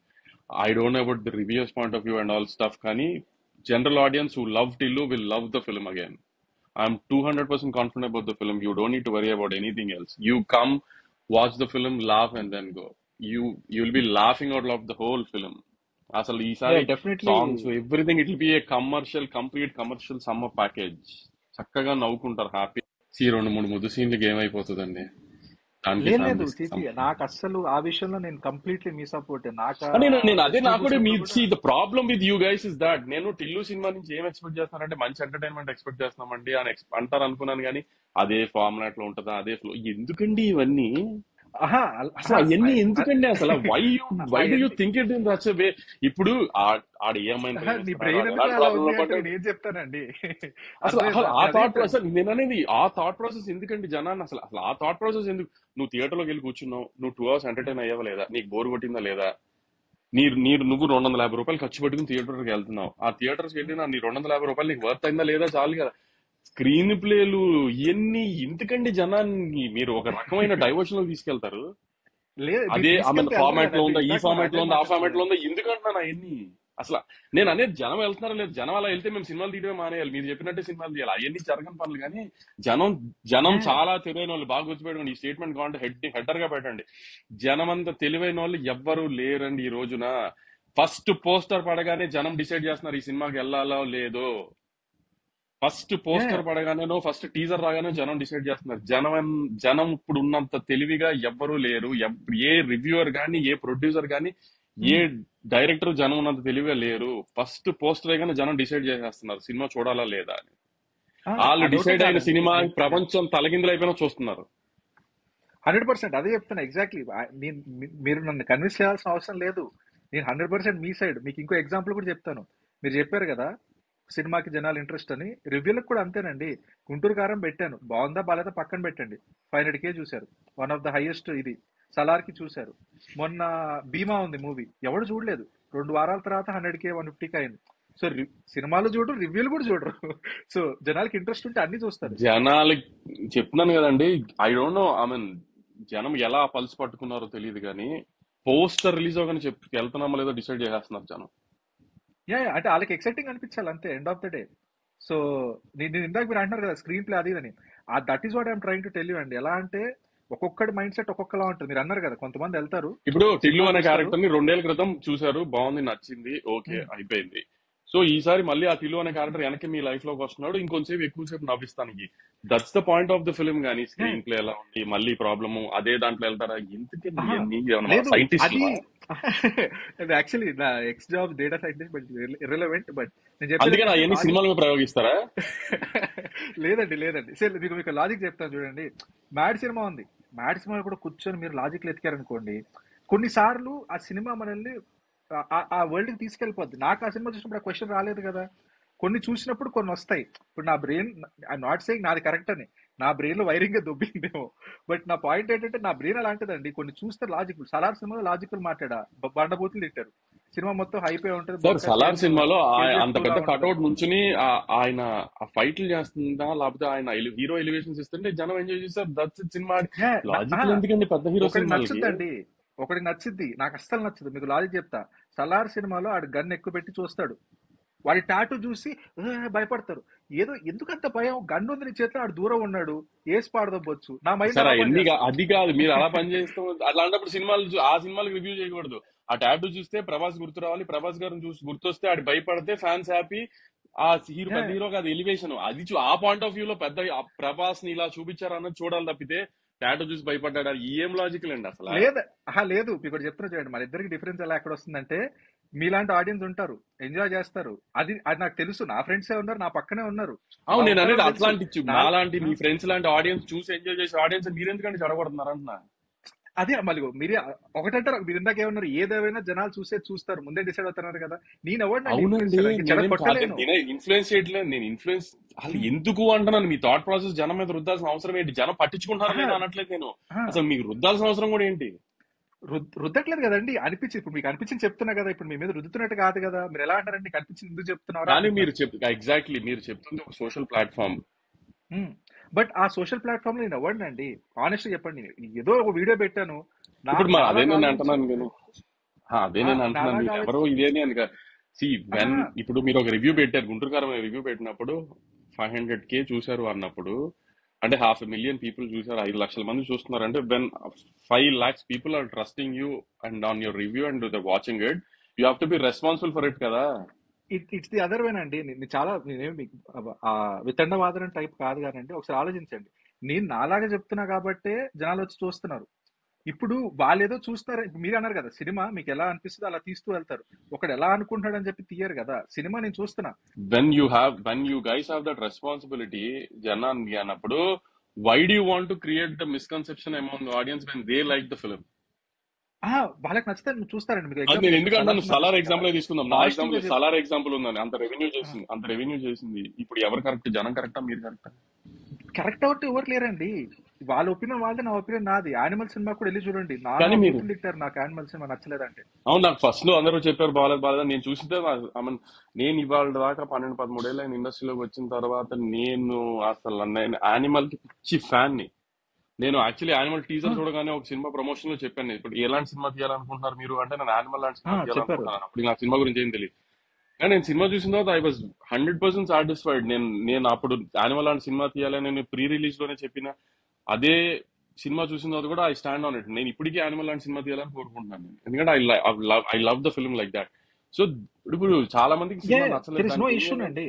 I don't know about the reviewers' point of view and all stuff, Kani. General audience who love Tillu will love the film again. I'm 200% confident about the film. You don't need to worry about anything else. You come, watch the film, laugh, and then go. You you'll be laughing out loud the whole film. అసలు yeah ఈసారి definitely songs everything it will be a commercial complete commercial summer package చక్కగా నవ్వుకుంటారు happy see రెండు మూడు ముద్దు సీన్లకి ఏమైపోతుందండి దానికి లేదు లేదు ఫ్యామిలీస్ చీచి నాకు అస్సలు ఆ విషయంలో నేను కంప్లీట్లీ మీ సపోర్ట్ నాకు నేను నేను అదే నాకు కూడా డిస్ట్రిబ్యూషన్ మీ లో కూడా see the problem with you guys is that నేను టిల్లు సినిమా నుంచి ఏం ఎక్స్పెక్ట్ చేస్తున్నానంటే మంచి ఎంటర్టైన్మెంట్ ఎక్స్పెక్ట్ చేస్తున్నామండి అని ex- అంటారు అనుకున్నాను కానీ అదే ఫార్మాట్ లో ఉంటుందా అదే ఫ్లో ఎందుకండి ఇవన్నీ ఆహా అల- అసలు ఆహా, అవన్నీ I- I- ఎందుకండి అసలు why you why do you అవన్నీ think it in that's way ఇప్పుడు ఆ- ఆడ ఏమైనా ఆహా, నీ ప్రేమిస్తున్నాడు బ్రెయిన్ ఆడు ఎందుకు ఎలాంటి అలా ప్రాబ్లం ఉంది లో అంటే పడ్డాడు నేను ఏం చెప్తానండి అసలు అర్థమైందా అసలు ఆ నేను అదే థాట్ చెప్తాను ప్రాసెస్ నేను అనేది ఆ థాట్ ప్రాసెస్ ఎందుకండి జనాన్ని అసలు అసలు ఆ థాట్ ప్రాసెస్ ఎందుకు నువ్వు థియేటర్ లోకి వెళ్ళి కూర్చున్నావు నువ్వు టూ అవర్స్ ఎంటర్టైన్ అయ్యావా లేదా నీకు బోర్ కొట్టిందా లేదా నీ నీరు నువ్వు రెండు వందల యాభై రూపాయలు ఖర్చు పెట్టుకుని థియేటర్కి వెళ్తున్నావు ఆ థియేటర్కి వెళ్ళిన నీ రెండు వందల యాభై రూపాయలు నీకు వర్త్ అయిందా లేదా చాలు కదా స్క్రీన్ ప్లేలు ఇవన్నీ ఎందుకండి జనాన్ని మీరు ఒక రకమైన డైవర్షన్ లో తీసుకెళ్తారు లేదు మీరు అదే ఐ మీన్ తీసుకెళ్తే ఫార్మాట్ లో వెళ్తారు ఉందా ఈ ఇందాక మనం ఫార్మాట్ అదే లో ఉందా ఆ ఫార్మాట్ లో మాట్లాడుతున్నాం ఉందా ఎందుకంటున్నాను అవన్నీ అసలు నేను అనేది జనం వెళ్తున్నారా లేదు జనం అలా వెళ్తే మేము సినిమాలు తీయడమే మానేయాలి మీరు చెప్పినట్టే సినిమాలు తీయాలి అవన్నీ జరగని పనులు కానీ జనం జనం చాలా తెలివైన వాళ్ళు బాగా గుర్తుపెట్టుకోండి ఈ స్టేట్మెంట్ కావాలంటే హెడ్ హెడర్ గా పెట్టండి జనం అంత తెలివైన వాళ్ళు ఎవ్వరు లేరండి ఈ రోజున ఫస్ట్ పోస్టర్ పడగానే జనం డిసైడ్ చేస్తున్నారు ఈ సినిమాకి వెళ్ళాలో లేదో ఫస్ట్ పోస్టర్ పడగానేనో ఫస్ట్ టీజర్ రాగానే జనం డిసైడ్ చేస్తున్నారు జనం జనం ఇప్పుడు ఉన్నంత తెలివిగా ఎవ్వరూ లేరు ఎవ్- ఏ రివ్యూవర్ గానీ ఏ ప్రొడ్యూసర్ గానీ ఏ డైరెక్టర్ జనం ఉన్నంత తెలివిగా లేరు ఫస్ట్ పోస్టర్ అయిగానే జనం డిసైడ్ చేసేస్తున్నారు సినిమా చూడాలా లేదా అని వాళ్ళు అదొకటి డిసైడ్ అయిన కాదండి సినిమా నేను ప్రపంచం తలకిందులు అయిపోయినా చూస్తున్నారు హండ్రెడ్ పర్సెంట్ అదే చెప్తున్నా ఎగ్జాక్ట్లీ నేను మీ- మీరు నన్ను కన్విన్స్ చేయాల్సిన అవసరం లేదు నేను హండ్రెడ్ పర్సెంట్ మీ సైడ్ మీకు ఇంకో ఎగ్జాంపుల్ కూడా చెప్తాను మీరు చెప్పారు కదా సినిమాకి జనాలు ఇంట్రెస్ట్ అని రివ్యూలకు కూడా అంతేనండి గుంటూరు కారం పెట్టాను బాగుందా బాలేదా పక్కన పెట్టండి ఫైవ్ హండ్రెడ్ కే చూశారు వన్ ఆఫ్ ద హైయెస్ట్ ఇది సలార్ కి చూశారు మొన్న భీమా ఉంది మూవీ ఎవడు చూడలేదు రెండు వారాల తర్వాత హండ్రెడ్ కే వన్ ఫిఫ్టీకి అయింది సో సినిమాలు చూడరు రివ్యూలు కూడా చూడరు సో జనాలకి ఇంట్రెస్ట్ ఉంటే అన్ని చూస్తారు జనాలకి చెప్తున్నాను కదండి I don't know I mean జనం ఎలా పల్స్ పట్టుకున్నారో తెలియదు కానీ పోస్టర్ రిలీజ్ అవగానే చెప్పి వెళ్తున్నామో లేదో డిసైడ్ చేసేస్తున్నారు జనం యా యా, అంటే వాళ్ళకి ఎక్సైటింగ్ అనిపించాలి అంతే end of the day so నేను నేను ఇందాక మీరు అంటున్నారు కదా స్క్రీన్ ప్లే అది ఇది అని ఆ that is what I'm trying to tell you అండి ఎలా అంటే ఒక్కొక్కటి మైండ్ సెట్ ఒక్కొక్కలా ఉంటుంది మీరు అన్నారు కదా కొంతమంది వెళ్తారు ఇప్పుడు టిల్లు సినిమా అనే చూస్తారు క్యారెక్టర్ ని రెండేళ్ల క్రితం చూశారు బాగుంది నచ్చింది ఓకే ఉమ్, అయిపోయింది సో ఈసారి మళ్ళీ ఆ టిల్లు అనే క్యారెక్టర్ వెనక్కి మీ లైఫ్ లోకి వస్తున్నాడు ఇంకొంచెం ఎక్కువసేపు నవ్విస్తానికి that's the point of the film కానీ యా, స్క్రీన్ ప్లే ఎలా ఉంది మళ్ళీ ప్రాబ్లము అదే దాంట్లో వెళ్తారా ఎందుకండి ఆహా, ఇవన్నీ ఏమన్నా లేదు అది సైంటిస్ట్ అది యాక్చువల్లీ నా ex job data scientist but irrelevant but నేను చెప్పేది అందుకని ఏంటంటే అవన్నీ లాజిక్ సినిమాల మీద ప్రయోగిస్తారా లేదండి లేదండి సరే మీకు మీకు లాజిక్ చెప్తాను చూడండి మ్యాడ్ సినిమా ఉంది మ్యాడ్ సినిమా కూడా కూర్చొని మీరు లాజిక్లు ఎతికారనుకోండి కొన్నిసార్లు ఆ సినిమా మనల్ని ఆ- ఆ- ఆ వరల్డ్ కి తీసుకెళ్ళిపోద్ది నాకు ఆ సినిమా చూసినప్పుడు ఆ క్వశ్చన్ రాలేదు కదా కొన్ని చూసినప్పుడు కొన్ని వస్తాయి ఇప్పుడు నా బ్రెయిన్ ఐ నాట్ సేయింగ్ నాది కరెక్ట్ అని నా బ్రెయిన్ లో వైరింగ్ దొబ్బిందేమో బట్ నా పాయింట్ ఏంటంటే నా బ్రెయిన్ అలాంటిదండి కొన్ని చూస్తే లాజిక్ సలార్ సినిమాలో లాజికల్ మాట్లాడా బ- బండబూతులు తిట్టారు సినిమా మొత్తం హైపే ఉంటుంది సార్ బొక్క సలార్ సేమ్ సినిమాలో ఆ- కేజీఎఫ్ అంత టూ పెద్ద లా ఉండదు కట్అవుట్ నుంచుని ఆ- ఆయన ఆ ఫైట్లు చేస్తుందా లేకపోతే ఆయన హీరో ఎలివేషన్స్ ఇస్తుంటే జనం ఎంజాయ్ చేస్తారు దట్స్ ఇట్ సినిమా యా, నా- లాజిక్ ఆహా, ఎందుకండి పెద్ద హీరో ఒకరికి సినిమాలకి నచ్చుద్దండి ఒకరికి నచ్చుద్ది నాకు అస్సలు నచ్చదు మీకు లాజిక్ చెప్తా సలార్ సినిమాలో ఆడు గన్ ఎక్కువ పెట్టి చూస్తాడు వాడి టాటూ చూసి "ఆ" భయపడతారు ఏదో ఎందుకంత భయం గన్ ఉంది నీ చేతిలో ఆడు దూరం ఉన్నాడు ఏసి పాడదవ్వచ్చు నా మైండ్ సార్ అలా అవన్నీ కా- పనిచేస్తుంది అది కాదు మీరు అలా పని చేస్తాం అట్లాంటప్పుడు సినిమాలు చూ- ఆ సినిమాలకు రివ్యూ చేయకూడదు ఆ టాటూ చూస్తే ప్రభాస్ గుర్తు రావాలి ప్రభాస్ గారిని చూసి గుర్తొస్తే ఆడి భయపడితే ఫ్యాన్స్ హ్యాపీ ఆ హీరో యా పెద్ద హీరోకి అది ఎలివేషన్ అది చూ- ఆ పాయింట్ ఆఫ్ వ్యూ లో పెద్ద ఆ ప్రభాస్ ని ఇలా చూపించారు అన్నది చూడాలి తప్పితే టాటూ చూసి భయపడ్డాడు అది ఏం లాజికల్ అండి అసలు లేదు ఆహా లేదు ఇప్పుడు చెప్తున్నా చూడండి మన ఇద్దరికి డిఫరెన్స్ ఎలా ఎక్కడ వస్తుందంటే మీలాంటి ఆడియన్స్ ఉంటారు ఎంజాయ్ చేస్తారు అది అది నాకు తెలుసు నా ఫ్రెండ్సే ఉన్నారు నా పక్కనే ఉన్నారు అలా అవును నేను అనేది ఉంటారని తెలుసు అట్లాంటి చూ- నా నాలాంటి మీ ఆ, ఫ్రెండ్స్ లాంటి ఆడియన్స్ చూసి ఎంజాయ్ చేసే ఆడియన్స్ మీరెందుకంటే చెడగొడుతున్నారు అంటున్నా అదే మళ్ళీ మీరే ఒకటంటారు మీరు ఇందాక ఏమన్నారు ఏదేమైనా జనాలు చూసే చూస్తారు ముందే డిసైడ్ అవుతున్నారు కదా నేను ఎవరినండి అవునండి ఇన్ఫ్లుయెన్సర్ చెడ నేనేం కాదు కొట్టలేను నేనే ఇన్ఫ్లుయెన్స్ చేయట్లేదు నేను ఇన్ఫ్లుయెన్స్ అసలు ఎందుకు అంటున్నాను మీ థాట్ ప్రాసెస్ జనం మీద రుద్దాల్సిన అవసరం ఏంటి జనం పట్టించుకుంటారా ఆహా, లేదా అనట్లేదు నేను ఆహా. అసలు మీకు రుద్దాల్సిన అవసరం కూడా ఏంటి రుద్- రుద్దట్లేదు కదండి అనిపించింది ఇప్పుడు మీకు అనిపించింది చెప్తున్నా కదా ఇప్పుడు మీ మీద రుద్దుతున్నట్టు కాదు కదా మీరు ఎలా అంటారండి నీకు అనిపించింది ఎందుకు చెప్తున్నారా కానీ అంటున్నా మీరు చెప్ ఎగ్జాక్ట్లీ మీరు చెప్తుంది ఒక సోషల్ ప్లాట్ఫామ్ బట్ ఆ సోషల్ ప్లాట్ఫామ్ లో నేను అవ్వండి ఆనెస్ట్ చెప్పండి నేను ఏదో ఒక వీడియో పెట్టాను నా ఇప్పుడు మా అదే నాలాగా నేను ఆలోచించి అంటున్నాను నేను ఆ, అదే ఆ, నేను అంటున్నాను నాలాగా మీరు ఆలోచి ఎవరో ఇదేని అని సి వెన్ ఆహా, ఇప్పుడు మీరు ఒక రివ్యూ పెట్టారు గుంటూరు కారం రివ్యూ పెట్టినప్పుడు ఫైవ్ హండ్రెడ్ కే చూశారు అన్నప్పుడు అంటే హాఫ్ మిలియన్ పీపుల్ చూసారు ఐదు లక్షల మంది చూస్తున్నారు అంటే when five lakhs people are trusting you and on your review and the watching it you have to be responsible for it కదా it it's the other way అండి నేను చాలా నేనేమి మీకు అవ- ఆ వితండవాదనం టైప్ కాదు కానండి ఒకసారి ఆలోచించండి నేను నాలాగా చెప్తున్నా కాబట్టే జనాలు వచ్చి చూస్తున్నారు ఇప్పుడు వాళ్ళు ఏదో చూస్తారు ఇప్పుడు మీరు అన్నారు కదా సినిమా మీకు ఎలా అనిపిస్తుందో అలా తీస్తూ వెళ్తారు ఒకడు ఎలా అనుకుంటాడు అని చెప్పి తీయరు కదా సినిమా నేను చూస్తున్నా when you have when you guys have that responsibility జనాన్ని అన్నప్పుడు why do want to create the misconception among audience when they like the film ఆ, వాళ్ళకి నచ్చితే మీరు చూస్తారండి మీకు అది ఎగ్జాంపుల్ నేను చెప్తాను ఎందుకంటే సలార్ సినిమా సలార్ చూసాను కదా ఎగ్జాంపుల్ తీసుకుందాం నా పాజిటివ్ ఎగ్జాంపుల్ గా చెప్ సలార్ ఎగ్జాంపుల్ ఉందని అంత రెవెన్యూ ఆ, చేసింది అంత రెవెన్యూ చేసింది ఇప్పుడు ఎవరు కరెక్ట్ జనం కరెక్టా మీరు కరెక్టా కరెక్ట్ అవుట్ ఎవరు లేరండి వాళ్ళ ఒపీనియన్ వాళ్ళది నా ఒపీనియన్ నాది యానిమల్ సినిమా కూడా వెళ్ళి చూడండి నాన్న కానీ మీరు బూతులు తిట్టారు నాకు యానిమల్ సినిమా నచ్చలేదంటే అవును నాకు ఫస్ట్ లో అందరూ చెప్పారు బాగాలేదు బాగాలేదు నేను చూసిందే ఐ మీన్ నేను ఇవాళ దాకా పన్నెండు పదమూడేళ్ళ ఇండస్ట్రీలోకి వచ్చిన తర్వాత నేను అసలు నేను యానిమల్ కి పిచ్చి ఫ్యాన్ ని నేను యాక్చువల్లీ యానిమల్ టీజర్ చూడగానే ఒక సినిమా ప్రమోషన్ లో చెప్పాను ఇప్పుడు ఎలాంటి సినిమా తీయాలనుకుంటున్నారు మీరు అంటే నేను యానిమల్ లాంటి సినిమా చెప్పారు తీయాలనుకుంటున్నాను అప్పుడు నాకు సినిమా గురించి ఏం తెలియదు కానీ నేను సినిమా చూసిన తర్వాత I was hundred percent satisfied నేను నేను అప్పుడు యానిమల్ లాంటి సినిమా తీయాలని నేను ప్రీ రిలీజ్ లోనే చెప్పిన అదే సినిమా చూసిన తర్వాత కూడా ఐ స్టాండ్ ఆన్ ఇట్ నేను ఇప్పటికీ యానిమల్ లాంటి సినిమా తీయాలని కోరుకుంటున్నాను నేను ఎందుకంటే I love I love the film like that so ఇప్పుడు చాలా మందికి యే సినిమా దెర్ నచ్చలేదు ఇస్ నో దానికి ఇష్యూ ఏమైనా అండి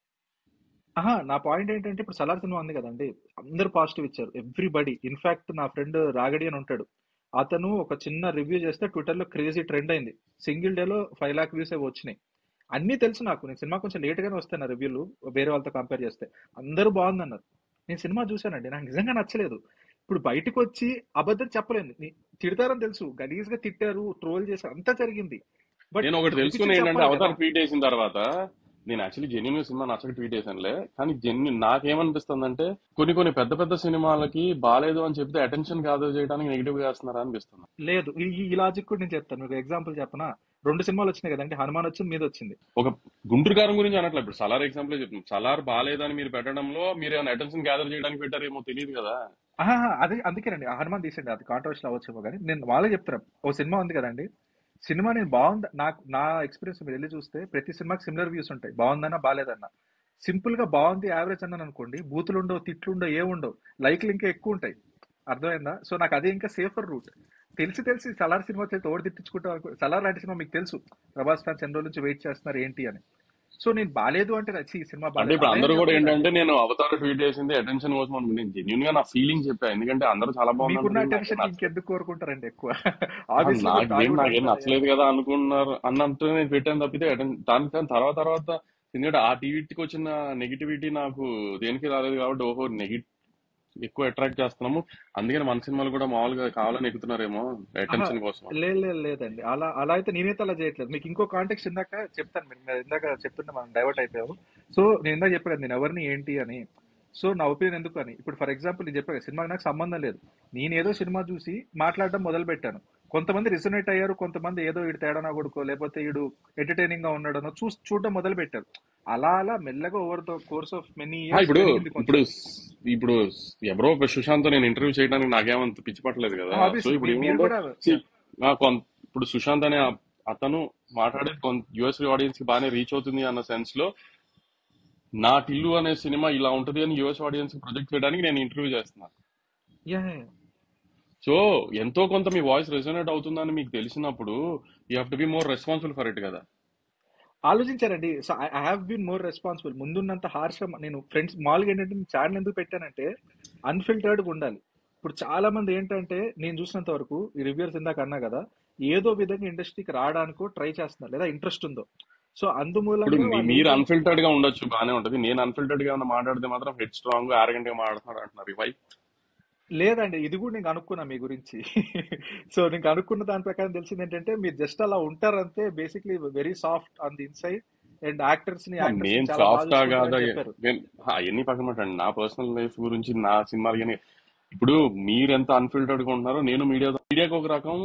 ఆహా నా పాయింట్ ఏంటంటే ఇప్పుడు సలార్ సినిమా ఉంది కదండి అందరు పాజిటివ్ ఇచ్చారు ఎవ్రీబడి ఇన్ఫాక్ట్ నా ఫ్రెండ్ రాగడి అని ఉంటాడు అతను ఒక చిన్న రివ్యూ చేస్తే ట్విట్టర్ లో క్రేజీ ట్రెండ్ అయింది సింగిల్ డేలో ఫైవ్ లాక్ వ్యూస్ ఏవో వచ్చినాయి అన్నీ తెలుసు నాకు నేను సినిమా కొంచెం లేట్ గానే వస్తాయి నా రివ్యూలు వేరే వాళ్ళతో కంపేర్ చేస్తే అందరూ బాగుందన్నారు నేను సినిమా చూశానండి నాకు నిజంగా నచ్చలేదు ఇప్పుడు బయటకు వచ్చి అబద్ధం చెప్పలేను ని- తిడతారని తెలుసు గలీజ్ గా తిట్టారు ట్రోల్ చేశారు అంతా జరిగింది బట్ నేను ఒకటి తెలుసుకుని చూపించి ఏంటంటే చెప్పాలి కదా అవతార్ ట్వీట్ వేసిన తర్వాత నేను యాక్చువల్లీ జెన్యున్ సినిమా నచ్చక ట్వీట్ వేసానులే కానీ జెన్యున్ నాకేమనిపిస్తుంది అంటే కొన్ని కొన్ని పెద్ద పెద్ద సినిమాలకి బాగాలేదు అని చెప్తే అటెన్షన్ గ్యాదర్ చేయడానికి నెగిటివ్ గా వేస్తున్నారా అనిపిస్తుంది లేదు ఈ ఈ లాజిక్ కూడా నేను చెప్తాను మీకు ఎగ్జాంపుల్ చెప్పనా రెండు సినిమాలు వచ్చినాయి కదండి హనుమాన్ వచ్చింది మీద వచ్చింది ఒక గుంటూరు కారం గురించి అనట్లేదు ఇప్పుడు సలార్ ఎగ్జాంపుల్ చెప్తున్నాం సలార్ బాగాలేదని మీరు పెట్టడంలో మీరు ఏమైనా అటెన్షన్ గ్యాదర్ చేయడానికి పెట్టారేమో తెలియదు కదా ఆహా అదే అందుకేనండి ఆ హనుమాన్ తీసండి అది కాంట్రవర్షియల్ అవ్వచ్చేమో కానీ నేను వాళ్ళే చెప్తాను ఓ సినిమా ఉంది కదండి సినిమా నేను బాగుంది నాకు నా ఎక్స్పీరియన్స్ మీరు వెళ్ళి చూస్తే ప్రతి సినిమాకి సిమిలర్ వ్యూస్ ఉంటాయి బాగుందన్నా బాగాలేదన్నా సింపుల్ గా బాగుంది యావరేజ్ అన్నాను అనుకోండి బూతులు ఉండవు తిట్లు ఉండవు ఏ ఉండవు లైక్లు ఇంకా ఎక్కువ ఉంటాయి అర్థమైందా సో నాకు అదే ఇంకా సేఫర్ రూట్ తెలిసి తెలిసి సలార్ సినిమా చేతి ఓడి తిట్టించుకుంటాం అనుకో సలార్ లాంటి సినిమా మీకు తెలుసు ప్రభాస్ ఫ్యాన్స్ ఎన్ని రోజుల నుంచి వెయిట్ చేస్తున్నారు ఏంటి అని సో నేను బాగాలేదు అంటే నచ్చి ఈ సినిమా అంటే బాగాలేదు ఇప్పుడు అలా ఏం అందరూ కూడా చెప్పలేదండి ఏంటంటే నేను అవతార్ ట్వీట్ చేసింది అటెన్షన్ కోసం అనుకుని నేను జెన్యున్ గా నా ఫీలింగ్ చెప్పా ఎందుకంటే అందరూ చాలా బాగుంది మీకున్న అంటారు నాకేం అటెన్షన్ నచ్చలేదు ఇంకెందుకు కోరుకుంటారండి ఎక్కువ ఆ, ఆబ్వియస్లీ మీరు నాకేం టాలీవుడ్ నాకేం అంటున్నారు నచ్చలేదు కదా అనుకున్నారు అన్నట్టు నేను పెట్టాను తప్పితే అటెన్- దాని దాని తర్వాత తర్వాత ఎందుకంటే ఆ టీవీకి వచ్చిన నెగిటివిటీ నాకు దేనికి రాలేదు కాబట్టి ఓహో నెగిటివ్ ఎక్కువ అట్రాక్ట్ చేస్తున్నాము అందుకని మన సినిమాలు కూడా మామూలుగా కావాలని ఎక్కుతున్నారేమో ఆహా అటెన్షన్ కోసం లేదు లేదు లేదండి అలా అలా అయితే నేనైతే అలా చేయట్లేదు మీకు ఇంకో కాంటెక్స్ట్ ఇందాక చెప్తాను మీరు మీరు ఇందాక చెప్తుంటే మనం డైవర్ట్ అయిపోయాము సో నేను ఇందాక చెప్పాను నేను ఎవరిని ఏంటి అని సో నా ఒపీనియన్ ఎందుకు అని ఇప్పుడు ఫర్ ఎగ్జాంపుల్ నేను చెప్పాను సినిమాకి నాకు సంబంధం లేదు నేను ఏదో సినిమా చూసి మాట్లాడడం మొదలు పెట్టాను కొంతమంది రిజనేట్ అయ్యారు కొంతమంది ఏదో ఈడు తేడానా కొడుకో లేకపోతే ఈడు ఎంటర్టైనింగ్ గా ఉన్నాడనో చూ చూడడం మొదలు పెట్టారు అలా అలా మెల్లగా over the course of many ah, years ఇప్పుడు పెరిగింది ఇప్పుడు కొంచెం ఇప్పుడు ఎవరో ఒక సుశాంత్ నేను ఇంటర్వ్యూ చేయడానికి నాకేమంత పిచ్చి పట్టలేదు కదా సో ఆబ్వియస్లీ ఇప్పుడు మీరు ఏముందో కూడా see, ఆ కొన్- ఇప్పుడు సుశాంత్ అనే ఆ- అతను మాట్లాడే యుఎస్ ఆడియన్స్ కి బాగానే రీచ్ అవుతుంది అన్న సెన్స్ లో నా టిల్లు అనే సినిమా ఇలా ఉంటది అని యుఎస్ ఆడియన్స్ ప్రొజెక్ట్ చేయడానికి నేను ఇంటర్వ్యూ చేస్తున్నాను యా సో ఎంతో కొంత మీ వాయిస్ రెజోనేట్ అవుతుందని మీకు తెలిసినప్పుడు you have to be more responsible for it కదా ఆలోచించారండి so I have been more responsible ముందున్నంత హార్ష్ నేను ఫ్రెండ్స్ మామూలుగా ఏంటంటే ఛానల్ ఎందుకు పెట్టానంటే అన్ఫిల్టర్డ్ గా ఉండాలి ఇప్పుడు చాలా మంది ఏంటంటే నేను చూసినంత వరకు ఈ రివ్యూర్స్ ఇందాక అన్నా కదా ఏదో విధంగా ఇండస్ట్రీకి రావడానికో ట్రై చేస్తున్నారు లేదా ఇంట్రెస్ట్ ఉందో సో ఇప్పుడు అందుమూలంగా మీ- వాళ్ళు మీరు ఏంటంటే అన్ఫిల్టర్డ్ గా ఉండొచ్చు బాగానే ఉంటది నేను అన్ఫిల్టర్డ్ గా ఏమైనా మాట్లాడితే మాత్రం హెడ్ స్ట్రాంగ్ ఆరగంట గా మాట్లాడుతున్నాడు అంటున్నారు వై లేదండి ఇది కూడా నేను అనుకున్నా మీ గురించి సో నేను అనుకున్న దాని ప్రకారం తెలిసింది ఏంటంటే మీరు జస్ట్ అలా ఉంటారంతే basically very soft on the inside and actors ని యాక్టర్స్ ని నేను చాలా బాగా సాఫ్ట్ కాదా చూసుకుంటారని చెప్పారు అవన్నీ పక్కన పెట్టండి నా పర్సనల్ లైఫ్ గురించి నా సినిమాలు కానీ ఇప్పుడు మీరు ఎంత అన్ఫిల్టర్డ్ గా ఉంటున్నారో నేను మీడియా మీడియాకి ఒక రకం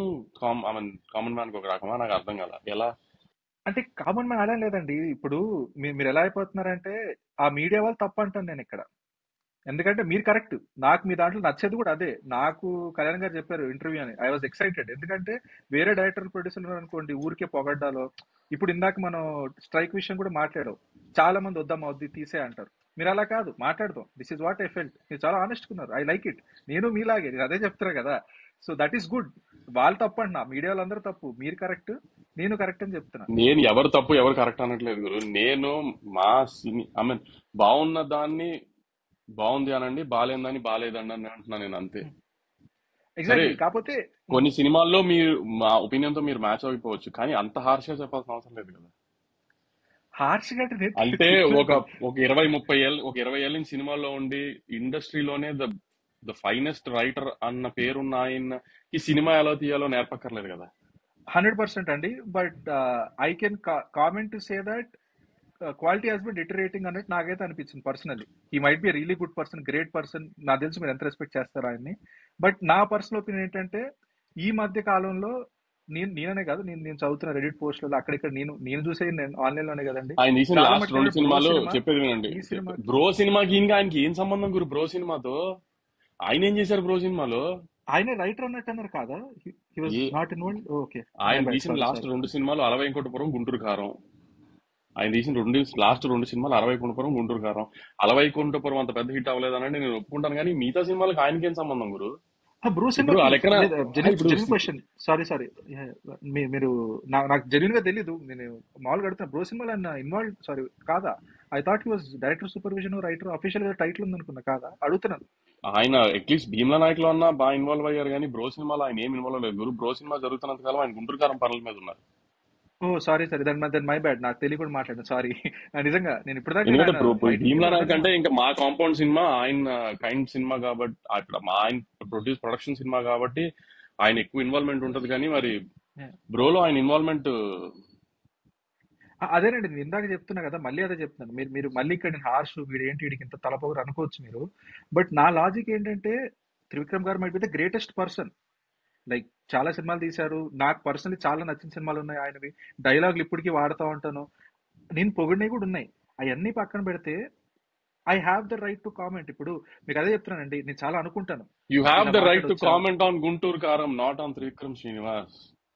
కామన్ మ్యాన్ కి ఒక రకమా నాకు అర్థం కదా ఎలా అంటే కామన్ మ్యాన్ అలా లేదండి ఇప్పుడు మీ- మీరు ఎలా అయిపోతున్నారంటే ఆ మీడియా వాళ్ళు తప్పు అంటాను నేను ఇక్కడ ఎందుకంటే మీరు కరెక్ట్ నాకు మీ దాంట్లో నచ్చేది కూడా అదే నాకు కళ్యాణ్ గారు చెప్పారు ఇంటర్వ్యూ అని ఐ వాజ్ ఎక్సైటెడ్ ఎందుకంటే వేరే డైరెక్టర్ ప్రొడ్యూసర్ అనుకోండి ఊరికే పొగడ్డాలో ఇప్పుడు ఇందాక మనం స్ట్రైక్ విషయం కూడా మాట్లాడాం చాలా మంది వద్దాం వద్ది తీసే అంటారు మీరు అలా కాదు మాట్లాడదాం this is what I felt మీరు చాలా ఆనెస్ట్ ఉన్నారు ఐ లైక్ ఇట్ నేను మీలాగే నేను అదే చెప్తున్నా కదా సో దట్ ఈస్ గుడ్ వాళ్ళు తప్పు అంటున్నా మీడియా వాళ్ళందరూ తప్పు మీరు కరెక్ట్ నేను కరెక్ట్ అని చెప్తున్నా నేను ఎవరు తప్పు ఎవరు కరెక్ట్ అనట్లేదు గురు నేను మా సినీ ఐ మీన్ బాగున్న దాన్ని బాగుంది అనండి బాగాలేదని బాగాలేదండి అని అంటున్నాను నేను అంతే ఎగ్జాక్ట్లీ సరే. కాకపోతే కొన్ని సినిమాల్లో మీరు మా ఒపీనియన్ తో మీరు మ్యాచ్ అయిపోవచ్చు కానీ అంత హార్ష్ గా చెప్పాల్సిన అవసరం లేదు కదా హార్ష్ గా అంటే అంటే ఒక ఒక ఇరవై ముప్పై ఏళ్ళు ఒక ఇరవై ఏళ్ళ నుంచి సినిమాల్లో ఉండి ఇండస్ట్రీలోనే ద ద ఫైనెస్ట్ రైటర్ అన్న పేరున్న ఆయన ఈ సినిమా ఎలా తీయాలో నేర్పక్కర్లేదు కదా హండ్రెడ్ పర్సెంట్ అండి but I can comment to say that quality has been deteriorating అన్నట్టు నాకైతే అనిపించింది personally he might be really good person great person నాకు తెలిసి మీరు ఎంత రెస్పెక్ట్ చేస్తారు ఆయన్ని బట్ నా పర్సనల్ ఒపీనియన్ ఏంటంటే ఈ మధ్య కాలంలో నేను నేననే కాదు నేను నేను చదువుతున్న రెడిట్ పోస్టులలో అక్కడిక్కడ నేను నేను చూసేది నేను ఆన్లైన్ లోనే కదండి ఆయన తీసిన చాలా లాస్ట్ మట్టుకు రెండు బ్రో సినిమాలు సినిమా చెప్పేది వినండి ఈ సినిమా బ్రో సినిమాకి ఇంకా ఆయనకి ఏం సంబంధం గురు బ్రో సినిమాతో ఆయన ఏం చేశారు బ్రో సినిమాలో ఆయన రైటర్ అన్నట్టు అన్నారు కాదా he was a not involve okay ఆయన మై బ్యాడ్ తీసిన సారీ లాస్ట్ సారీ రెండు సినిమాలు అరవై కోటపురం గుంటూరు కారం ఆయన తీసిన రెండు లాస్ట్ రెండు సినిమాలు అరవై కొండపురం గుంటూరు కారం అలవై కొండపురం అంత పెద్ద హిట్ అవ్వలేదనంటే నేను ఒప్పుకుంటాను కానీ మిగతా సినిమాలకు ఆయనకి ఏం సంబంధం గురు బ్రూ ఇప్పుడు సినిమాకి ఆ లెక్కన లేదు ఆ, జెన్యున్ ఇప్పుడు జెన్యున్ క్వశ్చన్ సారీ సారీ మీరు నా- నాకు జెన్యున్ గా తెలీదు నేను మామూలుగా అడుగుతున్నా బ్రో సినిమాలో ఆయన ఇన్వాల్వ్ సారీ కాదా I thought he was director supervision writer official గా టైటిల్ ఉంది అనుకున్నా కాదా అడుగుతున్నాను ఆయన అట్లీస్ట్ భీమ్లా నాయక్ లో అన్నా బాగా ఇన్వాల్వ్ అయ్యారు కానీ బ్రో సినిమాలో ఆయన ఏం ఇన్వాల్వ్ లేదు గురు బ్రో సినిమా జరుగుతున్నంత కాలం ఆయన గుంటూరు కారం పనుల మీద ఉన్నారు ఓ సారీ సారీ దాని దాని మై బ్యాడ్ నాకు తెలియకుండా మాట్లాడాను సారీ నిజంగా నేను ఇప్పటిదాకా ఎందుకంటే ఆయన bro fighting Bheemla hero Nayak అనేది అంటే ఇంకా మా కాంపౌండ్ సినిమా ఆయన కైండ్ సినిమా కాబట్టి ఆ ఇప్పుడు మా ఆయన ప్రొడ్యూస్ ప్రొడక్షన్ సినిమా కాబట్టి ఆయన ఎక్కువ ఇన్వాల్వ్మెంట్ ఉంటది కానీ మరి బ్రోలో ఆయన ఇన్వాల్వ్మెంట్ ఆ, అదేనండి నేను ఇందాక చెప్తున్నా కదా మళ్ళీ అదే చెప్తున్నాను మీరు మీరు మళ్ళీ ఇక్కడ నేను హార్ష్ వీడు ఏంటి వీడికి ఇంత తలపొగరు అనుకోవచ్చు మీరు బట్ నా లాజిక్ ఏంటంటే Trivikram garu might be the greatest person like చాలా సినిమాలు తీశారు నాకు పర్సనలీ చాలా నచ్చిన సినిమాలు ఉన్నాయి ఆయనవి డైలాగులు ఇప్పటికీ వాడుతూ ఉంటాను నేను పొగిడినవి కూడా ఉన్నాయి అవన్నీ పక్కన పెడితే I have the right to comment ఇప్పుడు మీకు అదే చెప్తున్నానండి నేను చాలా అనుకుంటాను యూ హ్యావ్ ఇలా ద రైట్ టు మాట్లాడొచ్చా comment on Guntur Kaaram not on Trivikram Srinivas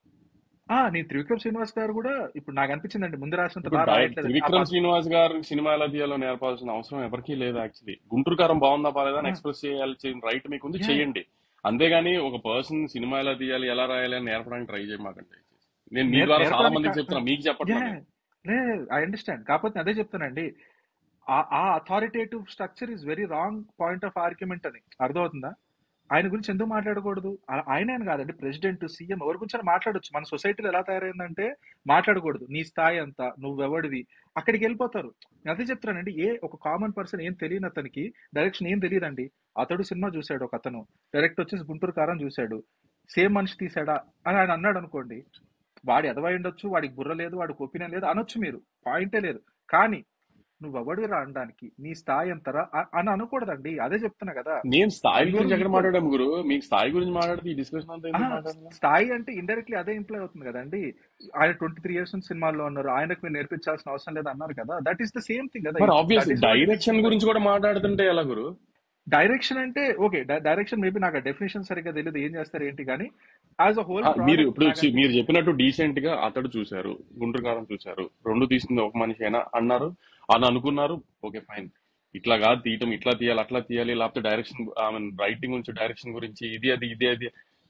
ఆ నేను త్రివిక్రమ్ శ్రీనివాస్ గారు కూడా ఇప్పుడు నాకు అనిపించిందండి ముందు రాసినంత ఇప్పుడు బాగా డై- రాయట్లేదని ఆ త్రివిక్రమ్ పక్క శ్రీనివాస్ గారు సినిమా ఎలా తీయాలో నేర్పాల్సిన అవసరం ఎవరికీ లేదు యాక్చువల్లీ గుంటూరు కారం బాగుందా బాలేదా అని ఎక్స్ప్రెస్ చేయాలి రైట్ మీకు ఉంది యా చేయండి అంతేగాని ఒక పర్సన్ సినిమా ఎలా తీయాలి ఎలా రాయాలి అని నేర్పడానికి ట్రై చేయమాకండి నేను మీ నేర్ ద్వారా చాలా నేర్పడానికి మందికి చెప్తున్నా మీకు యా చెప్పట్లా నేను లే ఐ అండర్స్టాండ్ కాకపోతే అదే చెప్తానండి ఆ ఆ authoritative structure is very wrong point of argument అని అర్థమవుతుందా ఆయన గురించి ఎందుకు మాట్లాడకూడదు ఆ- ఆయన అని కాదండి ప్రెసిడెంట్ సీఎం ఎవరి గురించి అయినా మాట్లాడొచ్చు మన సొసైటీలో ఎలా తయారైందంటే మాట్లాడకూడదు నీ స్థాయి అంత నువ్వెవడివి అక్కడికి వెళ్ళిపోతారు నేను అదే చెప్తున్నానండి ఏ ఒక కామన్ పర్సన్ ఏం తెలియని అతనికి డైరెక్షన్ ఏం తెలియదండి అతడు సినిమా చూశాడు ఒక అతను డైరెక్ట్ వచ్చేసి గుంటూరు కారం చూశాడు సేమ్ మనిషి తీసాడా అని ఆయన అన్నాడు అనుకోండి వాడి ఎదవై ఉండొచ్చు వాడికి బుర్ర లేదు వాడికి ఒపీనియన్ లేదు అనొచ్చు మీరు పాయింటే లేదు కానీ నువ్వు ఎవడిరా అనడానికి నీ స్థాయి ఎంతరా అ- అని అనకూడదండి అదే చెప్తున్నా కదా నేను స్థాయి అందరూ గురించి ఎక్కడ ఈక్వల్ మాట్లాడాము గురు మీకు స్థాయి గురించి మాట్లాడితే ఈ డిస్కషన్ అంతా ఎందుకు మాట్లాడాలి స్థాయి అంటే ఇండైరెక్ట్లీ అదే ఇంప్లై అవుతుంది కదండి ఆయన ట్వంటీ త్రీ ఇయర్స్ నుంచి సినిమాల్లో ఉన్నారు ఆయనకు మీరు నేర్పించాల్సిన అవసరం లేదు అన్నారు కదా that is the same thing కదా మరి obvious that is what it is direction గురించి కూడా మాట్లాడుతుంటే ఎలా గురు డైరెక్షన్ అంటే ఓకే డైరెక్షన్ మేబీ నాకు డెఫినేషన్ సరిగ్గా తెలియదు ఏం చేస్తారు ఏంటి కానీ యాజ్ అ హోల్ ఆ, మీరు ప్రోడక్ట్ ఇప్పుడు నాకు చి- మీరు అనిపించింది చెప్పినట్టు డీసెంట్ గా అతడు చూశారు గుంటూరు కారం చూశారు రెండు తీసింది ఒక మనిషి అయినా అన్నారు అని అనుకున్నారు ఓకే ఫైన్ ఇట్లా కాదు తీయటం ఇట్లా తీయాలి అట్లా తీయాలి లేకపోతే డైరెక్షన్ ఐ మీన్ రైటింగ్ గురించి డైరెక్షన్ గురించి ఇది అది ఇది అది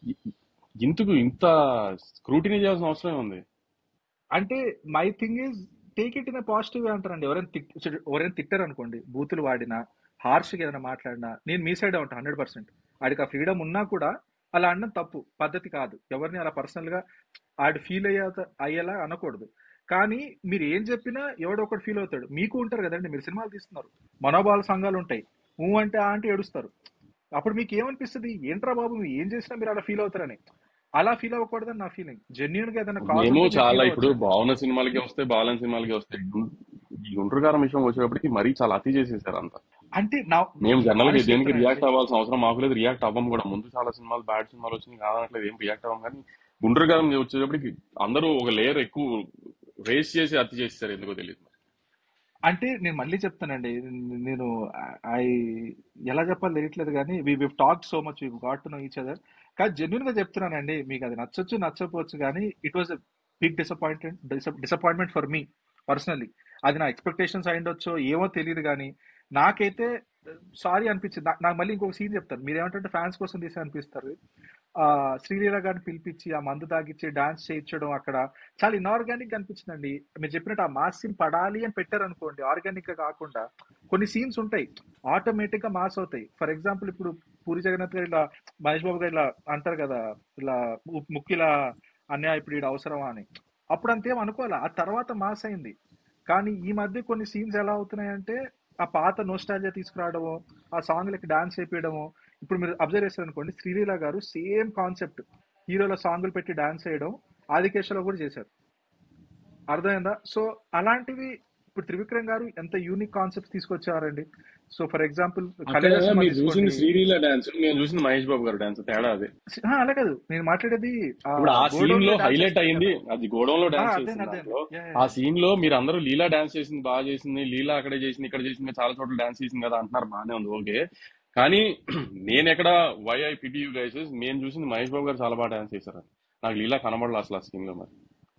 ఇందుకు ఇంత స్క్రూటినీ చేయాల్సిన అవసరం ఉంది అంటే my thing is take it in positive అంటారండి ఎవరైనా తిట్ ఎవరైనా తిట్టారు అనుకోండి బూతులు వాడినా హార్ష్గా ఏదైనా మాట్లాడినా నేను మీ సైడ్ ఉంటాను హండ్రెడ్ పర్సెంట్ ఆడికి ఆ ఫ్రీడమ్ ఉన్నా కూడా అలా అనడం తప్పు పద్ధతి కాదు ఎవరిని అలా పర్సనల్ గా ఆడు ఫీల్ అయ్యే అయ్యేలా అనకూడదు కానీ మీరు ఏం చెప్పినా ఎవడో ఒకటి ఫీల్ అవుతాడు మీకు ఉంటారు కదండి మీరు సినిమాలు తీస్తున్నారు మనోభావాల సంఘాలు ఉంటాయి ఊ అంటే ఆ అంటే ఏడుస్తారు అప్పుడు మీకు ఏమనిపిస్తుంది ఏంట్రా బాబు మీరు ఏం చేసినా మీరు అలా ఫీల్ అవుతారని అలా ఫీల్ అవ్వకూడదని నా ఫీలింగ్ జెన్యున్ గా ఏదైనా కాజ్ మేము ఉంటే మీరు చాలా ఫీల్ ఇప్పుడు అవ్వచ్చు బాగున్న సినిమాలకి వస్తాయి బాగాలేని సినిమాలకి వస్తాయి గుం- ఈ గుంటూరు కారం విషయం వచ్చేటప్పటికి మరీ చాలా అతి చేసేసారు అంతా అంటే నా మేము జనరల్ గా ఆనెస్ట్ దేనికి రియాక్ట్ చెప్తానండి అవ్వాల్సిన అవసరం మాకు లేదు రియాక్ట్ అవ్వం కూడా ముందు చాలా సినిమాలు బ్యాడ్ సినిమాలు వచ్చినాయి కాదనట్లేదు ఏం రియాక్ట్ అవ్వం కానీ గుంటూరు గారం వచ్చేటప్పటికి అందరూ ఒక లేయర్ ఎక్కువ రేస్ చేసి అతి చేస్తారు ఎందుకో తెలియదు అంటే నేను మళ్ళీ చెప్తానండి నేను ఐ ఎలా చెప్పాలో తెలియట్లేదు కానీ we we talk so much we got to know each other కానీ జెన్యున్ గా చెప్తున్నానండి మీకు అది నచ్చొచ్చు నచ్చకపోవచ్చు కానీ it was big disappointment disappointment for me personally అది నా ఎక్స్పెక్టేషన్స్ అయిండొచ్చో ఏమో తెలియదు కానీ నాకైతే సారీ అనిపించింది నా- నాకు మళ్ళీ ఇంకొక సీన్ చెప్తాను మీరు ఏమంటే ఫ్యాన్స్ కోసం తీసే అనిపిస్తారు ఆ శ్రీలీల గారిని పిలిపించి ఆ మందు తాగిచ్చి డాన్స్ చేయించడం అక్కడ చాలా ఇన్ఆర్గానిక్ అనిపించిందండి మీరు చెప్పినట్టు ఆ మాస్ సీన్ పడాలి అని పెట్టారు అనుకోండి ఆర్గానిక్ గా కాకుండా కొన్ని సీన్స్ ఉంటాయి ఆటోమేటిక్ గా మాస్ అవుతాయి ఫర్ ఎగ్జాంపుల్ ఇప్పుడు పూరి జగన్నాథ్ గారు ఇలా మహేష్ బాబు గారు ఇలా అంటారు కదా ఇలా ము- ముక్కిలా అన్యాయ ఇప్పుడు ఈడ అవసరమా అని అప్పుడు అంతేం అనుకోవాలా ఆ తర్వాత మాస్ అయింది కానీ ఈ మధ్య కొన్ని సీన్స్ ఎలా అవుతున్నాయంటే ఆ పాత నోస్టాలజీ తీసుకురావడము ఆ సాంగ్లకి డాన్స్ చేపించడము ఇప్పుడు మీరు అబ్జర్వ్ చేస్తారు అనుకోండి శ్రీలీల గారు సేమ్ కాన్సెప్ట్ హీరోల సాంగులు పెట్టి డాన్స్ చేయడం ఆదికేశలో కూడా చేశారు అర్థమైందా సో అలాంటివి ఇప్పుడు త్రివిక్రమ్ గారు ఎంత యూనిక్ కాన్సెప్ట్ తీసుకొచ్చారండి సో ఫర్ ఎగ్జాంపుల్ అక్కడ మీరు చూసింది శ్రీలీల డాన్స్ నేను చూసింది మహేష్ బాబు గారు డాన్స్ తేడా అదే అలా కాదు నేను మాట్లాడేది ఆ ఇప్పుడు ఆ గోడౌన్ సీన్ లో లో dance హైలైట్ చేస్తారు అయింది కదా. అది గోడంలో ఆ, డాన్స్ అదే చేసింది అదే దాంట్లో యా, ఆ యా. సీన్ లో మీరు అందరూ లీలా డాన్స్ చేసింది బాగా చేసింది లీలా అక్కడే చేసింది ఇక్కడ చేసింది చాలా చోట్ల డాన్స్ చేసింది కదా అంటున్నారు బాగానే ఉంది ఓకే కానీ నేను ఎక్కడ why I pity you guys నేను చూసింది మహేష్ బాబు గారు చాలా బాగా డాన్స్ చేశారు నాకు లీలా కనబడలే అసలు ఆ సీన్ లో మరి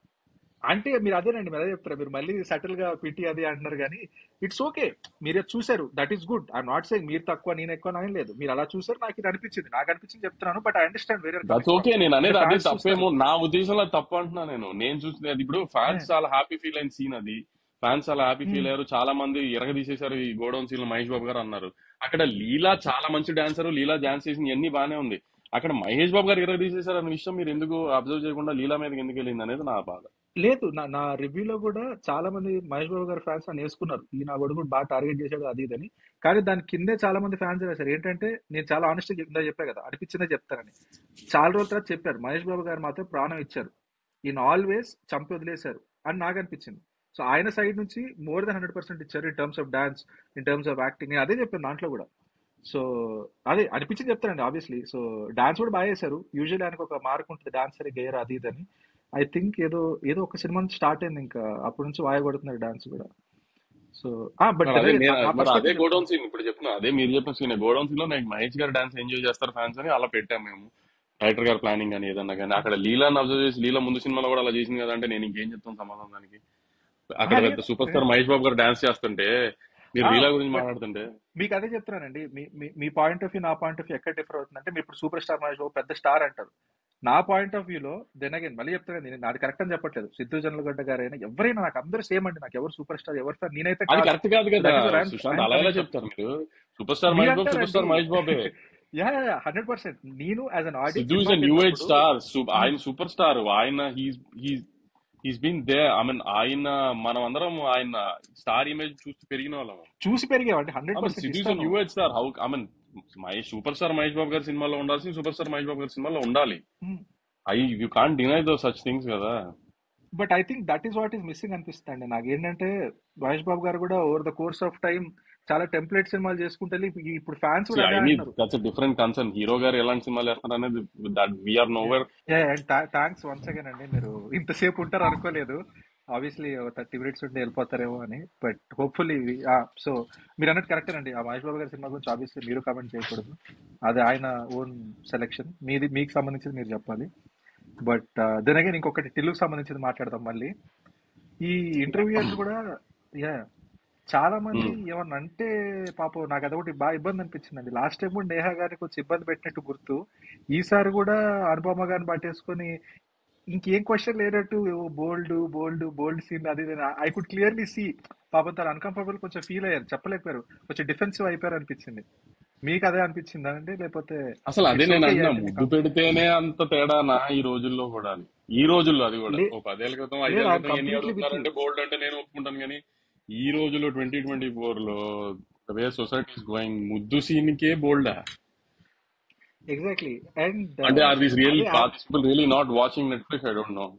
అంటే మీరు అదేనండి మీరు అదే చెప్తారు మీరు మళ్ళీ సటిల్ గా పిటి అది అంటున్నారు కానీ ఇట్స్ ఓకే మీరు అది చూసారు that is good I'm not saying మీరు తక్కువ నేను ఎక్కువ నాకు లేదు మీరు అలా చూసారు నాకు ఇది అనిపించింది నాకు అనిపించింది చెప్తున్నాను బట్ ఐ అండర్స్టాండ్ వేరే దట్స్ ఓకే నేను అనేది అదే ఫ్యాన్స్ తప్పేమో చూస్తారు నా ఉద్దేశంలో అది తప్పు అంటున్నా నేను నేను చూసిన అది ఇప్పుడు ఫ్యాన్స్ చాలా హ్యాపీ ఫీల్ అయిన సీన్ అది ఫ్యాన్స్ చాలా హ్యాపీ ఫీల్ అయ్యారు చాలా మంది ఎరగ తీసేశారు ఈ గోడౌన్ సీన్ లో మహేష్ బాబు గారు అన్నారు అక్కడ లీలా చాలా మంచి డాన్సర్ లీలా డాన్స్ చేసింది ఇవన్నీ బానే ఉంది అక్కడ మహేష్ బాబు గారు ఎరగ తీసేశారు అనే విషయం మీరు ఎందుకు అబ్జర్వ్ చేయకుండా లీలా మీదకి ఎందుకు వెళ్ళింది అనేది నా బాధ లేదు నా నా రివ్యూలో కూడా చాలా మంది మహేష్ బాబు గారి ఫ్యాన్స్ అని వేసుకున్నారు ఈ నా కొడుకు బాగా టార్గెట్ చేశాడు అది ఇదని కానీ దాని కిందే చాలా మంది ఫ్యాన్స్ వేశారు ఏంటంటే నేను చాలా ఆనెస్ట్ గా చెప్పా కదా అనిపించిందే చెప్తానని చాలా రోజుల తర్వాత చెప్పారు మహేష్ బాబు గారు మాత్రం ప్రాణం ఇచ్చారు ఈయన ఆల్వేస్ చంపి వదిలేశారు అని నాకు అనిపించింది సో ఆయన సైడ్ నుంచి మోర్ దెన్ హండ్రెడ్ పర్సెంట్ ఇచ్చారు in terms of dance in terms of acting నేను అదే చెప్పాను దాంట్లో కూడా సో అదే అనిపించింది చెప్తానండి ఆబ్వియస్లీ సో డాన్స్ కూడా బాగా చేశారు యూజువల్లీ ఆయనకు ఒక మార్క్ ఉంటుంది డాన్స్ సరే గేర్ అది ఇది అని ఐ థింక్ ఏదో ఏదో ఒక సినిమా నుంచి స్టార్ట్ అయింది ఇంకా అప్పటి నుంచి వాయ కొడుతున్నారు డాన్స్ కూడా సో బట్ మరి అదే నేను మరి అదే గోడౌన్ సీన్ ఇప్పుడు చెప్తున్నా అదే మీరు చెప్పిన సీన్ గోడౌన్ సీన్ లో నాకు మహేష్ గారు డాన్స్ ఎంజాయ్ చేస్తారు ఫ్యాన్స్ అని అలా పెట్టాం మేము డైరెక్టర్ గారు ప్లానింగ్ అని ఏదన్నా కానీ అక్కడ లీలాని అబ్జర్వ్ చేసి లీలా ముందు సినిమాలో కూడా అలా చేసింది కదా అంటే నేను ఇంకేం చెప్తాను సమాధానం దానికి అక్కడ పెద్ద సూపర్ స్టార్ మహేష్ బాబు గారు డాన్స్ చేస్తుంటే మీరు ఆ, లీలా గురించి but- మాట్లాడుతుంటే మీకు అదే చెప్తున్నానండి మీ మీ- మీ పాయింట్ ఆఫ్ వ్యూ నా పాయింట్ ఆఫ్ వ్యూ ఎక్కడ డిఫర్ అవుతుందంటే మీరు ఇప్పుడు సూపర్ స్టార్ మహేష్ బాబు పెద్ద స్టార్ అంటారు నా పాయింట్ ఆఫ్ వ్యూలో దెన్ అగైన్ మళ్ళీ చెప్తాను నేను నాది కరెక్ట్ అని చెప్పట్లేదు సిద్ధు జనలగడ్డ గారైనా ఎవరైనా నాకు అందరూ సేమ్ అండి నాకు ఎవరు సూపర్ స్టార్ ఎవరు ఫ్యాన్ నేనైతే అది కాదు. కరెక్ట్ కాదు కదా That is what I'm- Sushant I'm అలా ఎలా coming from. చెప్తారు మీరు సూపర్ స్టార్ మీరు మహేష్ బాబు సూపర్ స్టార్ అంటారండి. మహేష్ బాబే యా హండ్రెడ్ పర్సెంట్ నేను as an Siddhu is new age star ఆయన సూపర్ స్టార్ ఆయన he's been they I mean ఆయన మనం అందరం ఆయన స్టార్ ఇమేజ్ చూసి పెరిగిన వాళ్ళం చూసి పెరిగామండి hundred Siddhu is percent new age star how I mean Mahesh super star Mahesh Babu గారి సినిమాలో ఉండాల్సి సూపర్ స్టార్ మహేష్ బాబు గారి సినిమాలో ఉండాలి I you can't deny though such things కదా but I think that is what is missing అనిపిస్తుంది అండి నాకు ఏంటంటే మహేష్ బాబు గారు కూడా over the course of time చాలా టెంప్లెట్ సినిమాలు చేసుకుంటే ఇప్పుడు ఫ్యాన్స్ కూడా అదే ఐ మీన్ అంటున్నారు that's different concern hero garu ఎలాంటి సినిమాలు చేస్తారు అనేది that we're nowhere thanks once again అండి మీరు ఇంతసేపు ఉంటారు అనుకోలేదు ఆబ్వియస్లీ థర్టీ మినిట్స్ ఉంటే వెళ్ళిపోతారేమో అని బట్ హోప్ఫుల్లీ సో మీరు అన్నట్టు కరెక్ట్ అండి ఆ మహేష్ బాబు గారి సినిమా గురించి ఆబ్వియస్లీ మీరు కామెంట్ చేయకూడదు అది ఆయన ఓన్ సెలెక్షన్ మీది మీకు సంబంధించింది మీరు చెప్పాలి బట్ దెన్ అగైన్ ఇంకొకటి టిల్లుకు సంబంధించింది మాట్లాడదాం మళ్ళీ ఈ ఇంటర్వ్యూయర్స్ కూడా యా చాలా మంది ఏమన్నా అంటే పాపం నాకు అదొకటి బాగా ఇబ్బంది అనిపించిందండి లాస్ట్ టైం కూడా నేహా గారికి కొంచెం ఇబ్బంది పెట్టినట్టు గుర్తు ఈసారి కూడా అనుపమ గారిని పట్టేసుకొని ఇంకేం క్వశ్చన్ లేనట్టు బోల్డ్ బోల్డ్ బోల్డ్ సీన్ అది ఐ కుడ్ క్లియర్లీ సీ పాపం తను అన్కంఫర్టబుల్ కొంచెం ఫీల్ అయ్యారు చెప్పలేకపోయారు కొంచెం డిఫెన్సివ్ అయిపోయారు అనిపించింది మీకు అదే అనిపించిందా అండి లేకపోతే అసలు అదే It's నేను okay, అంటున్నా yeah, ముద్దు పెడితేనే అంత తేడానా ఈ రోజుల్లో కూడా అని. ఈ రోజుల్లో అది కూడా లే- ఓ పదేళ్ల క్రితం లేదు, ఐదేళ్ల I'm క్రితం ఎన్ని completely with అడుగుతున్నారంటే you. గోల్డ్ అంటే నేను ఒప్పుకుంటాను కానీ ఈ రోజుల్లో ట్వంటీ ట్వంటీ ఫోర్ లో వే సొసైటీ ఇస్ గోయింగ్ ముద్దు సీన్ కే బోల్డా ఎగ్జాక్ట్లీ అండ్ అంటే are these real people really not watching Netflix I don't know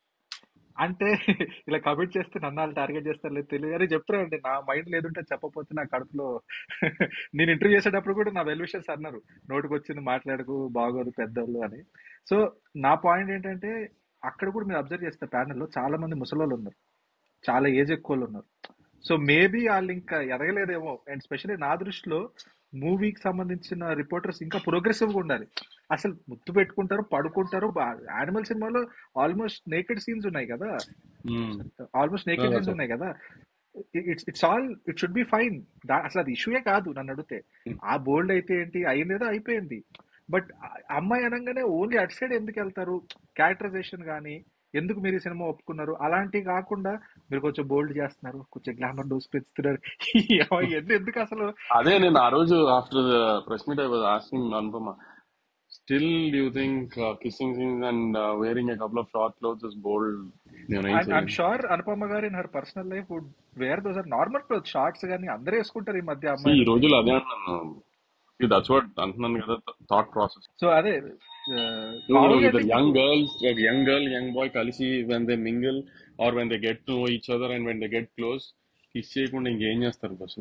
అంటే ఇలా కమిట్ చేస్తే నన్ను వాళ్ళు టార్గెట్ చేస్తారు లేదు తెలియదు అని చెప్తారండి నా మైండ్ లేదుంటే చెప్పకపోతే నా కడుపులో నేను ఇంటర్వ్యూ చేసేటప్పుడు కూడా నా వెల్ విషయర్స్ అన్నారు నోటికి వచ్చింది మాట్లాడకు బాగోదు పెద్దోళ్ళు అని సో నా పాయింట్ ఏంటంటే అక్కడ కూడా మీరు అబ్జర్వ్ చేస్తే ప్యానెల్లో చాలా మంది ముసలోళ్ళు ఉన్నారు చాలా ఏజ్ ఎక్కువ వాళ్ళు ఉన్నారు సో మేబీ వాళ్ళు ఇంకా ఎదగలేదేమో అండ్ స్పెషల్లీ నా దృష్టిలో మూవీకి సంబంధించిన రిపోర్టర్స్ ఇంకా ప్రోగ్రెసివ్ గా ఉండాలి అసలు ముద్దు పెట్టుకుంటారు పడుకుంటారు యానిమల్ సినిమాలో ఆల్మోస్ట్ నేకెడ్ సీన్స్ ఉన్నాయి కదా Hmm. Almost naked Yeah, scenes that's ఉన్నాయి కదా it's it's all it should be fine అసలు అది ఇష్యూయే కాదు నన్ను అడిగితే Hmm. ఆ బోల్డ్ అయితే ఏంటి అయిందేదో అయిపోయింది బట్ అమ్మాయి అనగానే ఓన్లీ అటు సైడ్ ఎందుకు వెళ్తారు క్యారెక్టరైజేషన్ కానీ ఎందుకు మీరు ఈ సినిమా ఒప్పుకున్నారు అలాంటివి కాకుండా మీరు కొంచెం బోల్డ్ చేస్తున్నారు కొంచెం గ్లామర్ డోస్ పెంచుతున్నారు ఇవన్నీ ఎందుకు అసలు అదే నేను ఆ రోజు after the press meet I was asking Anupama still you think kissing scenes and wearing a couple of short clothes is bold నేను ఏం ఐఎమ్ చేయను sure Anupama garu in her personal life would wear those are normal cloth shorts కానీ అందరూ వేసుకుంటారు ఈ మధ్య ఈ అమ్మాయిలు రోజులు అదే అంటున్నాను దట్స్ వాట్ అంటున్నాను కదా థాట్ ప్రాసెస్ సో అదే ఆ, ఇప్పుడు మామూలుగా ఇద్దరు అయితే యంగ్ ఇప్పుడు girls young girl young boy కలిసి when they mingle or when they get to each other and when they get close kiss చేయకుండా ఇంకేం చేస్తారు బస్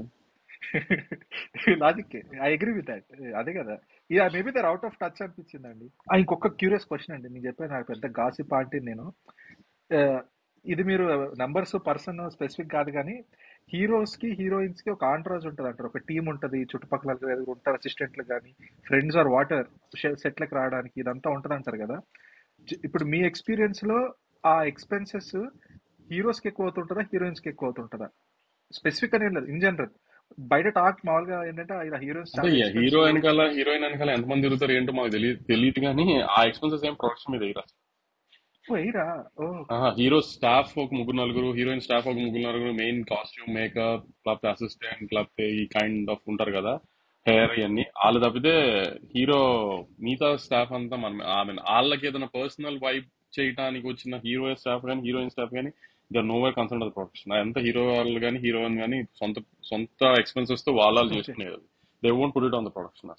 logic I agree with that అదే కదా yeah maybe they're out of touch అనిపించిందండి ఆ, ఇంకొక క్యూరియస్ క్వశ్చన్ అండి నేను చెప్పాను నాకు పెద్ద గాసి పార్టీ నేను ఆ, ఇది మీరు నంబర్స్ పర్సన్ స్పెసిఫిక్ కాదు కానీ హీరోస్ కి హీరోయిన్స్ కి ఒక ఆంట్రాజ్ ఉంటుంది అంటారు ఒక టీం ఉంటుంది చుట్టుపక్కల ఎవరు ఉంటారు అసిస్టెంట్లు కానీ ఫ్రెండ్స్ ఆర్ వాటర్ సెట్లకు రావడానికి ఇదంతా ఉంటుంది అంటారు కదా జ- ఇప్పుడు మీ ఎక్స్పీరియన్స్ లో ఆ ఎక్స్పెన్సెస్ హీరోస్ కి ఎక్కువ అవుతుంటుందా హీరోయిన్స్ కి ఎక్కువ అవుతుంటుందా స్పెసిఫిక్ అని ఏం లేదు ఇన్ జనరల్ బయట టాక్ మామూలుగా ఏంటంటే ఇలా హీరోయిన్స్ అంటే చాలా హీరో ఎక్స్పెన్సివ్ వెనకాల హీరోయిన్ వెనకాల ఎంతమంది తిరుగుతారు ఏంటో మాకు తెలియదు తెలియదు కానీ ఆ ఎక్స్పెన్సెస్ ఏం ప్రొడక్షన్ మీద వేయరు పోయిరా ఓ హీరో స్టాఫ్ ఒక ముగ్గురు నలుగురు హీరోయిన్ స్టాఫ్ ఒక ముగ్గురు నలుగురు మెయిన్ కాస్ట్యూమ్ మేకప్ లేకపోతే అసిస్టెంట్ లేకపోతే ఈ కైండ్ ఆఫ్ ఉంటారు కదా హెయిర్ ఇవన్నీ వాళ్ళు తప్పితే హీరో మిగతా స్టాఫ్ అంతా మనం ఐ మీన్ వాళ్ళకి ఏదైనా పర్సనల్ వైబ్ చేయడానికి వచ్చిన హీరో స్టాఫ్ కానీ హీరోయిన్ స్టాఫ్ కానీ దే నో వే కన్సర్న్ అది ప్రొడక్షన్ ఎంత హీరో వాళ్ళు కానీ హీరోయిన్ కానీ సొంత సొంత ఎక్స్పెన్సెస్ తో వాళ్ళు ఓకే చేసుకునేది they won't put it on the production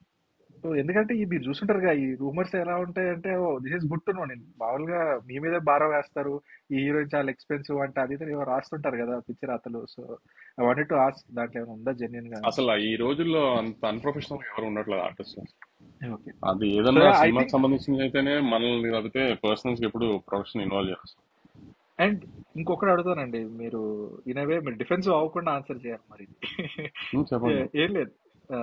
so ఎందుకంటే ఈ మీరు చూసుంటారుగా ఈ రూమర్స్ ఎలా ఉంటాయంటే oh this is good to know నేను మామూలుగా మీ మీద భారం వేస్తారు ఈ హీరోయిన్ చాలా ఎక్స్పెన్సివ్ అంటే అది ఇది ఏవో రాస్తుంటారు కదా పిక్చర్ అతలు so I wanted to ask దాంట్లో ఏమైనా ఉందా జెన్యున్ గా అసలు ఈ రోజుల్లో అంత అన్ప్రొఫెషనల్ ఎవరు ఉండట్లేదు ఆర్టిస్ట్ ఓకే అది సో ఏదన్నా ఐ సినిమాకి థింక్ సంబంధించింది అయితేనే మనల్ని తప్పితే పర్సనల్స్ ఎప్పుడు ప్రొఫెషన్ ఇన్వాల్వ్ చేస్తారు అండ్ ఇంకొకటి అడుగుతానండి మీరు ఇనవే మీరు డిఫెన్సివ్ అవ్వకుండా ఆన్సర్ చేయాలి మరి ఉం, చెప్పండి ఏ- ఏం లేదు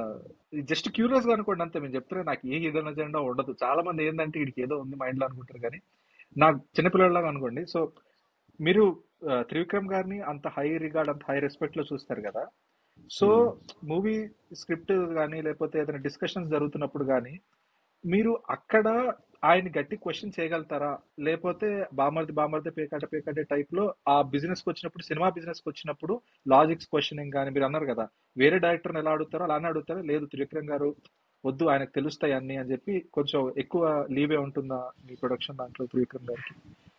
జస్ట్ క్యూరియస్ గా అనుకోండి అంతే మేము చెప్తున్నా నాకు ఏ హిడెన్ అజెండా ఉండదు చాలా మంది ఏంటంటే వీడికి ఏదో ఉంది మైండ్ లో అనుకుంటారు కానీ నాకు చిన్నపిల్లలాగా అనుకోండి సో మీరు ఆ, త్రివిక్రమ్ గారిని అంత హై రిగార్డ్ అంత హై రెస్పెక్ట్ లో చూస్తారు కదా సో ఉం. మూవీ స్క్రిప్ట్ కానీ లేకపోతే ఏదైనా డిస్కషన్స్ జరుగుతున్నప్పుడు కానీ మీరు అక్కడ ఆయన గట్టి క్వశ్చన్ చేయగలుగుతారా లేకపోతే బామర్ది బామర్ది పేకాట పేకాటే టైప్ లో ఆ బిజినెస్ కి వచ్చినప్పుడు సినిమా బిజినెస్ కి వచ్చినప్పుడు లాజిక్స్ క్వశ్చనింగ్ కానీ మీరు అన్నారు కదా వేరే డైరెక్టర్ని ఎలా అడుగుతారో అలానే అడుగుతారా లేదు త్రివిక్రమ్ గారు వద్దు ఆయనకు తెలుస్తాయి అన్ని అని చెప్పి కొంచెం ఎక్కువ లీవే ఉంటుందా మీ ప్రొడక్షన్ దాంట్లో త్రివిక్రమ్ గారికి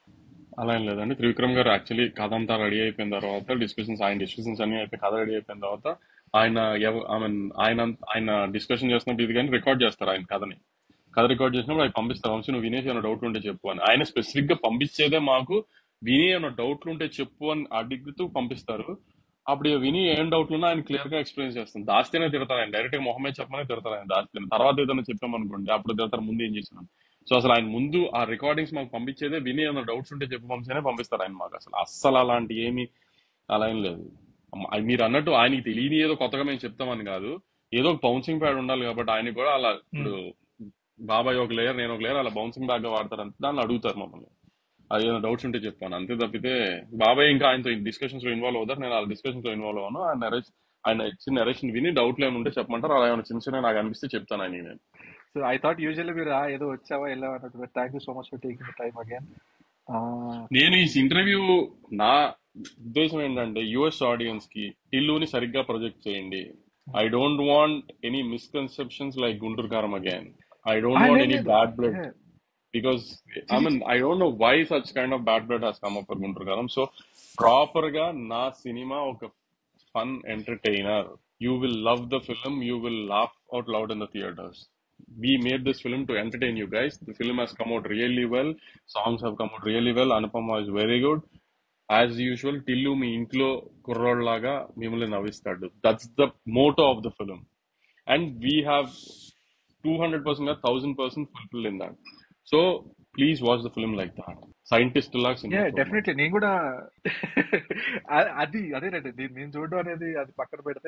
అలా ఏం లేదండి త్రివిక్రమ్ గారు యాక్చువల్లీ కథ అంతా రెడీ అయిపోయిన తర్వాత డిస్కషన్స్ ఆయన డిస్కషన్స్ అన్ని అయిపోయి కథ రెడీ అయిపోయిన తర్వాత ఆయన ఐ మీన్ ఆయన ఆయన డిస్కషన్ చేస్తున్నప్పుడు ఇది కానీ రికార్డ్ చేస్తారు ఆయన కథని కథ రికార్డ్ చేసినప్పుడు ఆయన పంపిస్తారు వంశీ నువ్వు వినేసి ఏమైనా డౌట్లు ఉంటే చెప్పు అని ఆయన స్పెసిఫిక్ గా పంపించేదే మాకు విని ఏమైనా డౌట్లు ఉంటే చెప్పు అని అడుగుతూ పంపిస్తారు అప్పుడు ఇక విని ఏం డౌట్లు ఉన్నా ఆయన క్లియర్ గా ఎక్స్ప్లెయిన్ చేస్తాను దాస్తేనే తిడతారు ఆయన డైరెక్ట్ గా మొహమే చెప్పమనే తిడతారు ఆయన దాస్తేనే తర్వాత ఏదైనా చెప్పామనుకోండి అప్పుడు తిడతారు ముందు ఏం చేసినాం సో అసలు ఆయన ముందు ఆ రికార్డింగ్స్ మాకు పంపించేదే విని ఏమైనా డౌట్స్ ఉంటే చెప్పు పంపిస్తేనే పంపిస్తారు ఆయన మాకు అసలు అస్సలు అలాంటి ఏమి అలా ఏం లేదు అమ్మ, ఆయన- మీరు అన్నట్టు ఆయనకి తెలియని ఏదో కొత్తగా మేము చెప్తామని కాదు ఏదో ఒక బౌన్సింగ్ ప్యాడ్ ఉండాలి కాబట్టి ఆయన కూడా అలా ఇప్పుడు బాబాయ్ ఒక లేయర్ నేను ఒక లేయర్ అలా బౌన్సింగ్ బ్యాగ్ గా వాడతారంటే దాన్ని అడుగుతారు మమ్మల్ని అది ఏదైనా డౌట్స్ ఉంటే చెప్పాను అంతే తప్పితే బాబాయ్ ఇంకా ఆయనతో డిస్కషన్స్ లో ఇన్వాల్వ్ అవుతారు నేను ఆ డిస్కషన్స్ లో ఇన్వాల్వ్ అవ్వను ఆయన నరేష్ ఆయన ఇచ్చిన నరేషన్ విని డౌట్లు ఏమైనా ఉంటే చెప్పమంటారు అలా ఏమైనా చిన్న చిన్న నాకు అనిపిస్తే చెప్తాను ఆయన నేను సో ఐ థాట్ యూజువల్లీ మీరు ఆ, ఏదో వచ్చావా వెళ్ళావా అన్నట్టు thank you so much for taking time again నేను ఈ ఇంటర్వ్యూ నా ఉద్దేశం ఏంటంటే యుఎస్ ఆడియన్స్ కి టిల్లుని సరిగ్గా ప్రొజెక్ట్ చేయండి I don't want any misconceptions like Guntur Kaaram again I don't want లేదు ఎనీ లేదు bad blood Yeah. because I చిచి mean I don't know why such kind of bad blood has come up for Guntur Garam. So proper గా నా సినిమా ఒక fun entertainer you will love the film you will laugh out loud in the theatres we made this film to entertain you guys. The film has come out really well. Songs have come out really well. Anupama is very good. As usual Tillu మీ ఇంట్లో కుర్రోడ్లాగా మిమ్మల్ని నవ్విస్తాడు that's the motto of the film and we have two hundred percent thousand percent fulfil in that so please watch the film like that scientist లాగా సినిమా చూడడం definitely నేను కూడా అ- అది అదేనండి నేను నేను చూడడం అనేది అది పక్కన పెడితే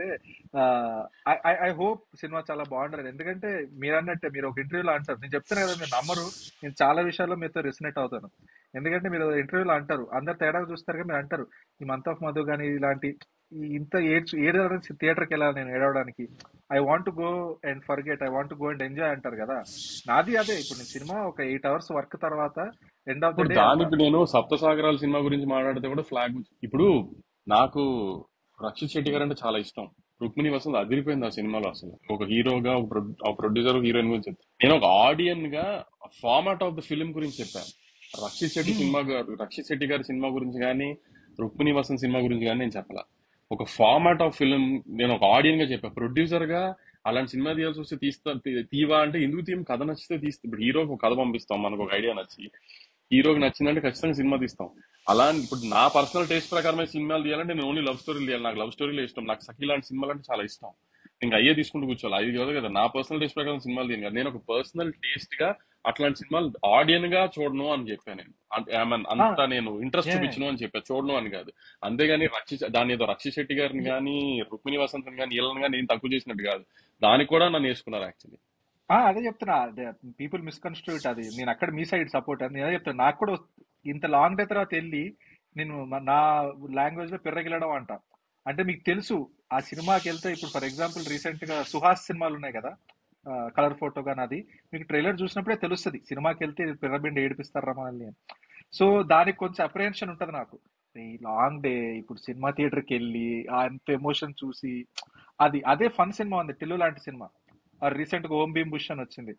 ఐ హోప్ సినిమా చాలా బాగుంటుంది ఎందుకంటే మీరు అన్నట్టే మీరు ఒక ఇంటర్వ్యూలో అంటారు నేను చెప్తాను కదా మీరు నమ్మరు నేను చాలా విషయాల్లో మీతో రిసనేట్ అవుతాను ఎందుకంటే మీరు ఇంటర్వ్యూలో అంటారు అందరు తేడా చూస్తారు కానీ మీరు అంటారు ఈ మంత్ ఆఫ్ మధు కానీ ఇలాంటి ఈ ఇంత ఏడ్చు ఏడవడానికి థియేటర్కి వెళ్ళాలి నేను ఏడవడానికి I want go and forget I want go and enjoy అంటారు కదా నాది అదే ఇప్పుడు నేను సినిమా ఒక ఎయిట్ అవర్స్ వర్క్ తర్వాత ఎండ్ ఆఫ్ ద ఇప్పుడు డే వెళ్తా దానికి నేను సప్తసాగరాల సినిమా గురించి మాట్లాడితే కూడా ఫ్లాగ్ ఇప్పుడు నాకు రక్షిత్ శెట్టి గారు అంటే చాలా ఇష్టం రుక్మిణి వసంత్ అదిరిపోయింది ఆ సినిమాలో అసలు ఒక హీరోగా ఒక ప్రొ- ఒక ప్రొడ్యూసర్ హీరోయిన్ గురించి చెప్తాను నేను ఒక ఆడియన్ గా ఫార్మాట్ ఆఫ్ ద ఫిలిం గురించి చెప్పాను రక్షిత్ శెట్టి సినిమా గారు రక్షిత్ శెట్టి గారి సినిమా గురించి కానీ రుక్మిణి వసంత్ సినిమా గురించి కానీ నేను చెప్పాల ఒక ఫార్మాట్ ఆఫ్ ఫిలిం నేను ఒక ఆడియన్ గా చెప్పా ప్రొడ్యూసర్ గా అలాంటి సినిమా తీయాల్సి వస్తే తీస్తా తీ- తీవా అంటే ఎందుకు తీయం కథ నచ్చితే తీస్తే ఇప్పుడు హీరోకి ఒక కథ పంపిస్తాం మనకు ఒక ఐడియా నచ్చి హీరోకి నచ్చిందంటే ఖచ్చితంగా సినిమా తీస్తాం అలా అని ఇప్పుడు నా పర్సనల్ టేస్ట్ ప్రకారమే సినిమాలు తీయాలంటే నేను ఓన్లీ లవ్ స్టోరీలు తీయాలి నాకు లవ్ స్టోరీలు ఇష్టం నాకు సఖీ లాంటి సినిమాలు అంటే చాలా ఇష్టం ఇంకా అయ్యే తీసుకుంటూ కూర్చోవాలి అది కాదు కదా నా పర్సనల్ టేస్ట్ ప్రకారం సినిమాలు తీయను కదా నేను ఒక పర్సనల్ టేస్ట్ గా అట్లాంటి సినిమాలు ఆడియన్ గా చూడను అని చెప్పాను నేను అంటే I mean, అంత నేను ఇంట్రెస్ట్ Yeah. చూపించను అని చెప్పా చూడను అని కాదు అంతేగాని రక్షి దాని ఏదో రక్షి శెట్టి గారిని కానీ రుక్మిణి వసంత్ కానీ వీళ్ళని కానీ నేను తక్కువ చేసినట్టు కాదు దానికి కూడా నన్ను వేసుకున్నారు యాక్చువల్లీ ఆ, అదే చెప్తున్నా పీపుల్ మిస్కన్స్ట్రూట్ అది నేను అక్కడ మీ సైడ్ సపోర్ట్ అని నేను అదే చెప్తాను నాకు కూడా ఇంత లాంగ్ డే తర్వాత వెళ్ళి నేను మ- నా లాంగ్వేజ్ లో పెర్రగిలడం అంట అంటే మీకు తెలుసు ఆ సినిమాకి వెళ్తే ఇప్పుడు ఫర్ ఎగ్జాంపుల్ రీసెంట్ గా సుహాస్ సినిమాలు ఉన్నాయి కదా కలర్ ఫోటో కానీ అది మీకు ట్రైలర్ చూసినప్పుడే తెలుస్తుంది సినిమాకి వెళ్తే పిర్రబిండి ఏడిపిస్తారా మనల్ని అని సో దానికి కొంచెం అప్రహెన్షన్ ఉంటది నాకు ఈ లాంగ్ డే ఇప్పుడు సినిమా థియేటర్కి వెళ్ళి ఆ అంత ఎమోషన్ చూసి అది అదే ఫన్ సినిమా ఉంది టిల్లు లాంటి సినిమా రీసెంట్ గా ఓం భీమ్ బుష్ అని వచ్చింది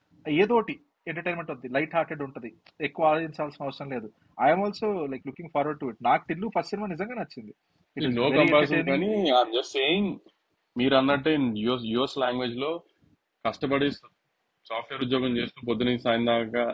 ఏదోటి ఎంటర్టైన్మెంట్ ఉంది లైట్ హార్టెడ్ ఉంటది ఎక్కువ ఆలోచించాల్సిన అవసరం లేదు I'm also like looking forward to it నాకు టిల్లు ఫస్ట్ సినిమా నిజంగా నచ్చింది it is no very comparison entertaining కానీ ఐఎమ్ జస్ట్ సేయింగ్ మీరు అన్నట్టే యుఎస్ యుఎస్ లాంగ్వేజ్ లో కష్టపడి సాఫ్ట్వేర్ ఉద్యోగం చేస్తూ పొద్దున సాయం దాకా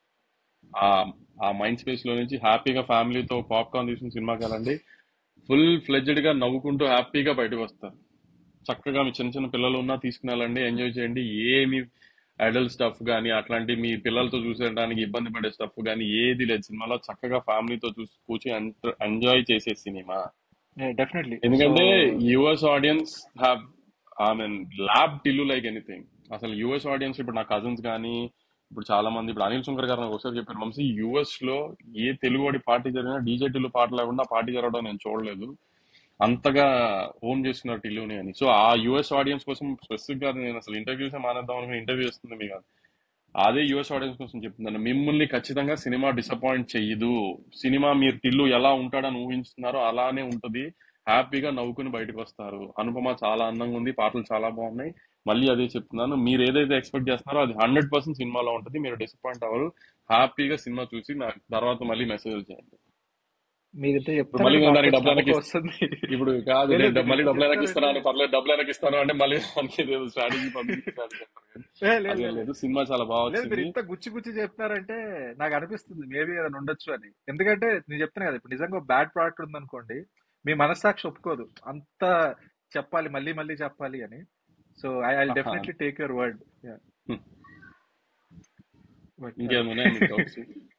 ఆ ఆ మైండ్ స్పేస్ లో నుంచి హ్యాపీగా ఫ్యామిలీతో పాప్కార్న్ తీసుకుని సినిమాకి వెళ్ళండి ఫుల్ ఫ్లెడ్జ్డ్ గా నవ్వుకుంటూ హ్యాపీగా బయటకు వస్తారు చక్కగా మీ చిన్న చిన్న పిల్లలు ఉన్నా తీసుకుని వెళ్ళండి ఎంజాయ్ చేయండి ఏమి అడల్ట్ స్టఫ్ కానీ అట్లాంటి మీ పిల్లలతో చూసేయడానికి ఇబ్బంది పడే స్టఫ్ కానీ ఏది లేదు సినిమాలో చక్కగా ఫ్యామిలీతో చూసి కూర్చొని ఎంజాయ్ చేసే సినిమా డెఫినెట్లీ సో ఎందుకంటే US audience have I mean love Tillu like anything అసలు యుఎస్ ఆడియన్స్ ఇప్పుడు నా కజిన్స్ కానీ ఇప్పుడు చాలా మంది ఇప్పుడు అనిల్ శంకర్ గారు నాకు ఒకసారి చెప్పారు వంశీ యుఎస్ లో ఏ తెలుగువాడి పార్టీ జరిగినా డీజే టిల్లు పాట లేకుండా ఆ పార్టీ జరగడం నేను చూడలేదు అంతగా ఓన్ చేస్తున్నారు టిల్లుని అని సో ఆ యుఎస్ ఆడియన్స్ కోసం స్పెసిఫిక్ గా నేను అసలు ఇంటర్వ్యూస్ మానేద్దాం అనుకుని ఇంటర్వ్యూ చేస్తుంది మీకు అదే యుఎస్ ఆడియన్స్ కోసం చెప్తున్నాను మిమ్మల్ని ఖచ్చితంగా సినిమా డిసప్పాయింట్ చెయ్యదు సినిమా మీరు టిల్లు ఎలా ఉంటాడని ఊహించుతున్నారో అలానే ఉంటది హ్యాపీగా నవ్వుకుని బయటకు వస్తారు అనుపమ చాలా అందంగా ఉంది పాటలు చాలా బాగున్నాయి మళ్ళీ అదే చెప్తున్నాను మీరు ఏదైతే ఎక్స్పెక్ట్ చేస్తున్నారో అది హండ్రెడ్ పర్సెంట్ సినిమాలో ఉంటుంది మీరు డిసప్పాయింట్ అవ్వరు హ్యాపీగా సినిమా చూసి నాకు తర్వాత మళ్ళీ మెసేజ్ చేయండి మీరైతే ఇప్పుడు మళ్ళీ చెప్తారని నేను దానికి నాకు డబ్బులు వెనక్కి నమ్మకం ఇస్తా- వస్తుంది ఇప్పుడు కాదు లేదు నేను లేదు మళ్ళీ మీరు డబ్బులు వెనక్కి చెప్తారంటే ఇస్తాను పర్లేదు డబ్బులు వెనక్కి ఇస్తాను అంటే మళ్ళీ మనకి స్ట్రాటజీ పబ్లిక్ స్ట్రాటజీ అంటారు కానీ ఏ, లేదు అదేం లేదు లేదు సినిమా చాలా బాగా లేదు మీరు వచ్చింది ఇంత గుచ్చి గుచ్చి చెప్తున్నారంటే నాకు అనిపిస్తుంది మేబీ ఏదైనా ఉండొచ్చు అని ఎందుకంటే నేను చెప్తాను కదా ఇప్పుడు నిజంగా బ్యాడ్ ప్రోడక్ట్ ఉందనుకోండి మీ మనస్సాక్షి ఒప్పుకోదు అంత చెప్పాలి మళ్ళీ మళ్ళీ చెప్పాలి అని సో ఐ ఐ ఆహా. Definitely take your word hmm. But ఇంకేమున్నాయి మీకు డౌట్స్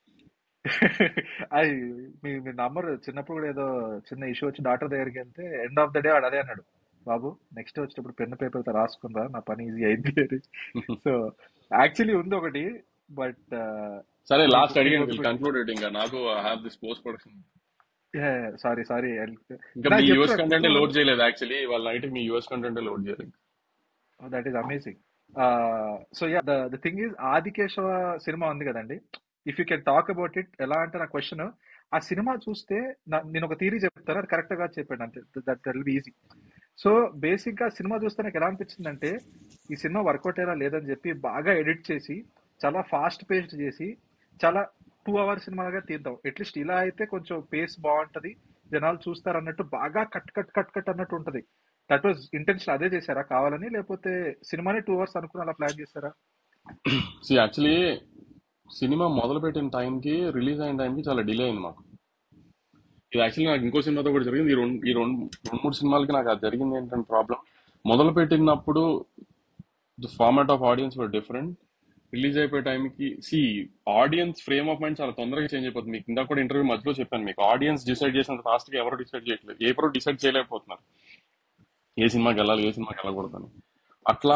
అది మీ మీ నంబర్ చిన్నప్పుడు కూడా ఏదో చిన్న ఇష్యూ వచ్చి డాక్టర్ దగ్గరికి వెళ్తే ఎండ్ ఆఫ్ ద డే వాడు అదే అన్నాడు బాబు నెక్స్ట్ వచ్చేటప్పుడు పెన్ పేపర్ తో రాసుకుందా నా పని ఈజీ అయింది అని సో యాక్చువల్లీ ఉంది ఒకటి బట్ సరే మీకు లాస్ట్ మీకు అడిగాను ఒక కన్క్లూడెడ్ ఇంకా నాకు I have this post production sorry sorry ఇంకా నాకు మీ యూఎస్ చెప్తున్నా కంటెంట్ గుర్తు లోడ్ చేయలేదు యాక్చువల్లీ వాళ్ళ నైట్ మీ యూఎస్ కంటెంట్ లోడ్ చేయలేదు that is amazing so yeah the the thing is Adikeshava సినిమా ఉంది కదండి if you can talk about it ఎలా అంటే నా క్వశ్చన్ ఆ సినిమా చూస్తే నా- నేను ఒక థీరీ చెప్తాను అది కరెక్ట్ గా చెప్పాను అంతే that will be easy so basic గా సినిమా చూస్తే నాకు ఎలా అనిపించింది అంటే ఈ సినిమా వర్కౌట్ అయ్యేలా లేదని చెప్పి బాగా ఎడిట్ చేసి చాలా ఫాస్ట్ పేస్డ్ చేసి చాలా టూ అవర్ సినిమాగా తీద్దాం అట్లీస్ట్ ఇలా అయితే కొంచెం పేస్ బాగుంటది జనాలు చూస్తారు అన్నట్టు బాగా కట్ కట్ కట్ కట్ అన్నట్టు ఉంటది దట్ వాజ్ ఇంటెన్షన్ అదే చేశారా కావాలని లేకపోతే సినిమాని టూ అవర్స్ అనుకుని అలా ప్లాన్ చేశారా సి యాక్చువల్లీ సినిమా మొదలు పెట్టిన టైంకి రిలీజ్ అయిన టైంకి చాలా డిలే అయింది మాకు ఇది యాక్చువల్లీ నాకు ఇంకో సినిమాతో కూడా జరిగింది ఈ రెండు ఈ రెండు రెండు మూడు సినిమాలకి నాకు అది జరిగింది ఏంటంటే ప్రాబ్లం మొదలు పెట్టినప్పుడు the format of audience were different release అయిపోయే టైంకి సి ఆడియన్స్ ఫ్రేమ్ ఆఫ్ మైండ్ చాలా తొందరగా చేంజ్ అయిపోతుంది మీకు ఇందాక కూడా ఇంటర్వ్యూ మధ్యలో చెప్పాను మీకు ఆడియన్స్ డిసైడ్ చేసినంత ఫాస్ట్ గా ఎవరు డిసైడ్ చేయట్లేదు ఎవరు డిసైడ్ చేయలేకపోతున్నారు ఏ సినిమాకి వెళ్ళాలి ఏ సినిమాకి వెళ్ళకూడదని అట్లా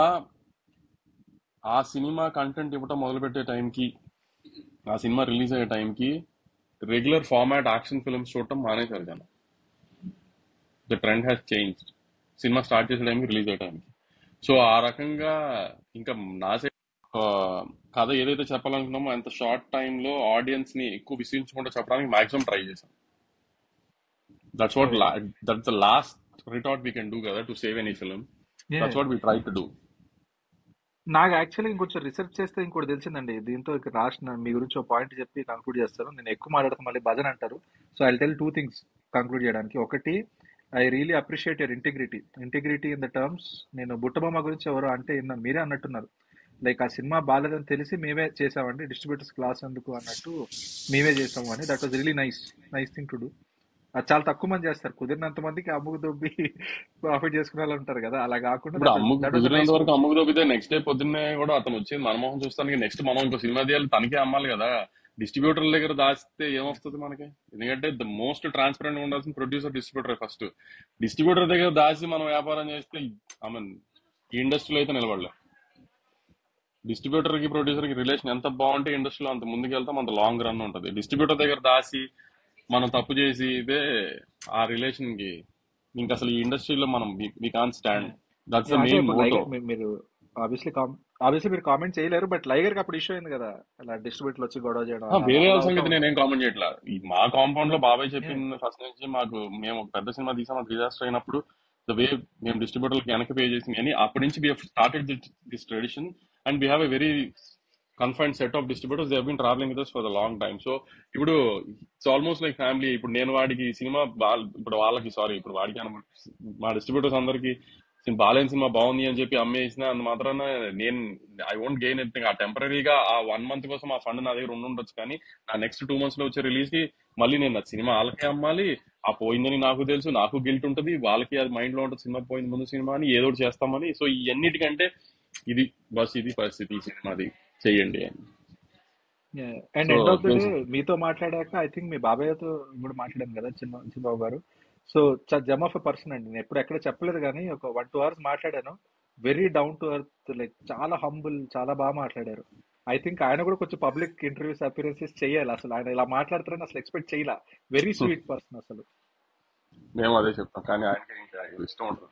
ఆ సినిమా కంటెంట్ ఇవ్వటం మొదలుపెట్టే టైంకి ఆ సినిమా రిలీజ్ అయ్యే టైంకి రెగ్యులర్ ఫార్మాట్ యాక్షన్ ఫిల్మ్స్ చూడటం మానేశారు జనం ద ట్రెండ్ హ్యాస్ చేంజ్ సినిమా స్టార్ట్ చేసే టైంకి రిలీజ్ అయ్యే టైంకి సో ఆ రకంగా ఇంకా నా సైడ్ కథ ఏదైతే చెప్పాలనుకున్నామో అంత షార్ట్ టైంలో ఆడియన్స్ ని ఎక్కువ విసిగించకుండా చెప్పడానికి మాక్సిమం ట్రై చేశాం that's what that's the last retort we can do కదా to save any film that's what we try to do నాకు యాక్చువల్లీ ఇంకొంచెం రీసెర్చ్ చేస్తే ఇంకోటి తెలిసిందండి దీంతో ఇక రాసిన మీ గురించి ఒక పాయింట్ చెప్పి కంక్లూడ్ చేస్తాను నేను ఎక్కువ మాట్లాడితే మళ్ళీ భజన్ అంటారు so I tell two things conclude చేయడానికి ఒకటి I really appreciate your integrity integrity in the terms నేను బుట్టబొమ్మ గురించి ఎవరో అంటే విన్నాను మీరే అన్నట్టున్నారు లైక్ ఆ సినిమా బాగాలేదని తెలిసి మేమే చేసామండి డిస్ట్రిబ్యూటర్స్ క్లాస్ ఎందుకు అన్నట్టు మేమే చేసాము అని that was really nice nice thing to do అది చాలా తక్కువ మంది చేస్తారు కుదిరినంత మందికి అమ్ముకు దొబ్బి ప్రాఫిట్ చేసుకునే వాళ్ళు ఉంటారు కదా అలా కాకుండా ఇప్పుడు దట్ అమ్ముకు దట్ వాజ్ కుదిరినంత నైస్ వరకు అమ్ముకు దొబ్బితే నెక్స్ట్ డే పొద్దున్నే కూడా అతను వచ్చింది మనమోహన్ చూస్తానికి నెక్స్ట్ మనం ఇంకో సినిమా తీయాలి తనకే అమ్మాలి కదా డిస్ట్రిబ్యూటర్ దగ్గర దాచితే ఏమొస్తుంది మనకి ఎందుకంటే ద మోస్ట్ ట్రాన్స్పరెంట్ ఉండాల్సిన ప్రొడ్యూసర్ డిస్ట్రిబ్యూటర్ ఫస్ట్ డిస్ట్రిబ్యూటర్ దగ్గర దాచి మనం వ్యాపారం చేస్తే ఐ మీన్ ఈ ఇండస్ట్రీలో అయితే నిలబడలే డిస్ట్రిబ్యూటర్ కి ప్రొడ్యూసర్ కి రిలేషన్ ఎంత బాగుంటే ఇండస్ట్రీలో అంత ముందుకు వెళ్తాం అంత లాంగ్ రన్ ఉంటది డిస్ట్రిబ్యూటర్ దగ్గర దాచి మనం తప్పు చేసి ఇదే ఆ రిలేషన్ కి ఇంక అసలు ఈ ఇండస్ట్రీలో మనం we can stand that's the అంటే మెయిన్ ఇప్పుడు మోటో లైగర్ మీ- మీరు ఆబ్వియస్లీ ఆబ్వియస్లీ మీరు కామెంట్ చేయలేరు బట్ లైగర్ కి అప్పుడు ఇష్యూ అయింది కదా అలా డిస్ట్రిబ్యూటర్ వచ్చి గొడవ చేయడం ఆ, అలా వేరే అలా వాళ్ళ అవుతా సంగతి ఉంది నేనేం కామెంట్ చేయట్లా ఈ మా కాంపౌండ్ లో బాబాయ్ Yeah. చెప్పిన ఫస్ట్ నుంచి మాకు మేము ఒక పెద్ద సినిమా తీసాం అది డిజాస్టర్ అయినప్పుడు ద వే మేము డిస్ట్రిబ్యూటర్కి వెనక్కి పే చేసి అని అప్పటి నుంచి we started this tradition and we have a very confined set of distributors they been travelling with for the long time so ఇప్పుడు ఇట్స్ ఆల్మోస్ట్ లైక్ ఫ్యామిలీ ఇప్పుడు నేను వాడికి సినిమా ఇప్పుడు వాళ్ళకి సారీ ఇప్పుడు వాడికి అనమాట మా డిస్ట్రిబ్యూటర్స్ అందరికి బాలేని సినిమా బాగుంది అని చెప్పి అమ్మేసిన అంత మాత్రాన నేను ఐ వోంట్ గెయిన్ ఎనిథింగ్ ఆ టెంపరీగా ఆ వన్ మంత్ కోసం ఆ ఫండ్ నా దగ్గర ఉండి ఉండొచ్చు కానీ నా నెక్స్ట్ టూ మంత్స్ లో వచ్చే రిలీజ్ కి మళ్ళీ నేను ఆ సినిమా వాళ్ళకే అమ్మాలి ఆ పోయిందని నాకు తెలుసు నాకు గిల్ట్ ఉంటుంది వాళ్ళకి అది మైండ్ లో ఉంటుంది సినిమా పోయింది ముందు సినిమా అని ఏదో ఒకటి చేస్తామని సో ఇవన్నిటికంటే ఇది బస్ ఇది పరిస్థితి ఈ సినిమాది చెయ్యండి అని and so end of the day friends మీతో మాట్లాడాక ఐ థింక్ మీ బాబాయ్తో కూడా మాట్లాడాను కదా చిన్న చిన్నబాబు గారు సో జమ్ ఆఫ్ ఎ పర్సన్ అండి నేను ఎప్పుడు ఎక్కడ చెప్పలేదు కానీ ఒక వన్ టూ అవర్స్ మాట్లాడాను very down to earth like చాలా హంబుల్ చాలా బాగా మాట్లాడారు ఐ థింక్ ఆయన కూడా కొంచెం పబ్లిక్ ఇంటర్వ్యూస్ అపిరెన్సెస్ చేయాలి అసలు ఆయన ఇలా మాట్లాడతారని అసలు ఎక్స్పెక్ట్ చేయాల వెరీ స్వీట్ పర్సన్ అసలు మేము అదే చెప్తాం కానీ ఆయనకి ఇంకా ఇష్టం ఉంటుంది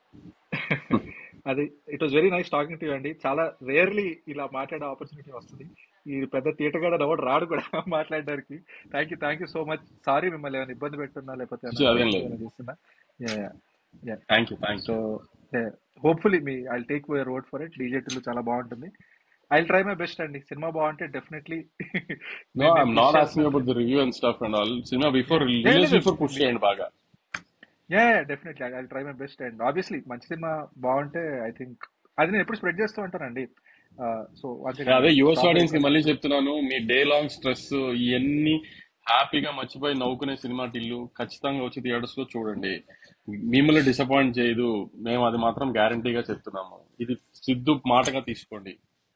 అది it was very nice talking to అండి చాలా రేర్లీ ఇలా మాట్లాడే ఆపర్చునిటీ వస్తుంది ఈ పెద్ద తీటగాడ ఎవడు రాడు కూడా మాట్లాడడానికి thank you thank you so much sorry మిమ్మల్ని ఏమైనా ఇబ్బంది పెట్టున్నా లేకపోతే ఏమైనా అదేం హరాస్ లేదు ఏమైనా చేస్తున్నా yeah thank you thank so you hopefully మీ I take your word for it డీజేటీలు చాలా బాగుంటుంది ఐ ట్రై మై బెస్ట్ అండి సినిమా బాగుంటే డెఫినెట్లీ నో నేను నేను ఐఎమ్ పుష్ నాట్ ఆస్కింగ్ చేస్తాను about the review and stuff and all సినిమా బిఫోర్ లేదు రిలీజ్ లేదు బిఫోర్ పుష్ మీ చేయండి బాగా yeah definitely I try my best and obviously మంచి సినిమా బాగుంటే ఐ థింక్ అది నేను ఎప్పుడు స్ప్రెడ్ చేస్తూ ఉంటానండి సో వన్స్ అగైన్ అదే యువర్స్ స్టాప్ ఆడియన్స్ కి అయిపోయింది మళ్ళీ చెప్తున్నాను మీ డే లాంగ్ స్ట్రెస్ ఇవన్నీ హ్యాపీగా మర్చిపోయి నవ్వుకునే సినిమా టిల్లు ఖచ్చితంగా వచ్చి థియేటర్స్ లో చూడండి మిమ్మల్ని డిసప్పాయింట్ చేయదు మేము అది మాత్రం గ్యారంటీగా చెప్తున్నాము ఇది సిద్ధు మాటగా తీసుకోండి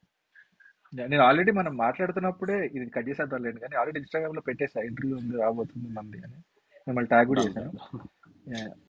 నేను ఆల్రెడీ మనం మాట్లాడుతున్నప్పుడే ఇది కట్ చేసేద్దాం లేండి కానీ ఆల్రెడీ ఇన్స్టాగ్రామ్ లో పెట్టేసా ఇంటర్వ్యూ ఉంది రాబోతుంది మంది అని మిమ్మల్ని ట్యాగ్ కూడా Done, చేశాను done. Yeah.